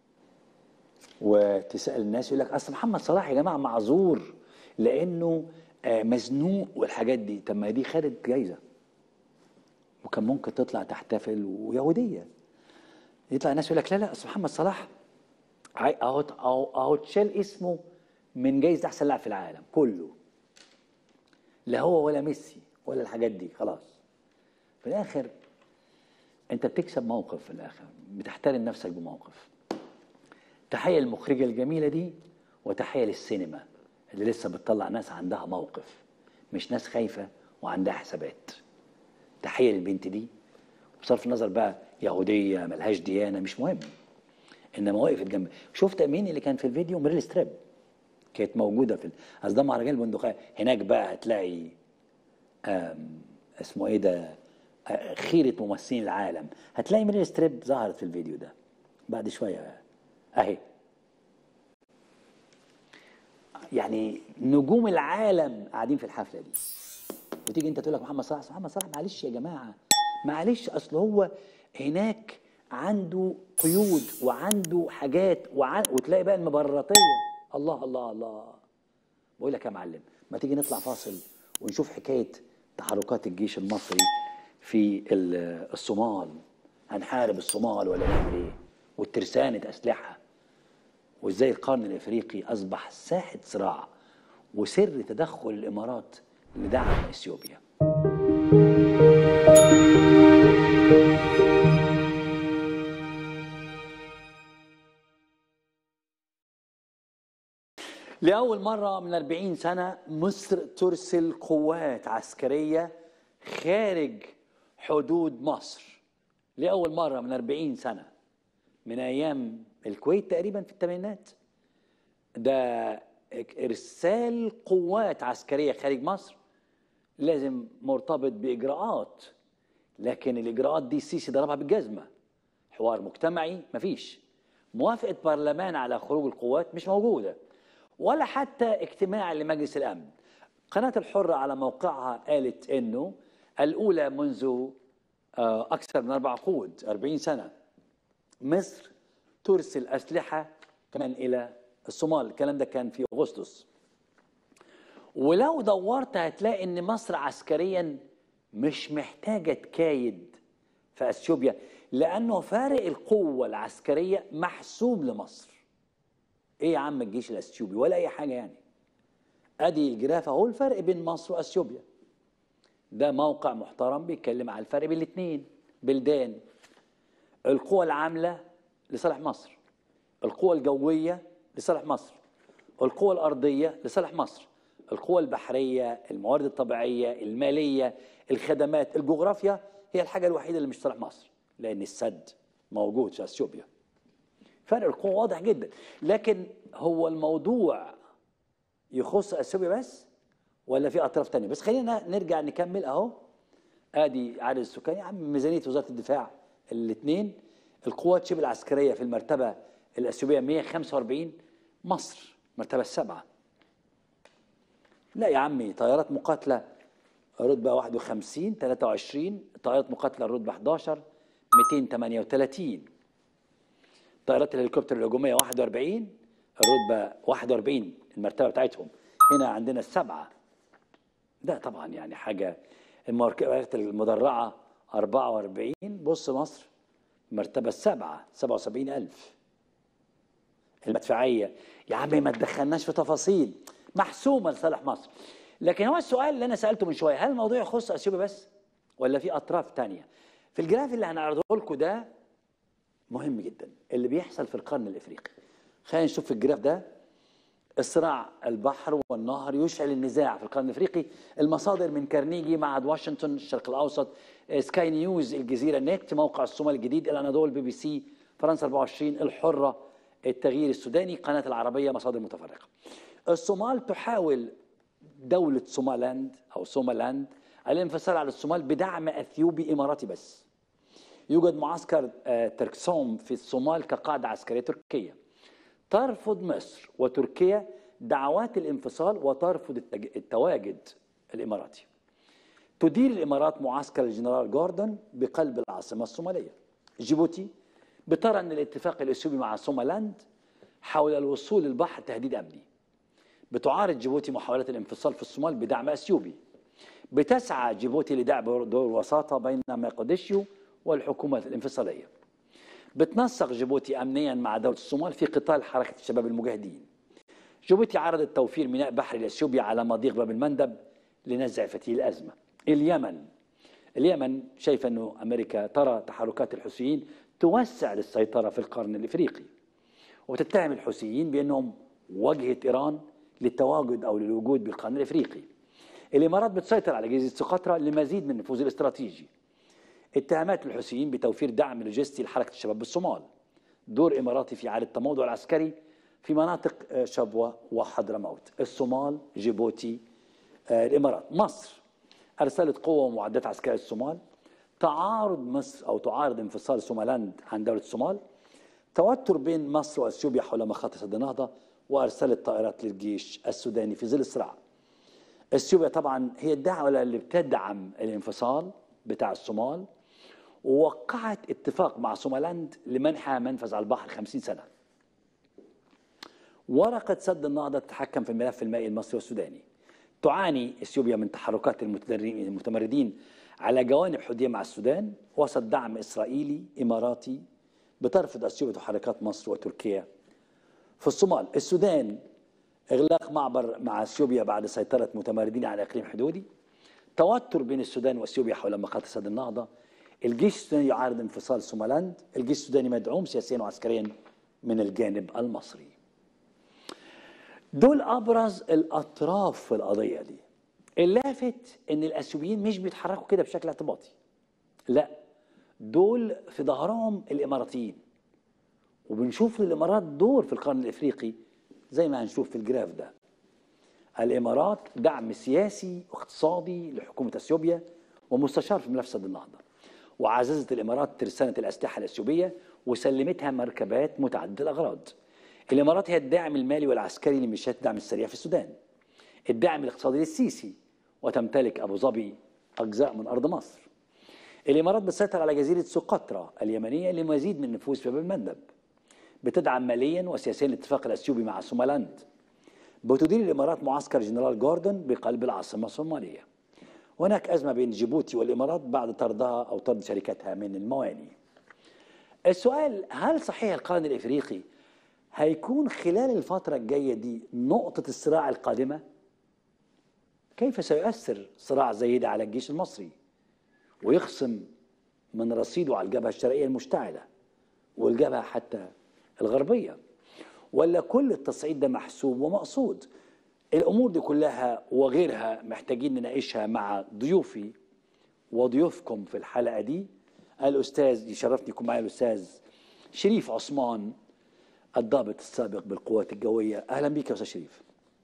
A: وتسال الناس يقول لك اصل محمد صلاح يا جماعه معذور لانه آه، مزنوق والحاجات دي طب ما دي خدت جايزه وكان ممكن تطلع تحتفل ويهوديه يطلع الناس يقول لك لا لا اصل محمد صلاح عاي- اهو اهو اهو اتشال اسمه من جايزه احسن لاعب في العالم كله لا هو ولا ميسي ولا الحاجات دي خلاص في الاخر انت بتكسب موقف في الاخر بتحترم نفسك بموقف تحيه للمخرجه الجميله دي وتحيه للسينما اللي لسه بتطلع ناس عندها موقف مش ناس خايفه وعندها حسابات تحيه للبنت دي بصرف النظر بقى يهوديه ملهاش ديانه مش مهم انما وقفت جنب شفت مين اللي كان في الفيديو ميريل ستريب كانت موجوده في ال- اصل ده مهرجان البندقيه هناك بقى هتلاقي آم، اسمه ايه ده آه، خيره ممثلين العالم هتلاقي ميريل ستريب ظهرت في الفيديو ده بعد شويه اهي يعني نجوم العالم قاعدين في الحفله دي وتيجي انت تقول لك محمد صلاح محمد صلاح معلش يا جماعه معلش اصل هو هناك عنده قيود وعنده حاجات وعن... وتلاقي بقى المبرراتيه الله الله الله بقول لك يا معلم ما تيجي نطلع فاصل ونشوف حكايه تحركات الجيش المصري في ال- الصومال هنحارب الصومال ولا نعمل ايه والترسانة اسلحه وازاي القرن الافريقي اصبح ساحه صراع وسر تدخل الامارات لدعم اثيوبيا لأول مرة من 40 سنة مصر ترسل قوات عسكرية خارج حدود مصر لأول مرة من 40 سنة من أيام الكويت تقريبا في الثمانينات ده إرسال قوات عسكرية خارج مصر لازم مرتبط بإجراءات لكن الإجراءات دي السيسي ضربها بالجزمة حوار مجتمعي مفيش موافقة برلمان على خروج القوات مش موجودة ولا حتى اجتماع لمجلس الأمن قناة الحرة على موقعها قالت أنه الأولى منذ آه، أكثر من أربع عقود 40 سنة مصر ترسل أسلحة كمان إلى الصومال الكلام ده كان في أغسطس ولو دورت هتلاقي ان مصر عسكريا مش محتاجه تكايد في اثيوبيا لانه فارق القوه العسكريه محسوب لمصر ايه يا عم الجيش الاثيوبي ولا اي حاجه يعني ادي الجراف اهو الفرق بين مصر واثيوبيا ده موقع محترم بيتكلم على الفرق بين الاثنين بلدان القوى العامله لصالح مصر القوى الجويه لصالح مصر القوى الارضيه لصالح مصر القوى البحريه الموارد الطبيعيه الماليه الخدمات الجغرافيا هي الحاجه الوحيده اللي مش صالح مصر لان السد موجود في اثيوبيا فرق القوى واضح جدا لكن هو الموضوع يخص اثيوبيا بس ولا في اطراف تانية بس خلينا نرجع نكمل اهو ادي عدد السكان يا عم ميزانيه وزاره الدفاع الاثنين القوات شبه العسكريه في المرتبه الاثيوبيه 145 مصر المرتبه السابعه لا يا عمي طيارات مقاتله رتبه 51 23 طيارات مقاتله الرتبه 11 238 طيارات الهليكوبتر الهجوميه 41 الرتبه 41 المرتبه بتاعتهم هنا عندنا السبعه ده طبعا يعني حاجه المركبات المدرعه 44 بص مصر المرتبة السابعة 77 ألف المدفعية يا عمي ما تدخلناش في تفاصيل محسومة لصالح مصر لكن هو السؤال اللي أنا سألته من شوية هل الموضوع يخص أثيوبيا بس ولا في أطراف تانية في الجراف اللي هنعرضه لكم ده مهم جدا اللي بيحصل في القرن الإفريقي خلينا نشوف في الجراف ده الصراع البحر والنهر يشعل النزاع في القرن الافريقي المصادر من كارنيجي معهد واشنطن الشرق الاوسط سكاي نيوز الجزيره نت موقع الصومال الجديد الاناضول بي بي سي فرنسا 24 الحره التغيير السوداني قناه العربيه مصادر متفرقه الصومال تحاول دوله صومالاند او صومالاند الانفصال على الصومال بدعم اثيوبي اماراتي بس يوجد معسكر آه، تركسوم في الصومال كقاعده عسكريه تركيه ترفض مصر وتركيا دعوات الانفصال وترفض التواجد الاماراتي تدير الامارات معسكر الجنرال جوردن بقلب العاصمه الصوماليه جيبوتي بترى ان الاتفاق الاثيوبي مع صومالاند حول الوصول للبحر تهديد امني بتعارض جيبوتي محاولات الانفصال في الصومال بدعم اثيوبي بتسعى جيبوتي لدعم دور وساطه بين مقدشيو والحكومه الانفصاليه بتنسق جيبوتي امنيا مع دوله الصومال في قتال حركه الشباب المجاهدين جيبوتي عرضت توفير ميناء بحري لاثيوبيا على مضيق باب المندب لنزع فتيل الازمه اليمن اليمن شايفه انه امريكا ترى تحركات الحوثيين توسع للسيطره في القرن الافريقي وتتهم الحوثيين بانهم واجهه ايران للتواجد او للوجود بالقرن الافريقي الامارات بتسيطر على جزيره سقطرى لمزيد من النفوذ الاستراتيجي اتهامات الحوثيين بتوفير دعم لوجستي لحركة الشباب بالصومال دور إماراتي في إعادة التموضع العسكري في مناطق آه، شبوة وحضرموت الصومال جيبوتي آه، الإمارات مصر أرسلت قوة ومعدات عسكرية للصومال تعارض مصر أو تعارض انفصال سومالاند عن دولة الصومال توتر بين مصر واثيوبيا حول مخاطر سد النهضة وأرسلت طائرات للجيش السوداني في ظل الصراع اثيوبيا طبعا هي الدعوة اللي بتدعم الانفصال بتاع الصومال ووقعت اتفاق مع سومالاند لمنحها منفذ على البحر 50 سنة ورقة سد النهضة تتحكم في الملف المائي المصري والسوداني تعاني اثيوبيا من تحركات المتمردين على جوانب حدودية مع السودان وسط دعم إسرائيلي إماراتي بترفض اثيوبيا تحركات مصر وتركيا في الصومال السودان إغلاق معبر مع اثيوبيا بعد سيطرة متمردين على إقليم حدودي توتر بين السودان واثيوبيا حول مخاطر سد النهضة الجيش السوداني يعارض انفصال سومالاند الجيش السوداني مدعوم سياسيا وعسكريا من الجانب المصري دول ابرز الاطراف في القضيه دي اللافت ان الاثيوبيين مش بيتحركوا كده بشكل اعتباطي لا دول في ظهرهم الاماراتيين وبنشوف للامارات دور في القرن الافريقي زي ما هنشوف في الجراف ده الامارات دعم سياسي واقتصادي لحكومه اثيوبيا ومستشار في ملف سد النهضه وعززت الإمارات ترسانة الأسلحة الأثيوبية وسلمتها مركبات متعددة الأغراض الإمارات هي الداعم المالي والعسكري لميليشيات الدعم السريع في السودان الداعم الاقتصادي للسيسي وتمتلك أبو ظبي أجزاء من أرض مصر الإمارات بتسيطر على جزيرة سقطرى اليمنية لمزيد من النفوذ في باب المندب بتدعم ماليا وسياسيا الاتفاق الأثيوبي مع سومالاند بتدير الإمارات معسكر جنرال جوردن بقلب العاصمة الصومالية هناك أزمة بين جيبوتي والإمارات بعد طردها أو طرد شركتها من المواني السؤال هل صحيح القرن الإفريقي هيكون خلال الفترة الجاية دي نقطة الصراع القادمة؟ كيف سيؤثر صراع زي ده على الجيش المصري ويخصم من رصيده على الجبهة الشرقية المشتعلة والجبهة حتى الغربية ولا كل التصعيد ده محسوب ومقصود الامور دي كلها وغيرها محتاجين نناقشها مع ضيوفي وضيوفكم في الحلقه دي الاستاذ يشرفني يكون معايا الاستاذ شريف عثمان الضابط السابق بالقوات الجويه اهلا بك يا استاذ شريف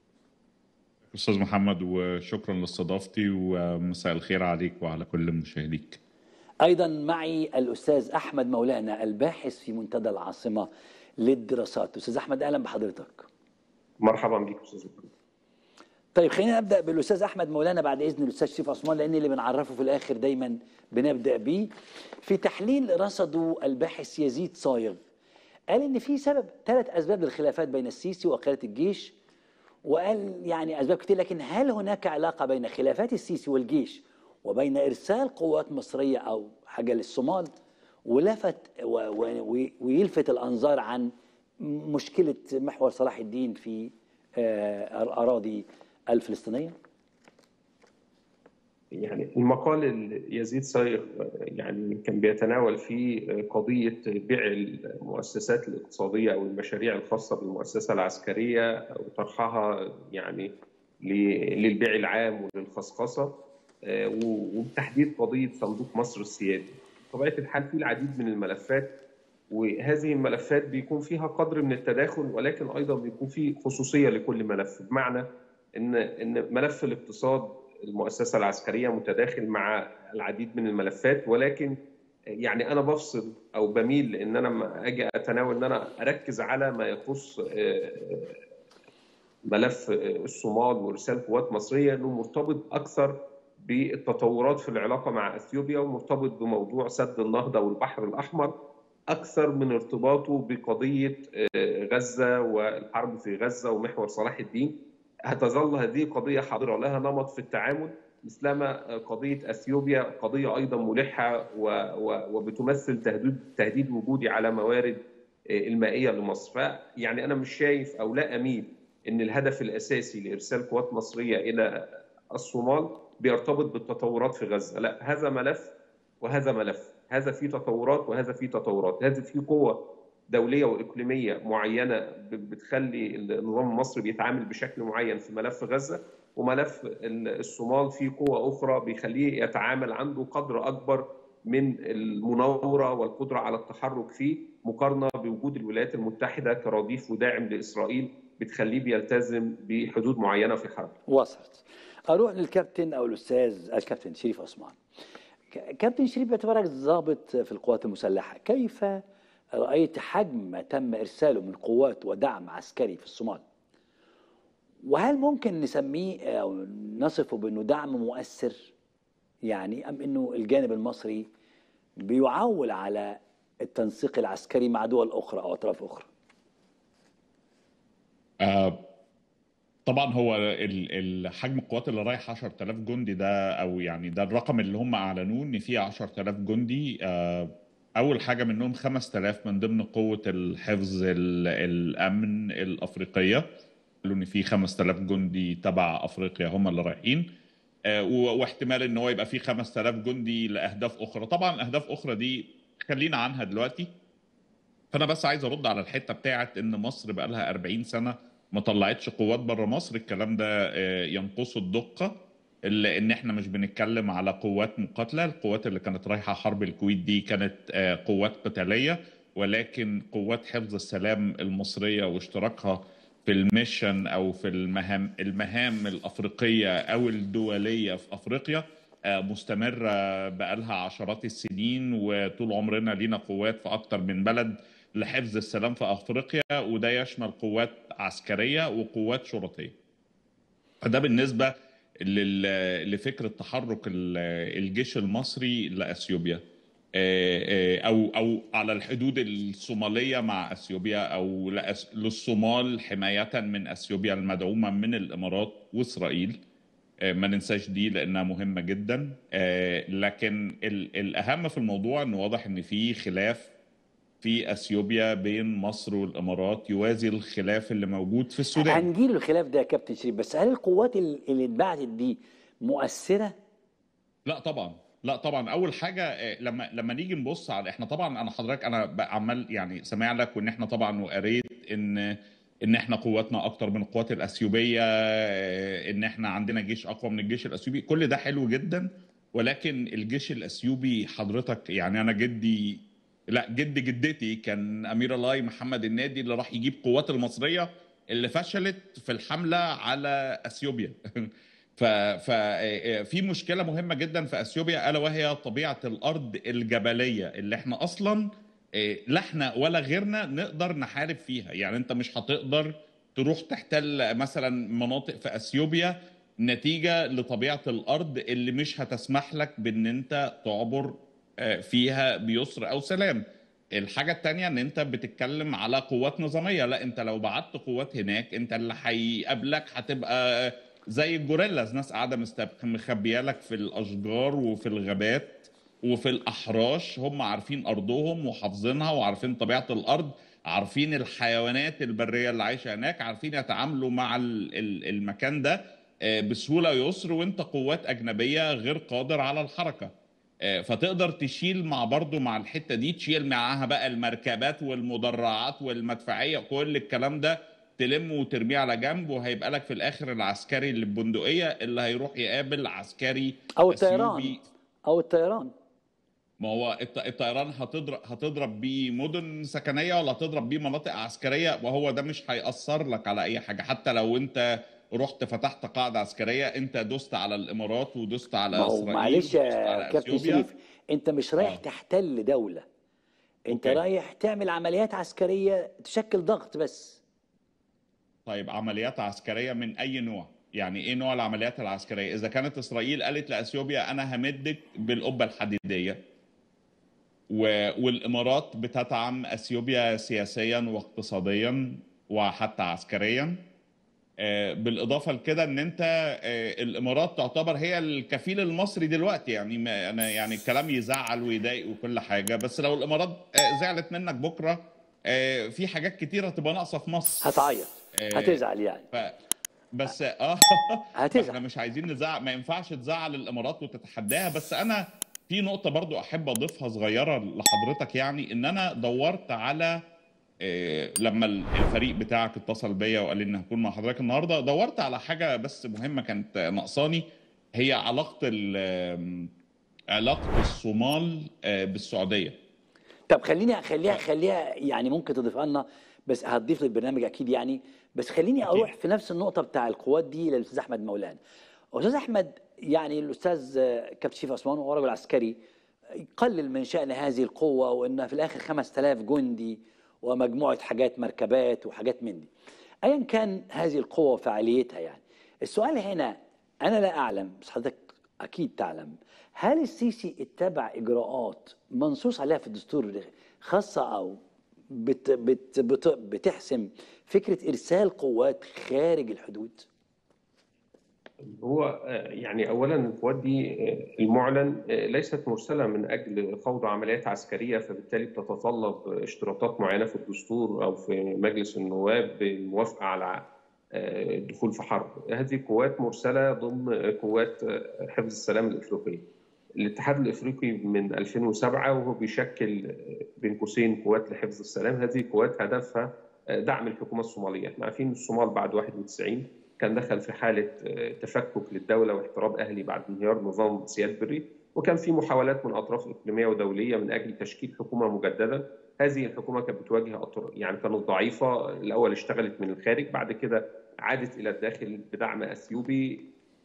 B: استاذ محمد وشكرا لاستضافتي ومساء الخير عليك وعلى كل مشاهديك
A: ايضا معي الاستاذ احمد مولانا الباحث في منتدى العاصمه للدراسات استاذ احمد اهلا بحضرتك
C: مرحبا بك استاذ محمد
A: طيب خلينا نبدا بالاستاذ احمد مولانا بعد اذن الاستاذ شريف عثمان لان اللي بنعرفه في الاخر دايما بنبدا بيه في تحليل رصده الباحث يزيد صايغ قال ان في سبب ثلاث اسباب للخلافات بين السيسي وقياده الجيش وقال يعني اسباب كتير لكن هل هناك علاقه بين خلافات السيسي والجيش وبين ارسال قوات مصريه او حاجه للصومال ولفت و- و- ويلفت الانظار عن مشكله محور صلاح الدين في آه، الاراضي الفلسطينيه
C: يعني المقال اللي يزيد صايغ يعني كان بيتناول فيه قضية بيع المؤسسات الاقتصادية أو المشاريع الخاصة بالمؤسسة العسكرية وطرحها يعني ل- للبيع العام وللخصخصة آه، وبتحديد قضية صندوق مصر السيادي بطبيعة الحال في العديد من الملفات وهذه الملفات بيكون فيها قدر من التداخل ولكن ايضا بيكون في خصوصيه لكل ملف بمعنى ان ان ملف الاقتصاد المؤسسه العسكريه متداخل مع العديد من الملفات ولكن يعني انا بفصل او بميل لان انا لما اجي اتناول ان انا اركز على ما يخص آه، ملف الصومال وارسال قوات مصريه انه مرتبط اكثر بالتطورات في العلاقه مع اثيوبيا ومرتبط بموضوع سد النهضه والبحر الاحمر اكثر من ارتباطه بقضيه آه، غزه والحرب في غزه ومحور صلاح الدين هتظل هذه قضيه حاضره لها نمط في التعامل مثلما قضيه اثيوبيا قضيه ايضا ملحه و- و- وبتمثل تهديد تهديد وجودي على موارد المائيه لمصر فيعني انا مش شايف او لا اميل ان الهدف الاساسي لارسال قوات مصريه الى الصومال بيرتبط بالتطورات في غزه لا هذا ملف وهذا ملف هذا فيه تطورات وهذا فيه تطورات هذا فيه قوة دولية وإقليمية معينة ب- بتخلي النظام المصري بيتعامل بشكل معين في ملف غزة وملف ال- الصومال فيه قوة أخرى بيخليه يتعامل عنده قدر أكبر من المناورة والقدرة على التحرك فيه مقارنة بوجود الولايات المتحدة كرديف وداعم لإسرائيل بتخليه بيلتزم بحدود معينة في حرب
A: وصلت اروح للكابتن او الاستاذ الكابتن شريف عثمان ك- كابتن شريف باعتبارك ضابط في القوات المسلحه كيف رايت حجم ما تم ارساله من قوات ودعم عسكري في الصومال وهل ممكن نسميه او نصفه بانه دعم مؤثر يعني ام انه الجانب المصري بيعول على التنسيق العسكري مع دول اخرى او اطراف اخرى
B: آه، طبعا هو ال- ال- حجم القوات اللي رايح 10000 جندي ده او يعني ده الرقم اللي هم اعلنوه ان فيه 10000 جندي آه، اول حاجه منهم 5000 من ضمن قوه الحفظ ال- الامن الافريقيه قالوا ان في 5000 جندي تبع افريقيا هم اللي رايحين آه، و- واحتمال ان هو يبقى في 5000 جندي لاهداف اخرى طبعا الاهداف اخرى دي خلينا عنها دلوقتي فانا بس عايز ارد على الحته بتاعت ان مصر بقى لها 40 سنه ما طلعتش قوات بره مصر الكلام ده آه، ينقصه الدقه الا ان احنا مش بنتكلم على قوات مقاتله القوات اللي كانت رايحه حرب الكويت دي كانت آه، قوات قتاليه ولكن قوات حفظ السلام المصريه واشتراكها في الميشن او في المهام المهام الافريقيه او الدوليه في افريقيا آه، مستمره بقالها عشرات السنين وطول عمرنا لينا قوات في اكتر من بلد لحفظ السلام في افريقيا وده يشمل قوات عسكريه وقوات شرطيه. فده بالنسبه لل- لفكره تحرك ال- الجيش المصري لاثيوبيا آه، آه، او او على الحدود الصوماليه مع اثيوبيا او لأس- للصومال حمايه من اثيوبيا المدعومه من الامارات واسرائيل. آه، ما ننساش دي لانها مهمه جدا آه، لكن ال- الاهم في الموضوع ان واضح ان في خلاف في اثيوبيا بين مصر والامارات يوازي الخلاف اللي موجود في السودان
A: هنجيله الخلاف ده يا كابتن شريف بس هل القوات ال- اللي اتبعتت دي مؤثره
B: لا طبعا لا طبعا اول حاجه آه، لما لما نيجي نبص على احنا طبعا انا حضرتك انا ب- عمال يعني سامع لك وان احنا طبعا وقريت ان ان احنا قواتنا اكتر من القوات الاثيوبيه آه، ان احنا عندنا جيش اقوى من الجيش الاثيوبي كل ده حلو جدا ولكن الجيش الاثيوبي حضرتك يعني انا جدي لا جد جدتي كان امير الله محمد النادي اللي راح يجيب قوات المصريه اللي فشلت في الحمله على اثيوبيا ف ففي مشكله مهمه جدا في اثيوبيا الا وهي طبيعه الارض الجبليه اللي احنا اصلا إيه، لا احنا ولا غيرنا نقدر نحارب فيها يعني انت مش هتقدر تروح تحتل مثلا مناطق في اثيوبيا نتيجه لطبيعه الارض اللي مش هتسمح لك بان انت تعبر آه، فيها بيسر او سلام الحاجة التانية ان انت بتتكلم على قوات نظامية لا انت لو بعت قوات هناك انت اللي هيقابلك هتبقى زي الجوريلاز ناس قاعده مستب- مخبيه لك في الاشجار وفي الغابات وفي الاحراش هم عارفين ارضهم وحافظينها وعارفين طبيعه الارض عارفين الحيوانات البريه اللي عايشه هناك عارفين يتعاملوا مع ال- ال- المكان ده آه، بسهوله ويسر وانت قوات اجنبيه غير قادر على الحركه آه، فتقدر تشيل مع برضو مع الحته دي تشيل معاها بقى المركبات والمدرعات والمدفعيه كل الكلام ده تلمه وترميه على جنب وهيبقى لك في الاخر العسكري اللي ببندقيه اللي هيروح يقابل عسكري
A: او الطيران
B: أثيوبي.
A: او الطيران
B: ما هو الط- الطيران هتضرب هتضرب بيه مدن سكنيه ولا هتضرب بيه مناطق عسكريه وهو ده مش هيأثر لك على اي حاجه حتى لو انت رحت فتحت قاعده عسكريه انت دوست على الامارات ودوست على
A: ما هو
B: اسرائيل
A: معلش
B: ودوست على
A: يا كابتن
B: اثيوبيا
A: شريف انت مش رايح
B: آه.
A: تحتل دوله انت
B: أوكي.
A: رايح تعمل عمليات عسكريه تشكل ضغط بس
B: طيب عمليات عسكريه من اي نوع يعني ايه نوع العمليات العسكريه اذا كانت اسرائيل قالت لاثيوبيا انا همدك بالقبه الحديديه و... والامارات بتدعم اثيوبيا سياسيا واقتصاديا وحتى عسكريا آه، بالاضافه لكده ان انت آه، الامارات تعتبر هي الكفيل المصري دلوقتي يعني ما انا يعني الكلام يزعل ويضايق وكل حاجه بس لو الامارات آه، زعلت منك بكره آه، في حاجات كتيره تبقى ناقصه في مصر
A: هتعيط
B: آه،
A: هتزعل يعني
B: ف... بس اه
A: هتزعل.
B: احنا مش عايزين نزعل ما ينفعش تزعل الامارات وتتحداها بس انا في نقطة برضو احب اضيفها صغيرة لحضرتك يعني ان انا دورت على آه، لما الفريق بتاعك اتصل بيا وقال لي ان هكون مع حضرتك النهارده دورت على حاجة بس مهمة كانت ناقصاني هي علاقة ال- علاقة الصومال آه، بالسعودية
A: طب خليني خليها خليها يعني ممكن تضيفها لنا بس هتضيف للبرنامج اكيد يعني بس خليني
B: أكيد.
A: اروح في نفس النقطه بتاع القوات دي للاستاذ احمد مولانا استاذ احمد يعني الاستاذ آه، كابتن شريف عثمان وهو رجل عسكري يقلل من شان هذه القوه وانها في الاخر 5000 جندي ومجموعه حاجات مركبات وحاجات من دي ايا كان هذه القوه وفعاليتها يعني السؤال هنا انا لا اعلم بس حضرتك اكيد تعلم هل السيسي اتبع اجراءات منصوص عليها في الدستور خاصه او بت بت بت بتحسم فكره ارسال قوات خارج الحدود
C: هو آه، يعني اولا القوات دي آه، المعلن آه، ليست مرسله من اجل خوض عمليات عسكريه فبالتالي بتتطلب اشتراطات معينه في الدستور او في مجلس النواب بالموافقه على آه، الدخول في حرب. هذه القوات مرسله ضمن قوات آه، حفظ السلام الافريقيه. الاتحاد الافريقي من 2007 وهو بيشكل آه، بين قوسين قوات لحفظ السلام، هذه القوات هدفها آه، دعم الحكومه الصوماليه، احنا عارفين الصومال بعد 91 كان دخل في حالة آه، تفكك للدولة واحتراب أهلي بعد انهيار نظام سياد بري وكان في محاولات من أطراف إقليمية ودولية من أجل تشكيل حكومة مجددة هذه الحكومة كانت بتواجه أطر... يعني كانت ضعيفة الأول اشتغلت من الخارج بعد كده عادت إلى الداخل بدعم أثيوبي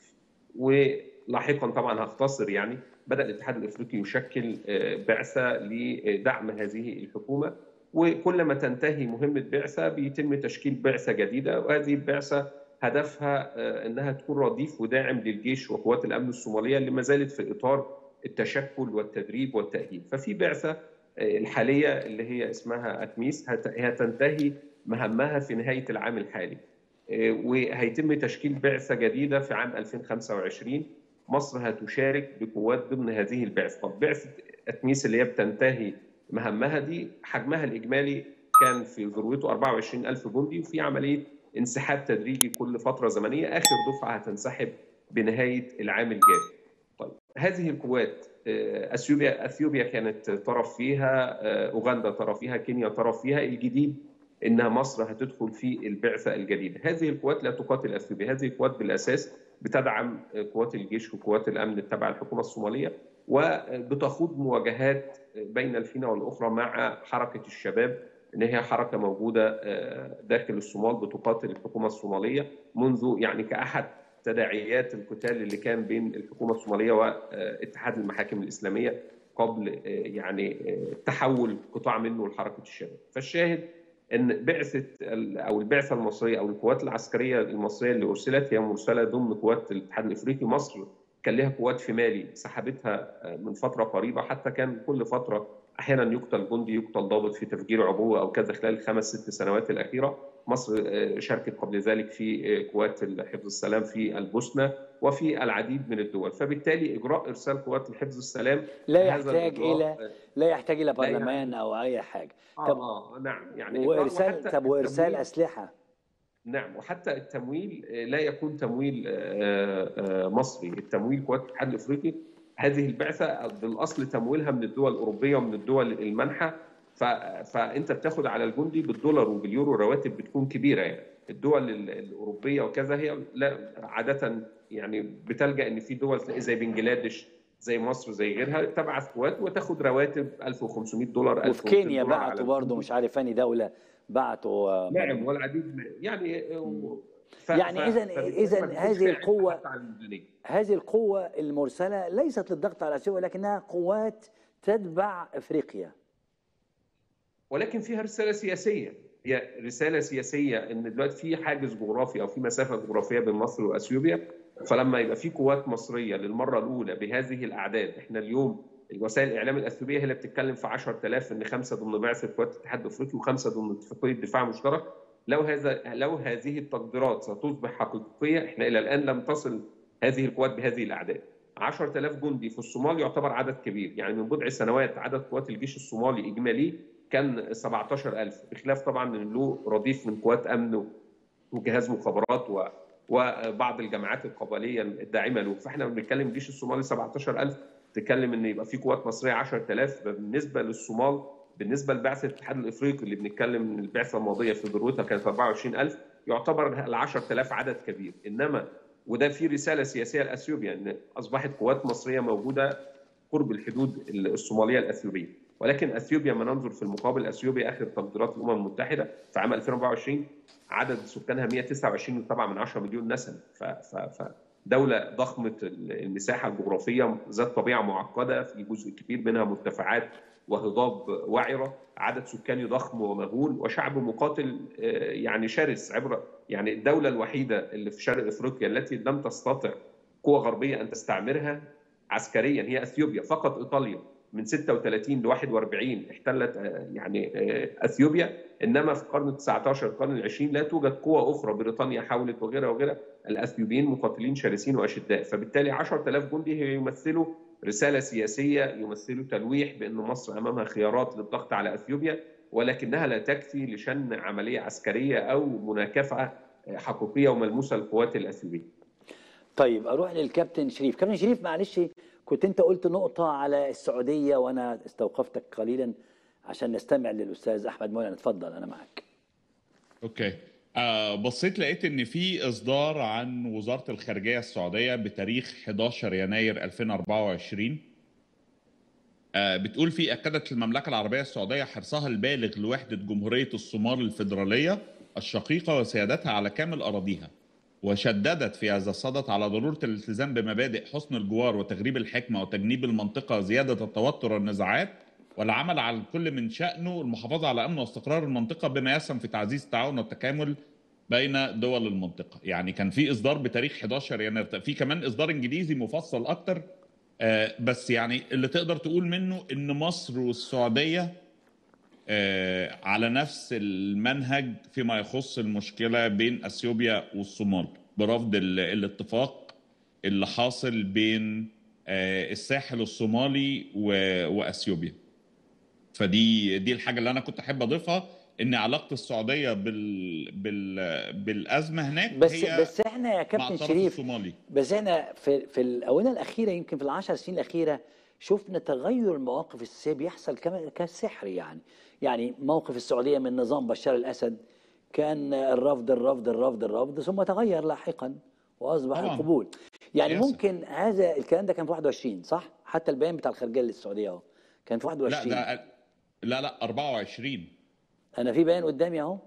C: ولاحقا طبعا هختصر يعني بدأ الاتحاد الأفريقي يشكل آه، بعثة لدعم هذه الحكومة وكلما تنتهي مهمة بعثة بيتم تشكيل بعثة جديدة وهذه البعثة هدفها آه، انها تكون رديف وداعم للجيش وقوات الامن الصوماليه اللي ما زالت في اطار التشكل والتدريب والتاهيل، ففي بعثه آه، الحاليه اللي هي اسمها اتميس هت- هتنتهي مهمها في نهايه العام الحالي. آه، وهيتم تشكيل بعثه جديده في عام 2025 مصر هتشارك بقوات ضمن هذه البعثه، طب بعثه اتميس اللي هي بتنتهي مهمها دي حجمها الاجمالي كان في ذروته 24000 جندي وفي عمليه انسحاب تدريجي كل فتره زمنيه اخر دفعه هتنسحب بنهايه العام الجاري. طيب هذه القوات آه، اثيوبيا اثيوبيا كانت طرف فيها آه، اوغندا طرف فيها كينيا طرف فيها الجديد انها مصر هتدخل في البعثه الجديده هذه القوات لا تقاتل اثيوبيا هذه القوات بالاساس بتدعم آه، قوات الجيش وقوات الامن التابعه للحكومه الصوماليه وبتخوض مواجهات بين الفينة والاخرى مع حركه الشباب ان هي حركه موجوده آه، داخل الصومال بتقاتل الحكومه الصوماليه منذ يعني كاحد تداعيات القتال اللي كان بين الحكومه الصوماليه واتحاد المحاكم الاسلاميه قبل آه، يعني آه، تحول قطاع منه لحركه الشباب فالشاهد ان بعثه ال- او البعثه المصريه او القوات العسكريه المصريه اللي ارسلت هي مرسله ضمن قوات الاتحاد الافريقي مصر كان لها قوات في مالي سحبتها آه، من فتره قريبه حتى كان كل فتره احيانا يقتل جندي يقتل ضابط في تفجير عبوه او كذا خلال الخمس ست سنوات الاخيره مصر شاركت قبل ذلك في قوات حفظ السلام في البوسنه وفي العديد من الدول فبالتالي اجراء ارسال قوات حفظ السلام
A: لا يحتاج الى لا يحتاج الى برلمان او اي حاجه
C: طب آه نعم يعني
A: وارسال طب وارسال اسلحه
C: نعم وحتى التمويل لا يكون تمويل مصري التمويل قوات الاتحاد الافريقي هذه البعثه بالاصل تمويلها من الدول الاوروبيه ومن الدول المنحه ف... فانت بتاخد على الجندي بالدولار وباليورو رواتب بتكون كبيره يعني الدول الاوروبيه وكذا هي لا عاده يعني بتلجا ان في دول تلاقي زي بنجلاديش زي مصر زي غيرها تبعث قوات وتاخد رواتب 1500 دولار
A: وفي كينيا بعتوا برضه مش عارف اني دوله بعتوا
C: نعم والعديد يعني
A: ف... يعني اذا اذا هذه القوه هذه القوه المرسله ليست للضغط على سوريا ولكنها قوات تتبع افريقيا
C: ولكن فيها رساله سياسيه هي رساله سياسيه ان دلوقتي في حاجز جغرافي او في مسافه جغرافيه بين مصر واثيوبيا فلما يبقى في قوات مصريه للمره الاولى بهذه الاعداد احنا اليوم وسائل الاعلام الاثيوبيه هي اللي بتتكلم في 10000 ان خمسه ضمن بعثه قوات الاتحاد الافريقي وخمسه ضمن اتفاقيه دفاع مشترك لو هذا لو هذه التقديرات ستصبح حقيقيه احنا الى الان لم تصل هذه القوات بهذه الاعداد 10000 جندي في الصومال يعتبر عدد كبير يعني من بضع سنوات عدد قوات الجيش الصومالي اجمالي كان 17000 بخلاف طبعا ان له رديف من قوات امن وجهاز مخابرات و وبعض الجماعات القبليه الداعمه له فاحنا بنتكلم الجيش الصومالي 17000 تتكلم ان يبقى في قوات مصريه 10000 بالنسبه للصومال بالنسبه لبعثه الاتحاد الافريقي اللي بنتكلم ان البعثه الماضيه في ذروتها كانت 24000 يعتبر ال 10000 عدد كبير انما وده في رساله سياسيه لاثيوبيا ان اصبحت قوات مصريه موجوده قرب الحدود الصوماليه الاثيوبيه ولكن اثيوبيا ما ننظر في المقابل اثيوبيا اخر تقديرات الامم المتحده في عام 2024 عدد سكانها 129.7 من 10 مليون نسمه ف, ف, ف دولة ضخمة المساحة الجغرافية ذات طبيعة معقدة في جزء كبير منها مرتفعات وهضاب وعرة عدد سكاني ضخم ومهول وشعب مقاتل يعني شرس عبر يعني الدولة الوحيدة اللي في شرق افريقيا التي لم تستطع قوة غربية ان تستعمرها عسكريا هي اثيوبيا فقط ايطاليا من 36 ل 41 احتلت يعني اثيوبيا انما في القرن 19 القرن العشرين لا توجد قوة اخرى بريطانيا حاولت وغيرها وغيرها الاثيوبيين مقاتلين شرسين واشداء فبالتالي 10000 جندي يمثلوا رساله سياسيه يمثلوا تلويح بان مصر امامها خيارات للضغط على اثيوبيا ولكنها لا تكفي لشن عمليه عسكريه او مناكفه حقيقيه وملموسه للقوات الاثيوبيه.
A: طيب اروح للكابتن شريف، كابتن شريف معلش كنت انت قلت نقطه على السعوديه وانا استوقفتك قليلا عشان نستمع للاستاذ احمد مولانا اتفضل انا معك.
B: اوكي. آه بصيت لقيت ان في اصدار عن وزاره الخارجيه السعوديه بتاريخ 11 يناير 2024 آه بتقول فيه اكدت المملكه العربيه السعوديه حرصها البالغ لوحده جمهوريه الصومال الفيدراليه الشقيقه وسيادتها على كامل اراضيها وشددت في هذا الصدد على ضروره الالتزام بمبادئ حسن الجوار وتغريب الحكمه وتجنيب المنطقه زياده التوتر والنزاعات والعمل على الكل من شأنه المحافظة على أمن واستقرار المنطقة بما يسهم في تعزيز التعاون والتكامل بين دول المنطقة يعني كان في إصدار بتاريخ 11 يناير في كمان إصدار إنجليزي مفصل أكتر آه بس يعني اللي تقدر تقول منه إن مصر والسعودية آه على نفس المنهج فيما يخص المشكلة بين أثيوبيا والصومال برفض الاتفاق اللي حاصل بين آه الساحل الصومالي وأثيوبيا فدي دي الحاجه اللي انا كنت احب اضيفها ان علاقه السعوديه بال بال بالازمه هناك
A: بس
B: هي
A: بس احنا يا كابتن شريف
B: الصومالي.
A: بس احنا في في الاونه الاخيره يمكن في العشر سنين الاخيره شفنا تغير المواقف السياسيه بيحصل كما كالسحر يعني يعني موقف السعوديه من نظام بشار الاسد كان الرفض الرفض الرفض الرفض ثم تغير لاحقا واصبح
B: طبعاً.
A: القبول يعني
B: ياسر.
A: ممكن هذا الكلام ده كان في 21 صح حتى البيان بتاع الخارجيه للسعوديه اهو كان في
B: لا
A: 21
B: ده لا لا 24
A: انا في بيان قدامي اهو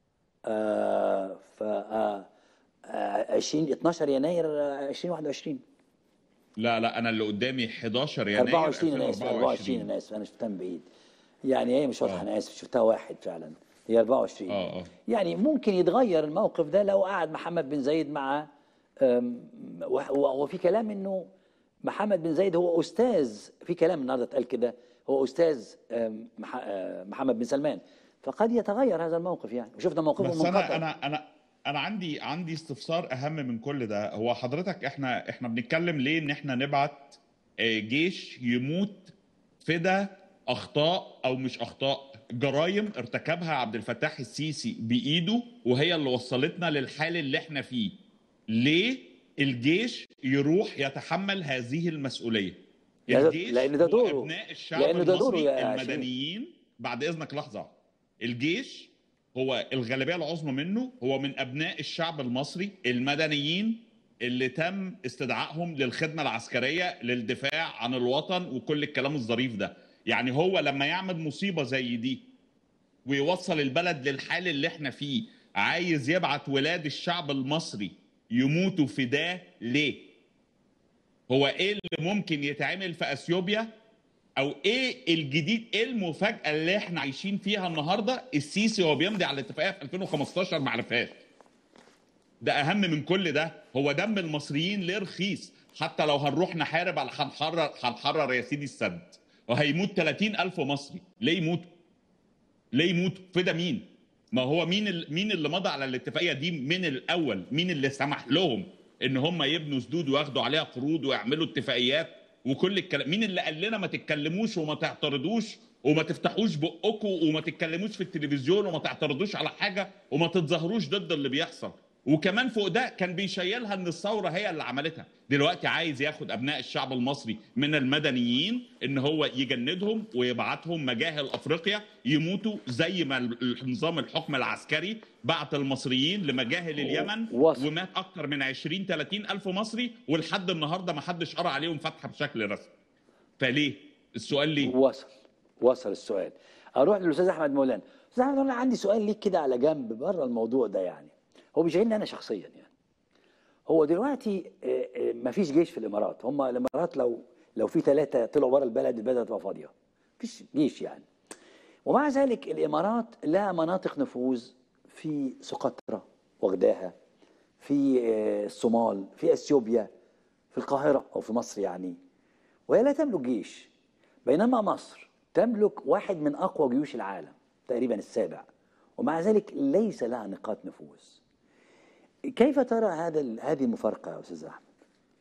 A: آه ف آه آه 20 12 يناير آه، 2021
B: لا لا انا اللي قدامي 11 يناير
A: 24 انا اسف 24
B: 2024
A: انا اسف انا شفتها من بعيد يعني هي مش واضحه
B: آه.
A: انا اسف شفتها واحد فعلا هي 24
B: اه اه
A: يعني ممكن يتغير الموقف ده لو قعد محمد بن زايد مع أم، و- و- وفي كلام انه محمد بن زايد هو استاذ في كلام النهارده اتقال كده هو استاذ آم، مح- آه، محمد بن سلمان فقد يتغير هذا الموقف يعني وشفنا موقفه
B: بس
A: من
B: انا
A: قطر
B: انا انا انا عندي عندي استفسار اهم من كل ده هو حضرتك احنا احنا بنتكلم ليه ان احنا نبعت آه، جيش يموت فدا اخطاء او مش اخطاء جرائم ارتكبها عبد الفتاح السيسي بايده وهي اللي وصلتنا للحال اللي احنا فيه ليه الجيش يروح يتحمل هذه المسؤوليه
A: لا-
B: الجيش
A: لأن ده
B: هو
A: دوره.
B: ابناء الشعب
A: لأن ده دوره
B: المصري
A: يا شريف.
B: المدنيين بعد اذنك لحظه الجيش هو الغالبيه العظمى منه هو من ابناء الشعب المصري المدنيين اللي تم استدعائهم للخدمه العسكريه للدفاع عن الوطن وكل الكلام الظريف ده يعني هو لما يعمل مصيبه زي دي ويوصل البلد للحال اللي احنا فيه عايز يبعت ولاد الشعب المصري يموتوا فداه ليه هو ايه اللي ممكن يتعمل في اثيوبيا او ايه الجديد ايه المفاجاه اللي احنا عايشين فيها النهارده السيسي وهو بيمضي على الاتفاقيه في 2015 ما عرفهاش ده اهم من كل ده هو دم المصريين ليه رخيص حتى لو هنروح نحارب على هنحرر هنحرر يا سيدي السد وهيموت 30 الف مصري ليه يموتوا ليه يموتوا فدا مين ما هو مين ال... مين اللي مضى على الاتفاقيه دي من الاول مين اللي سمح لهم ان هم يبنوا سدود وياخدوا عليها قروض ويعملوا اتفاقيات وكل الكلام مين اللي قال لنا ما تتكلموش وما تعترضوش وما تفتحوش بقكم وما تتكلموش في التلفزيون وما تعترضوش على حاجه وما تتظاهروش ضد اللي بيحصل وكمان فوق ده كان بيشيلها ان الثوره هي اللي عملتها دلوقتي عايز ياخد ابناء الشعب المصري من المدنيين ان هو يجندهم ويبعتهم مجاهل افريقيا يموتوا زي ما نظام الحكم العسكري بعت المصريين لمجاهل اليمن
A: وصل.
B: ومات اكتر من 20 30 الف مصري ولحد النهارده ما حدش قرا عليهم فتحه بشكل رسمي فليه السؤال ليه
A: وصل وصل السؤال اروح للاستاذ احمد مولانا استاذ احمد مولانا عندي سؤال ليك كده على جنب بره الموضوع ده يعني هو بيشغلني انا شخصيا يعني هو دلوقتي ما فيش جيش في الامارات هم الامارات لو لو في ثلاثه طلعوا بره البلد البلد هتبقى فاضيه مفيش جيش يعني ومع ذلك الامارات لها مناطق نفوذ في سقطرى واخداها في آه، الصومال في اثيوبيا في القاهره او في مصر يعني وهي لا تملك جيش بينما مصر تملك واحد من اقوى جيوش العالم تقريبا السابع ومع ذلك ليس لها نقاط نفوذ كيف ترى هذا ال- هذه المفارقه يا استاذ احمد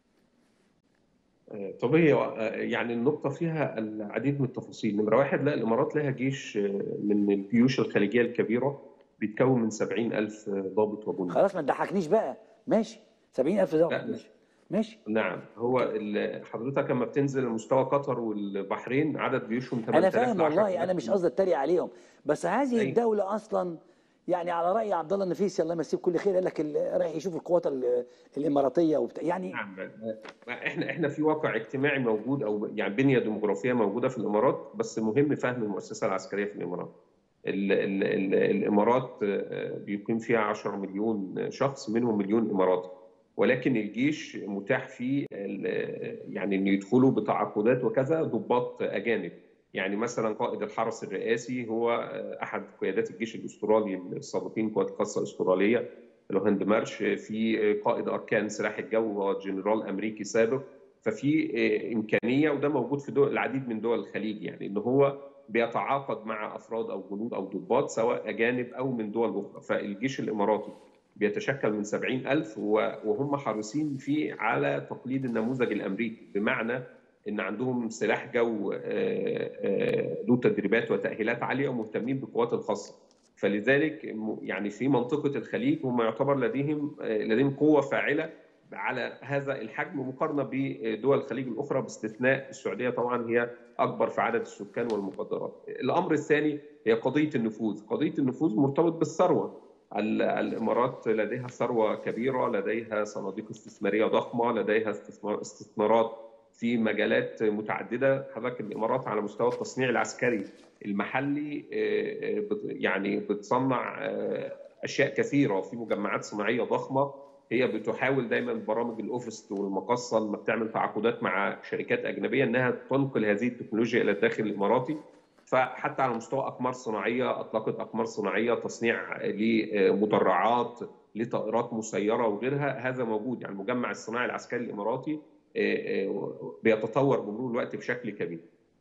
C: طب هي يعني النقطة فيها العديد من التفاصيل، نمرة واحد لا الإمارات لها جيش من الجيوش الخليجية الكبيرة بيتكون من 70 ألف ضابط وجندي.
A: خلاص ما تضحكنيش بقى ماشي 70000 ضابط
C: لا.
A: ماشي ماشي
C: نعم هو ال- حضرتك لما بتنزل لمستوى قطر والبحرين عدد جيوشهم
A: انا
C: 8000
A: فاهم
C: ل
A: والله
C: 10,000
A: انا مش قصدي اتريق عليهم بس هذه
C: أيوة.
A: الدوله اصلا يعني على راي عبد الله النفيسي الله يمسيه بكل خير قال لك ال- رايح يشوف القوات ال- الاماراتيه وبتاع يعني
C: نعم ما احنا احنا في واقع اجتماعي موجود او يعني بنيه ديموغرافيه موجوده في الامارات بس مهم فهم المؤسسه العسكريه في الامارات. ال ال ال الامارات آه، بيقيم فيها 10 مليون شخص منهم مليون اماراتي ولكن الجيش متاح فيه ال- يعني ان يدخلوا بتعاقدات وكذا ضباط اجانب. يعني مثلا قائد الحرس الرئاسي هو آه، احد قيادات الجيش الاسترالي السابقين القوات الخاصه الاستراليه اللي هو هند مارش في قائد اركان سلاح الجو هو جنرال امريكي سابق ففي امكانيه وده موجود في دول العديد من دول الخليج يعني ان هو بيتعاقد مع افراد او جنود او ضباط سواء اجانب او من دول اخرى فالجيش الاماراتي بيتشكل من 70 ألف وهم حريصين فيه على تقليد النموذج الأمريكي بمعنى ان عندهم سلاح جو له تدريبات وتاهيلات عاليه ومهتمين بالقوات الخاصه فلذلك يعني في منطقه الخليج هم يعتبر لديهم لديهم قوه فاعله على هذا الحجم مقارنه بدول الخليج الاخرى باستثناء السعوديه طبعا هي اكبر في عدد السكان والمقدرات. الامر الثاني هي قضيه النفوذ، قضيه النفوذ مرتبط بالثروه. الامارات لديها ثروه كبيره، لديها صناديق استثماريه ضخمه، لديها استثمار استثمارات في مجالات متعدده، حضرتك الامارات على مستوى التصنيع العسكري المحلي يعني بتصنع اشياء كثيره في مجمعات صناعيه ضخمه هي بتحاول دايما برامج الاوفست والمقصه لما بتعمل تعاقدات مع شركات اجنبيه انها تنقل هذه التكنولوجيا الى الداخل الاماراتي فحتى على مستوى اقمار صناعيه اطلقت اقمار صناعيه تصنيع لمدرعات لطائرات مسيره وغيرها هذا موجود يعني المجمع الصناعي العسكري الاماراتي بيتطور بمرور الوقت بشكل كبير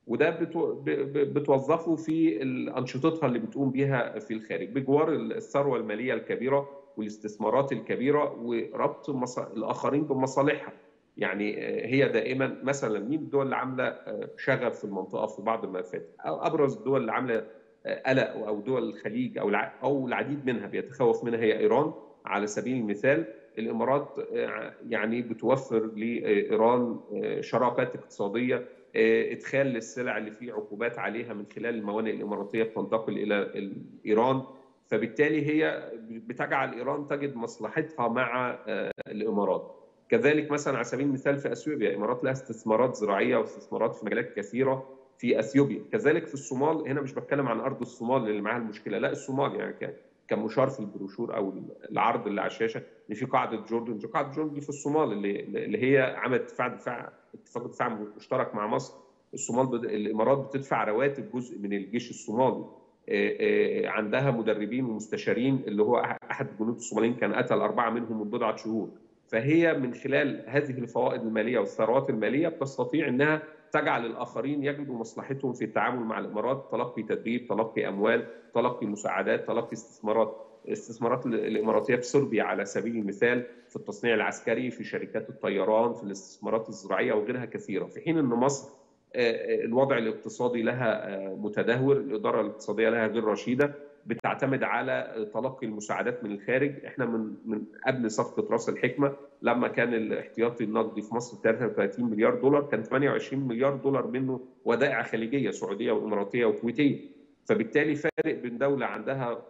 C: وده بتو- ب- ب- بتوظفه في ال- انشطتها اللي بتقوم بيها في الخارج بجوار الثروه الماليه الكبيره والاستثمارات الكبيره وربط مص- الاخرين بمصالحها يعني آه، هي دائما مثلا مين الدول اللي عامله آه، شغف في المنطقه في بعض الملفات أو ابرز الدول اللي عامله آه، قلق او دول الخليج او الع- او العديد منها بيتخوف منها هي ايران على سبيل المثال الامارات آه، يعني بتوفر لايران آه، شراكات اقتصاديه آه، ادخال للسلع اللي فيه عقوبات عليها من خلال الموانئ الاماراتيه بتنتقل الى ال- ايران فبالتالي هي بتجعل ايران تجد مصلحتها مع آه، الامارات كذلك مثلا على سبيل المثال في اثيوبيا الامارات لها استثمارات زراعيه واستثمارات في مجالات كثيره في اثيوبيا كذلك في الصومال هنا مش بتكلم عن ارض الصومال اللي معاها المشكله لا الصومال يعني كان كمشار في البروشور او العرض اللي على الشاشه ان في قاعده جوردن قاعده جوردن دي في الصومال اللي اللي هي عملت اتفاق دفاع اتفاق دفاع مشترك مع مصر الصومال بد... الامارات بتدفع رواتب جزء من الجيش الصومالي آه، آه، عندها مدربين ومستشارين اللي هو أح- احد الجنود الصوماليين كان قتل اربعه منهم من بضعه شهور فهي من خلال هذه الفوائد الماليه والثروات الماليه بتستطيع انها تجعل الاخرين يجدوا مصلحتهم في التعامل مع الامارات تلقي تدريب تلقي اموال تلقي مساعدات تلقي استثمارات الاستثمارات الاماراتيه في صربيا على سبيل المثال في التصنيع العسكري في شركات الطيران في الاستثمارات الزراعيه وغيرها كثيره في حين ان مصر آه، الوضع الاقتصادي لها آه، متدهور الاداره الاقتصاديه لها غير رشيده بتعتمد على تلقي المساعدات من الخارج احنا من من قبل صفقه راس الحكمه لما كان الاحتياطي النقدي في مصر 33 مليار دولار كان 28 مليار دولار منه ودائع خليجيه سعوديه واماراتيه وكويتيه فبالتالي فارق بين دوله عندها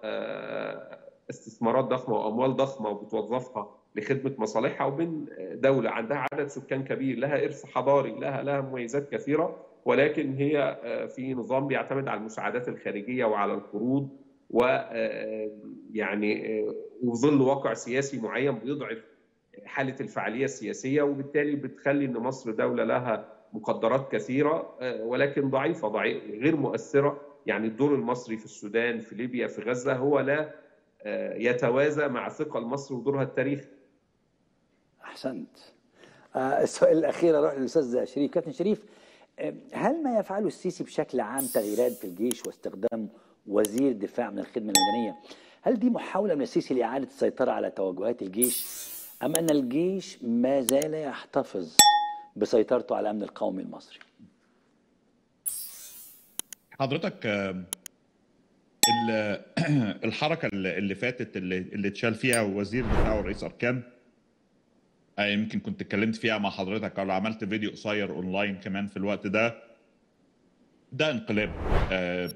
C: آه، استثمارات ضخمه واموال ضخمه وبتوظفها لخدمه مصالحها وبين دوله عندها عدد سكان كبير لها ارث حضاري لها لها مميزات كثيره ولكن هي آه، في نظام بيعتمد على المساعدات الخارجيه وعلى القروض و آه، يعني آه، وفي ظل واقع سياسي معين بيضعف حاله الفعاليه السياسيه وبالتالي بتخلي ان مصر دوله لها مقدرات كثيره آه، ولكن ضعيفه ضعيف غير مؤثره يعني الدور المصري في السودان في ليبيا في غزه هو لا آه، يتوازى مع ثقل مصر ودورها التاريخي
A: احسنت آه السؤال الاخير اروح للاستاذ شريف كابتن شريف آه، هل ما يفعله السيسي بشكل عام تغييرات في الجيش واستخدام وزير دفاع من الخدمه المدنيه هل دي محاوله من السيسي لاعاده السيطره على توجهات الجيش ام ان الجيش ما زال يحتفظ بسيطرته على الامن القومي المصري
B: حضرتك آه، ال- الحركه اللي اللي فاتت اللي اللي اتشال فيها وزير دفاع ورئيس اركان آه، يمكن كنت اتكلمت فيها مع حضرتك او عملت فيديو قصير اونلاين كمان في الوقت ده ده انقلاب آه،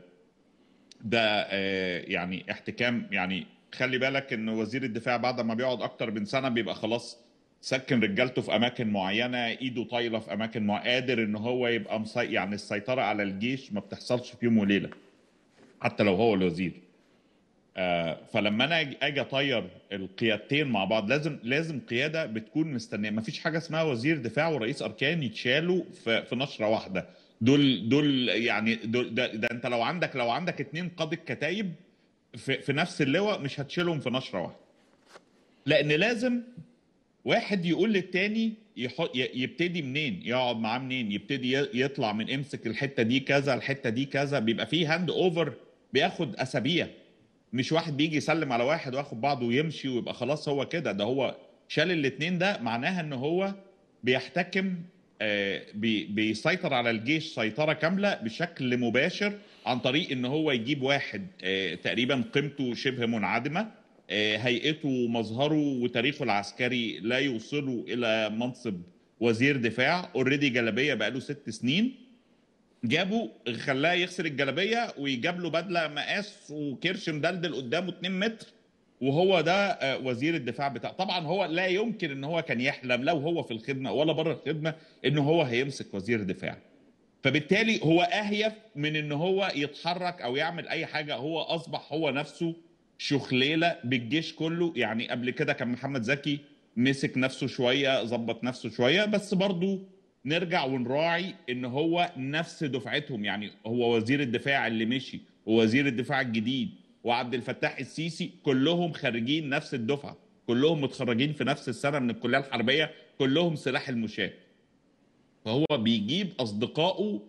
B: ده آه، يعني احتكام يعني خلي بالك ان وزير الدفاع بعد ما بيقعد اكتر من سنه بيبقى خلاص سكن رجالته في اماكن معينه ايده طايله في اماكن معينه قادر ان هو يبقى مصي... يعني السيطره على الجيش ما بتحصلش في يوم وليله حتى لو هو الوزير آه فلما انا أجي- اجي اطير القيادتين مع بعض لازم لازم قياده بتكون مستنيه ما فيش حاجه اسمها وزير دفاع ورئيس اركان يتشالوا في, في نشره واحده دول دول يعني دول ده, ده انت لو عندك لو عندك اتنين قاده كتايب في, في نفس اللواء مش هتشيلهم في نشره واحده لان لازم واحد يقول للتاني يحط ي- يبتدي منين يقعد معاه منين يبتدي ي- يطلع من امسك الحته دي كذا الحته دي كذا بيبقى فيه هاند اوفر بياخد اسابيع مش واحد بيجي يسلم على واحد وياخد بعضه ويمشي ويبقى خلاص هو كده ده هو شال الاتنين ده معناها ان هو بيحتكم آه، بي- بيسيطر على الجيش سيطرة كاملة بشكل مباشر عن طريق ان هو يجيب واحد آه، تقريبا قيمته شبه منعدمة آه، هيئته ومظهره وتاريخه العسكري لا يوصله الى منصب وزير دفاع اوريدي جلبيه بقاله ست سنين جابه خلاه يغسل الجلابيه ويجاب له بدله مقاس وكرش مدلدل قدامه 2 متر وهو ده آه، وزير الدفاع بتاعه طبعا هو لا يمكن ان هو كان يحلم لو هو في الخدمه ولا بره الخدمه ان هو هيمسك وزير دفاع فبالتالي هو اهيف من ان هو يتحرك او يعمل اي حاجه هو اصبح هو نفسه شخليله بالجيش كله يعني قبل كده كان محمد زكي مسك نفسه شويه ظبط نفسه شويه بس برضه نرجع ونراعي ان هو نفس دفعتهم يعني هو وزير الدفاع اللي مشي ووزير الدفاع الجديد وعبد الفتاح السيسي كلهم خارجين نفس الدفعه كلهم متخرجين في نفس السنه من الكليه الحربيه كلهم سلاح المشاة فهو بيجيب اصدقائه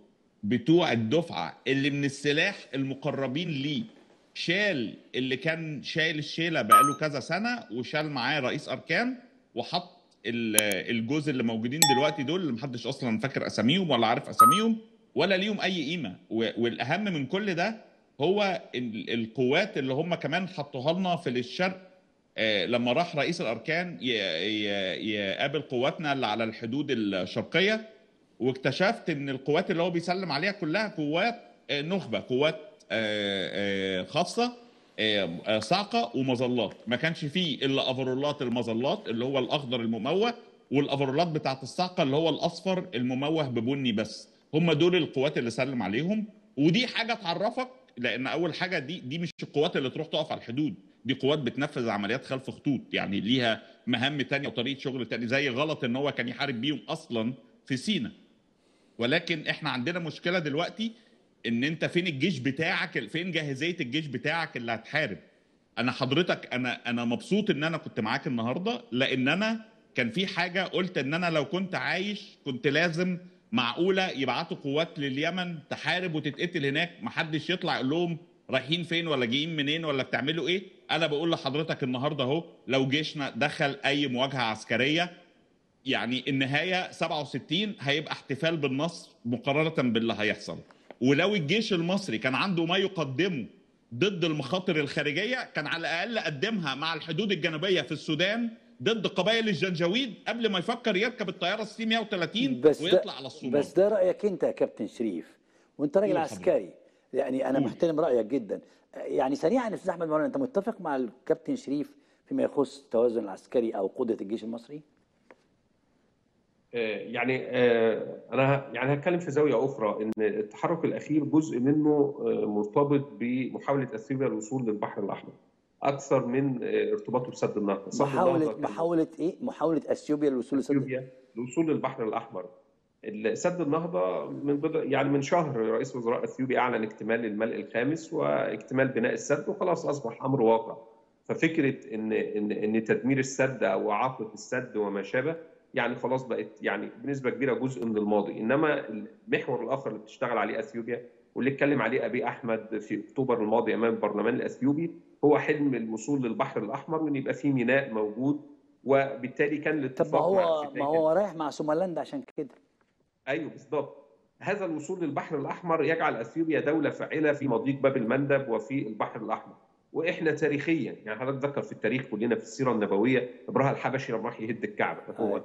B: بتوع الدفعه اللي من السلاح المقربين ليه شال اللي كان شايل الشيله بقاله كذا سنه وشال معاه رئيس اركان وحط ال- الجزء اللي موجودين دلوقتي دول اللي محدش اصلا فاكر اساميهم ولا عارف اساميهم ولا ليهم اي قيمه و- والاهم من كل ده هو ال- القوات اللي هم كمان حطوها لنا في الشرق آه، لما راح رئيس الاركان ي- ي- يقابل قواتنا اللي على الحدود الشرقيه واكتشفت ان القوات اللي هو بيسلم عليها كلها قوات آه، نخبه قوات آه، آه، خاصه آه، آه، صاعقه ومظلات ما كانش فيه الا افرولات المظلات اللي هو الاخضر المموه والافرولات بتاعت الصاعقه اللي هو الاصفر المموه ببني بس هم دول القوات اللي سلم عليهم ودي حاجه تعرفك لان اول حاجه دي دي مش القوات اللي تروح تقف على الحدود دي قوات بتنفذ عمليات خلف خطوط يعني ليها مهام تانية وطريقه شغل تاني زي غلط ان هو كان يحارب بيهم اصلا في سينا ولكن احنا عندنا مشكله دلوقتي ان انت فين الجيش بتاعك فين جاهزيه الجيش بتاعك اللي هتحارب انا حضرتك انا انا مبسوط ان انا كنت معاك النهارده لان انا كان في حاجه قلت ان انا لو كنت عايش كنت لازم معقوله يبعتوا قوات لليمن تحارب وتتقتل هناك محدش يطلع يقول لهم رايحين فين ولا جايين منين ولا بتعملوا ايه انا بقول لحضرتك النهارده اهو لو جيشنا دخل اي مواجهه عسكريه يعني النهايه 67 هيبقى احتفال بالنصر مقارنه باللي هيحصل ولو الجيش المصري كان عنده ما يقدمه ضد المخاطر الخارجيه كان على الاقل قدمها مع الحدود الجنوبيه في السودان ضد قبائل الجنجويد قبل ما يفكر يركب الطياره السي 130
A: بس ده
B: ويطلع على الصومال
A: بس ده رايك انت يا كابتن شريف وانت راجل
B: قول يا حضرتك.
A: عسكري يعني انا
B: قول.
A: محترم رايك جدا يعني سريعا يا استاذ احمد مولانا انت متفق مع الكابتن شريف فيما يخص التوازن العسكري او قدره الجيش المصري؟
C: آه، يعني آه، انا ه- يعني هتكلم في زاويه اخرى ان التحرك الاخير جزء منه آه، مرتبط بمحاوله اثيوبيا الوصول للبحر الاحمر اكثر من آه، ارتباطه بسد النهضه سد النهضة
A: محاوله
C: كان
A: محاوله ايه؟ محاوله اثيوبيا للوصول لسد
C: اثيوبيا الوصول للبحر الاحمر سد النهضه من بضع يعني من شهر رئيس وزراء اثيوبيا اعلن اكتمال الملء الخامس واكتمال بناء السد وخلاص اصبح امر واقع ففكره ان ان ان تدمير السد او اعاقه السد وما شابه يعني خلاص بقت يعني بنسبه كبيره جزء من الماضي انما المحور الاخر اللي بتشتغل عليه اثيوبيا واللي اتكلم عليه ابي احمد في اكتوبر الماضي امام البرلمان الاثيوبي هو حلم الوصول للبحر الاحمر وان يبقى فيه ميناء موجود وبالتالي كان
A: طب ما
C: الاتفاق مع
A: هو
C: الفتاة
A: ما هو رايح مع سومالندا عشان كده
C: ايوه بالضبط هذا الوصول للبحر الاحمر يجعل اثيوبيا دوله فاعله في مضيق باب المندب وفي البحر الاحمر واحنا تاريخيا يعني حضرتك ذكر في التاريخ كلنا في السيره النبويه ابراهيم الحبشي لما راح يهد الكعبه هو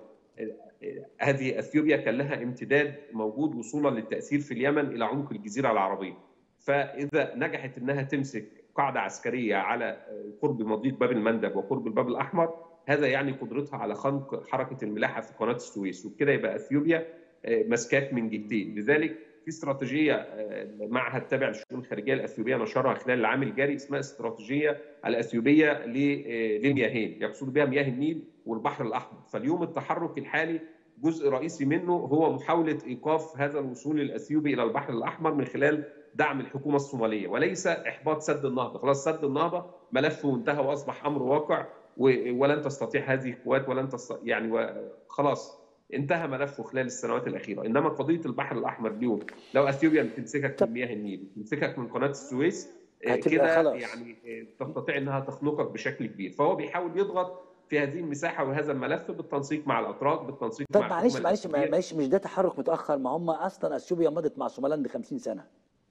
C: هذه اثيوبيا كان لها امتداد موجود وصولا للتاثير في اليمن الى عمق الجزيره العربيه فاذا نجحت انها تمسك قاعده عسكريه على قرب مضيق باب المندب وقرب الباب الاحمر هذا يعني قدرتها على خنق حركه الملاحه في قناه السويس وبكده يبقى اثيوبيا مسكات من جهتين لذلك في استراتيجيه معهد تابع للشؤون الخارجيه الاثيوبيه نشرها خلال العام الجاري اسمها استراتيجيه الاثيوبيه للمياهين يقصد بها مياه النيل والبحر الاحمر فاليوم التحرك الحالي جزء رئيسي منه هو محاوله ايقاف هذا الوصول الاثيوبي الى البحر الاحمر من خلال دعم الحكومه الصوماليه وليس احباط سد النهضه خلاص سد النهضه ملفه انتهى واصبح امر واقع ولن تستطيع هذه القوات ولن تستطيع يعني خلاص انتهى ملفه خلال السنوات الاخيره انما قضيه البحر الاحمر اليوم لو اثيوبيا بتمسكك من مياه النيل تمسكك من قناه السويس كده يعني تستطيع انها تخنقك بشكل كبير فهو بيحاول يضغط في هذه المساحه وهذا الملف بالتنسيق مع الاتراك بالتنسيق
A: طب
C: مع
A: معلش معلش معلش مش ده تحرك متاخر ما هم اصلا اثيوبيا مضت مع سومالند 50 سنه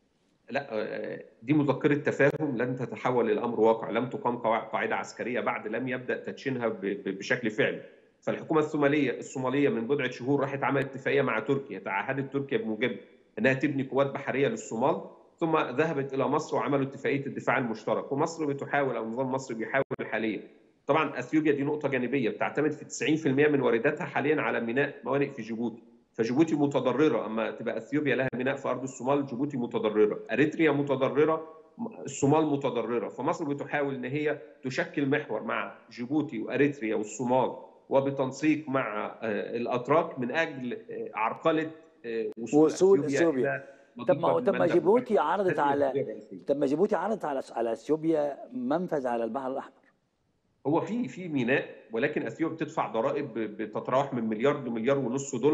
C: لا دي مذكره تفاهم لن تتحول الى امر واقع لم تقام قاعده عسكريه بعد لم يبدا تدشينها بشكل فعلي فالحكومه الصوماليه الصوماليه من بضعه شهور راحت عملت اتفاقيه مع تركيا تعهدت تركيا بموجبها انها تبني قوات بحريه للصومال ثم ذهبت الى مصر وعملوا اتفاقيه الدفاع المشترك ومصر بتحاول او النظام المصري بيحاول حاليا طبعا اثيوبيا دي نقطه جانبيه بتعتمد في 90% من وارداتها حاليا على ميناء موانئ في جيبوتي فجيبوتي متضرره اما تبقى اثيوبيا لها ميناء في ارض الصومال جيبوتي متضرره اريتريا متضرره الصومال متضرره فمصر بتحاول ان هي تشكل محور مع جيبوتي واريتريا والصومال وبتنسيق مع الاتراك من اجل عرقله
A: وصول, وصول اثيوبيا طب ما طب ما جيبوتي عرضت على طب ما جيبوتي عرضت على على اثيوبيا منفذ على البحر الاحمر
C: هو في في ميناء ولكن اثيوبيا بتدفع ضرائب بتتراوح من مليار لمليار ونص دولار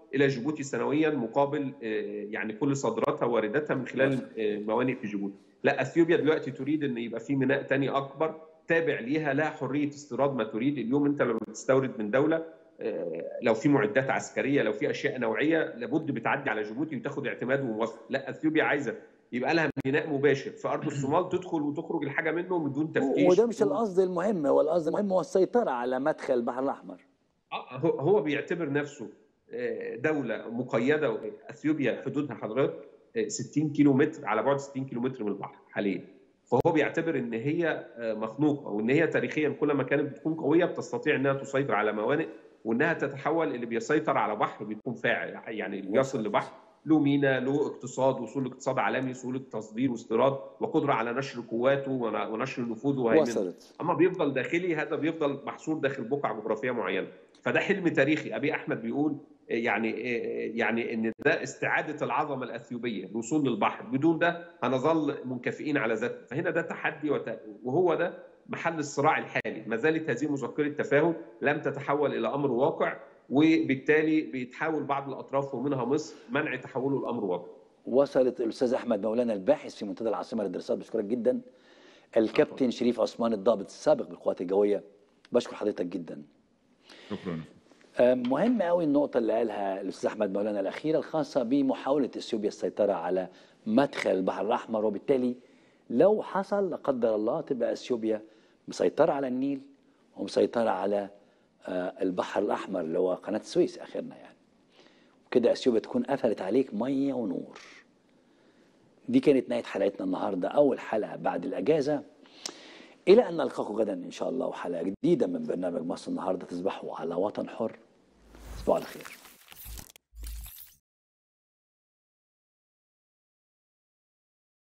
C: الى جيبوتي سنويا مقابل يعني كل صادراتها وارداتها من خلال موانئ في جيبوتي لا اثيوبيا دلوقتي تريد ان يبقى في ميناء تاني اكبر تابع ليها لها حريه استيراد ما تريد اليوم انت لما بتستورد من دوله لو في معدات عسكريه لو في اشياء نوعيه لابد بتعدي على جيبوتي وتاخد اعتماد وموافقه لا اثيوبيا عايزه يبقى لها ميناء مباشر في ارض الصومال تدخل وتخرج الحاجه منه بدون تفتيش
A: وده مش القصد المهم هو القصد المهم هو السيطره على مدخل البحر الاحمر
C: هو بيعتبر نفسه دوله مقيده اثيوبيا حدودها حضرتك 60 كيلو متر على بعد 60 كيلو متر من البحر حاليا فهو بيعتبر ان هي مخنوقه وان هي تاريخيا كل ما كانت بتكون قويه بتستطيع انها تسيطر على موانئ وانها تتحول اللي بيسيطر على بحر بيكون فاعل يعني اللي بيصل لبحر له مينا له اقتصاد وصول اقتصاد عالمي سهوله تصدير واستيراد وقدره على نشر قواته ونشر نفوذه وهيمنه اما بيفضل داخلي هذا بيفضل محصور داخل بقعه جغرافيه معينه فده حلم تاريخي ابي احمد بيقول يعني يعني ان ده استعاده العظمه الاثيوبيه الوصول للبحر بدون ده هنظل منكفئين على ذاتنا فهنا ده تحدي وهو ده محل الصراع الحالي ما زالت هذه مذكره تفاهم لم تتحول الى امر واقع وبالتالي بتحاول بعض الاطراف ومنها مصر منع تحوله لامر واقع.
A: وصلت الاستاذ احمد مولانا الباحث في منتدى العاصمه للدراسات بشكرك جدا. الكابتن شريف عثمان الضابط السابق بالقوات الجويه بشكر حضرتك جدا.
B: شكرا.
A: مهم قوي النقطة اللي قالها الأستاذ أحمد مولانا الأخيرة الخاصة بمحاولة إثيوبيا السيطرة على مدخل البحر الأحمر وبالتالي لو حصل لا قدر الله تبقى إثيوبيا مسيطرة على النيل ومسيطرة على البحر الأحمر اللي هو قناة السويس آخرنا يعني وكده أثيوبيا تكون قفلت عليك مية ونور دي كانت نهاية حلقتنا النهاردة أول حلقة بعد الأجازة إلى أن نلقاكم غدا إن شاء الله وحلقة جديدة من برنامج مصر النهاردة تصبحوا على وطن حر تصبحوا على خير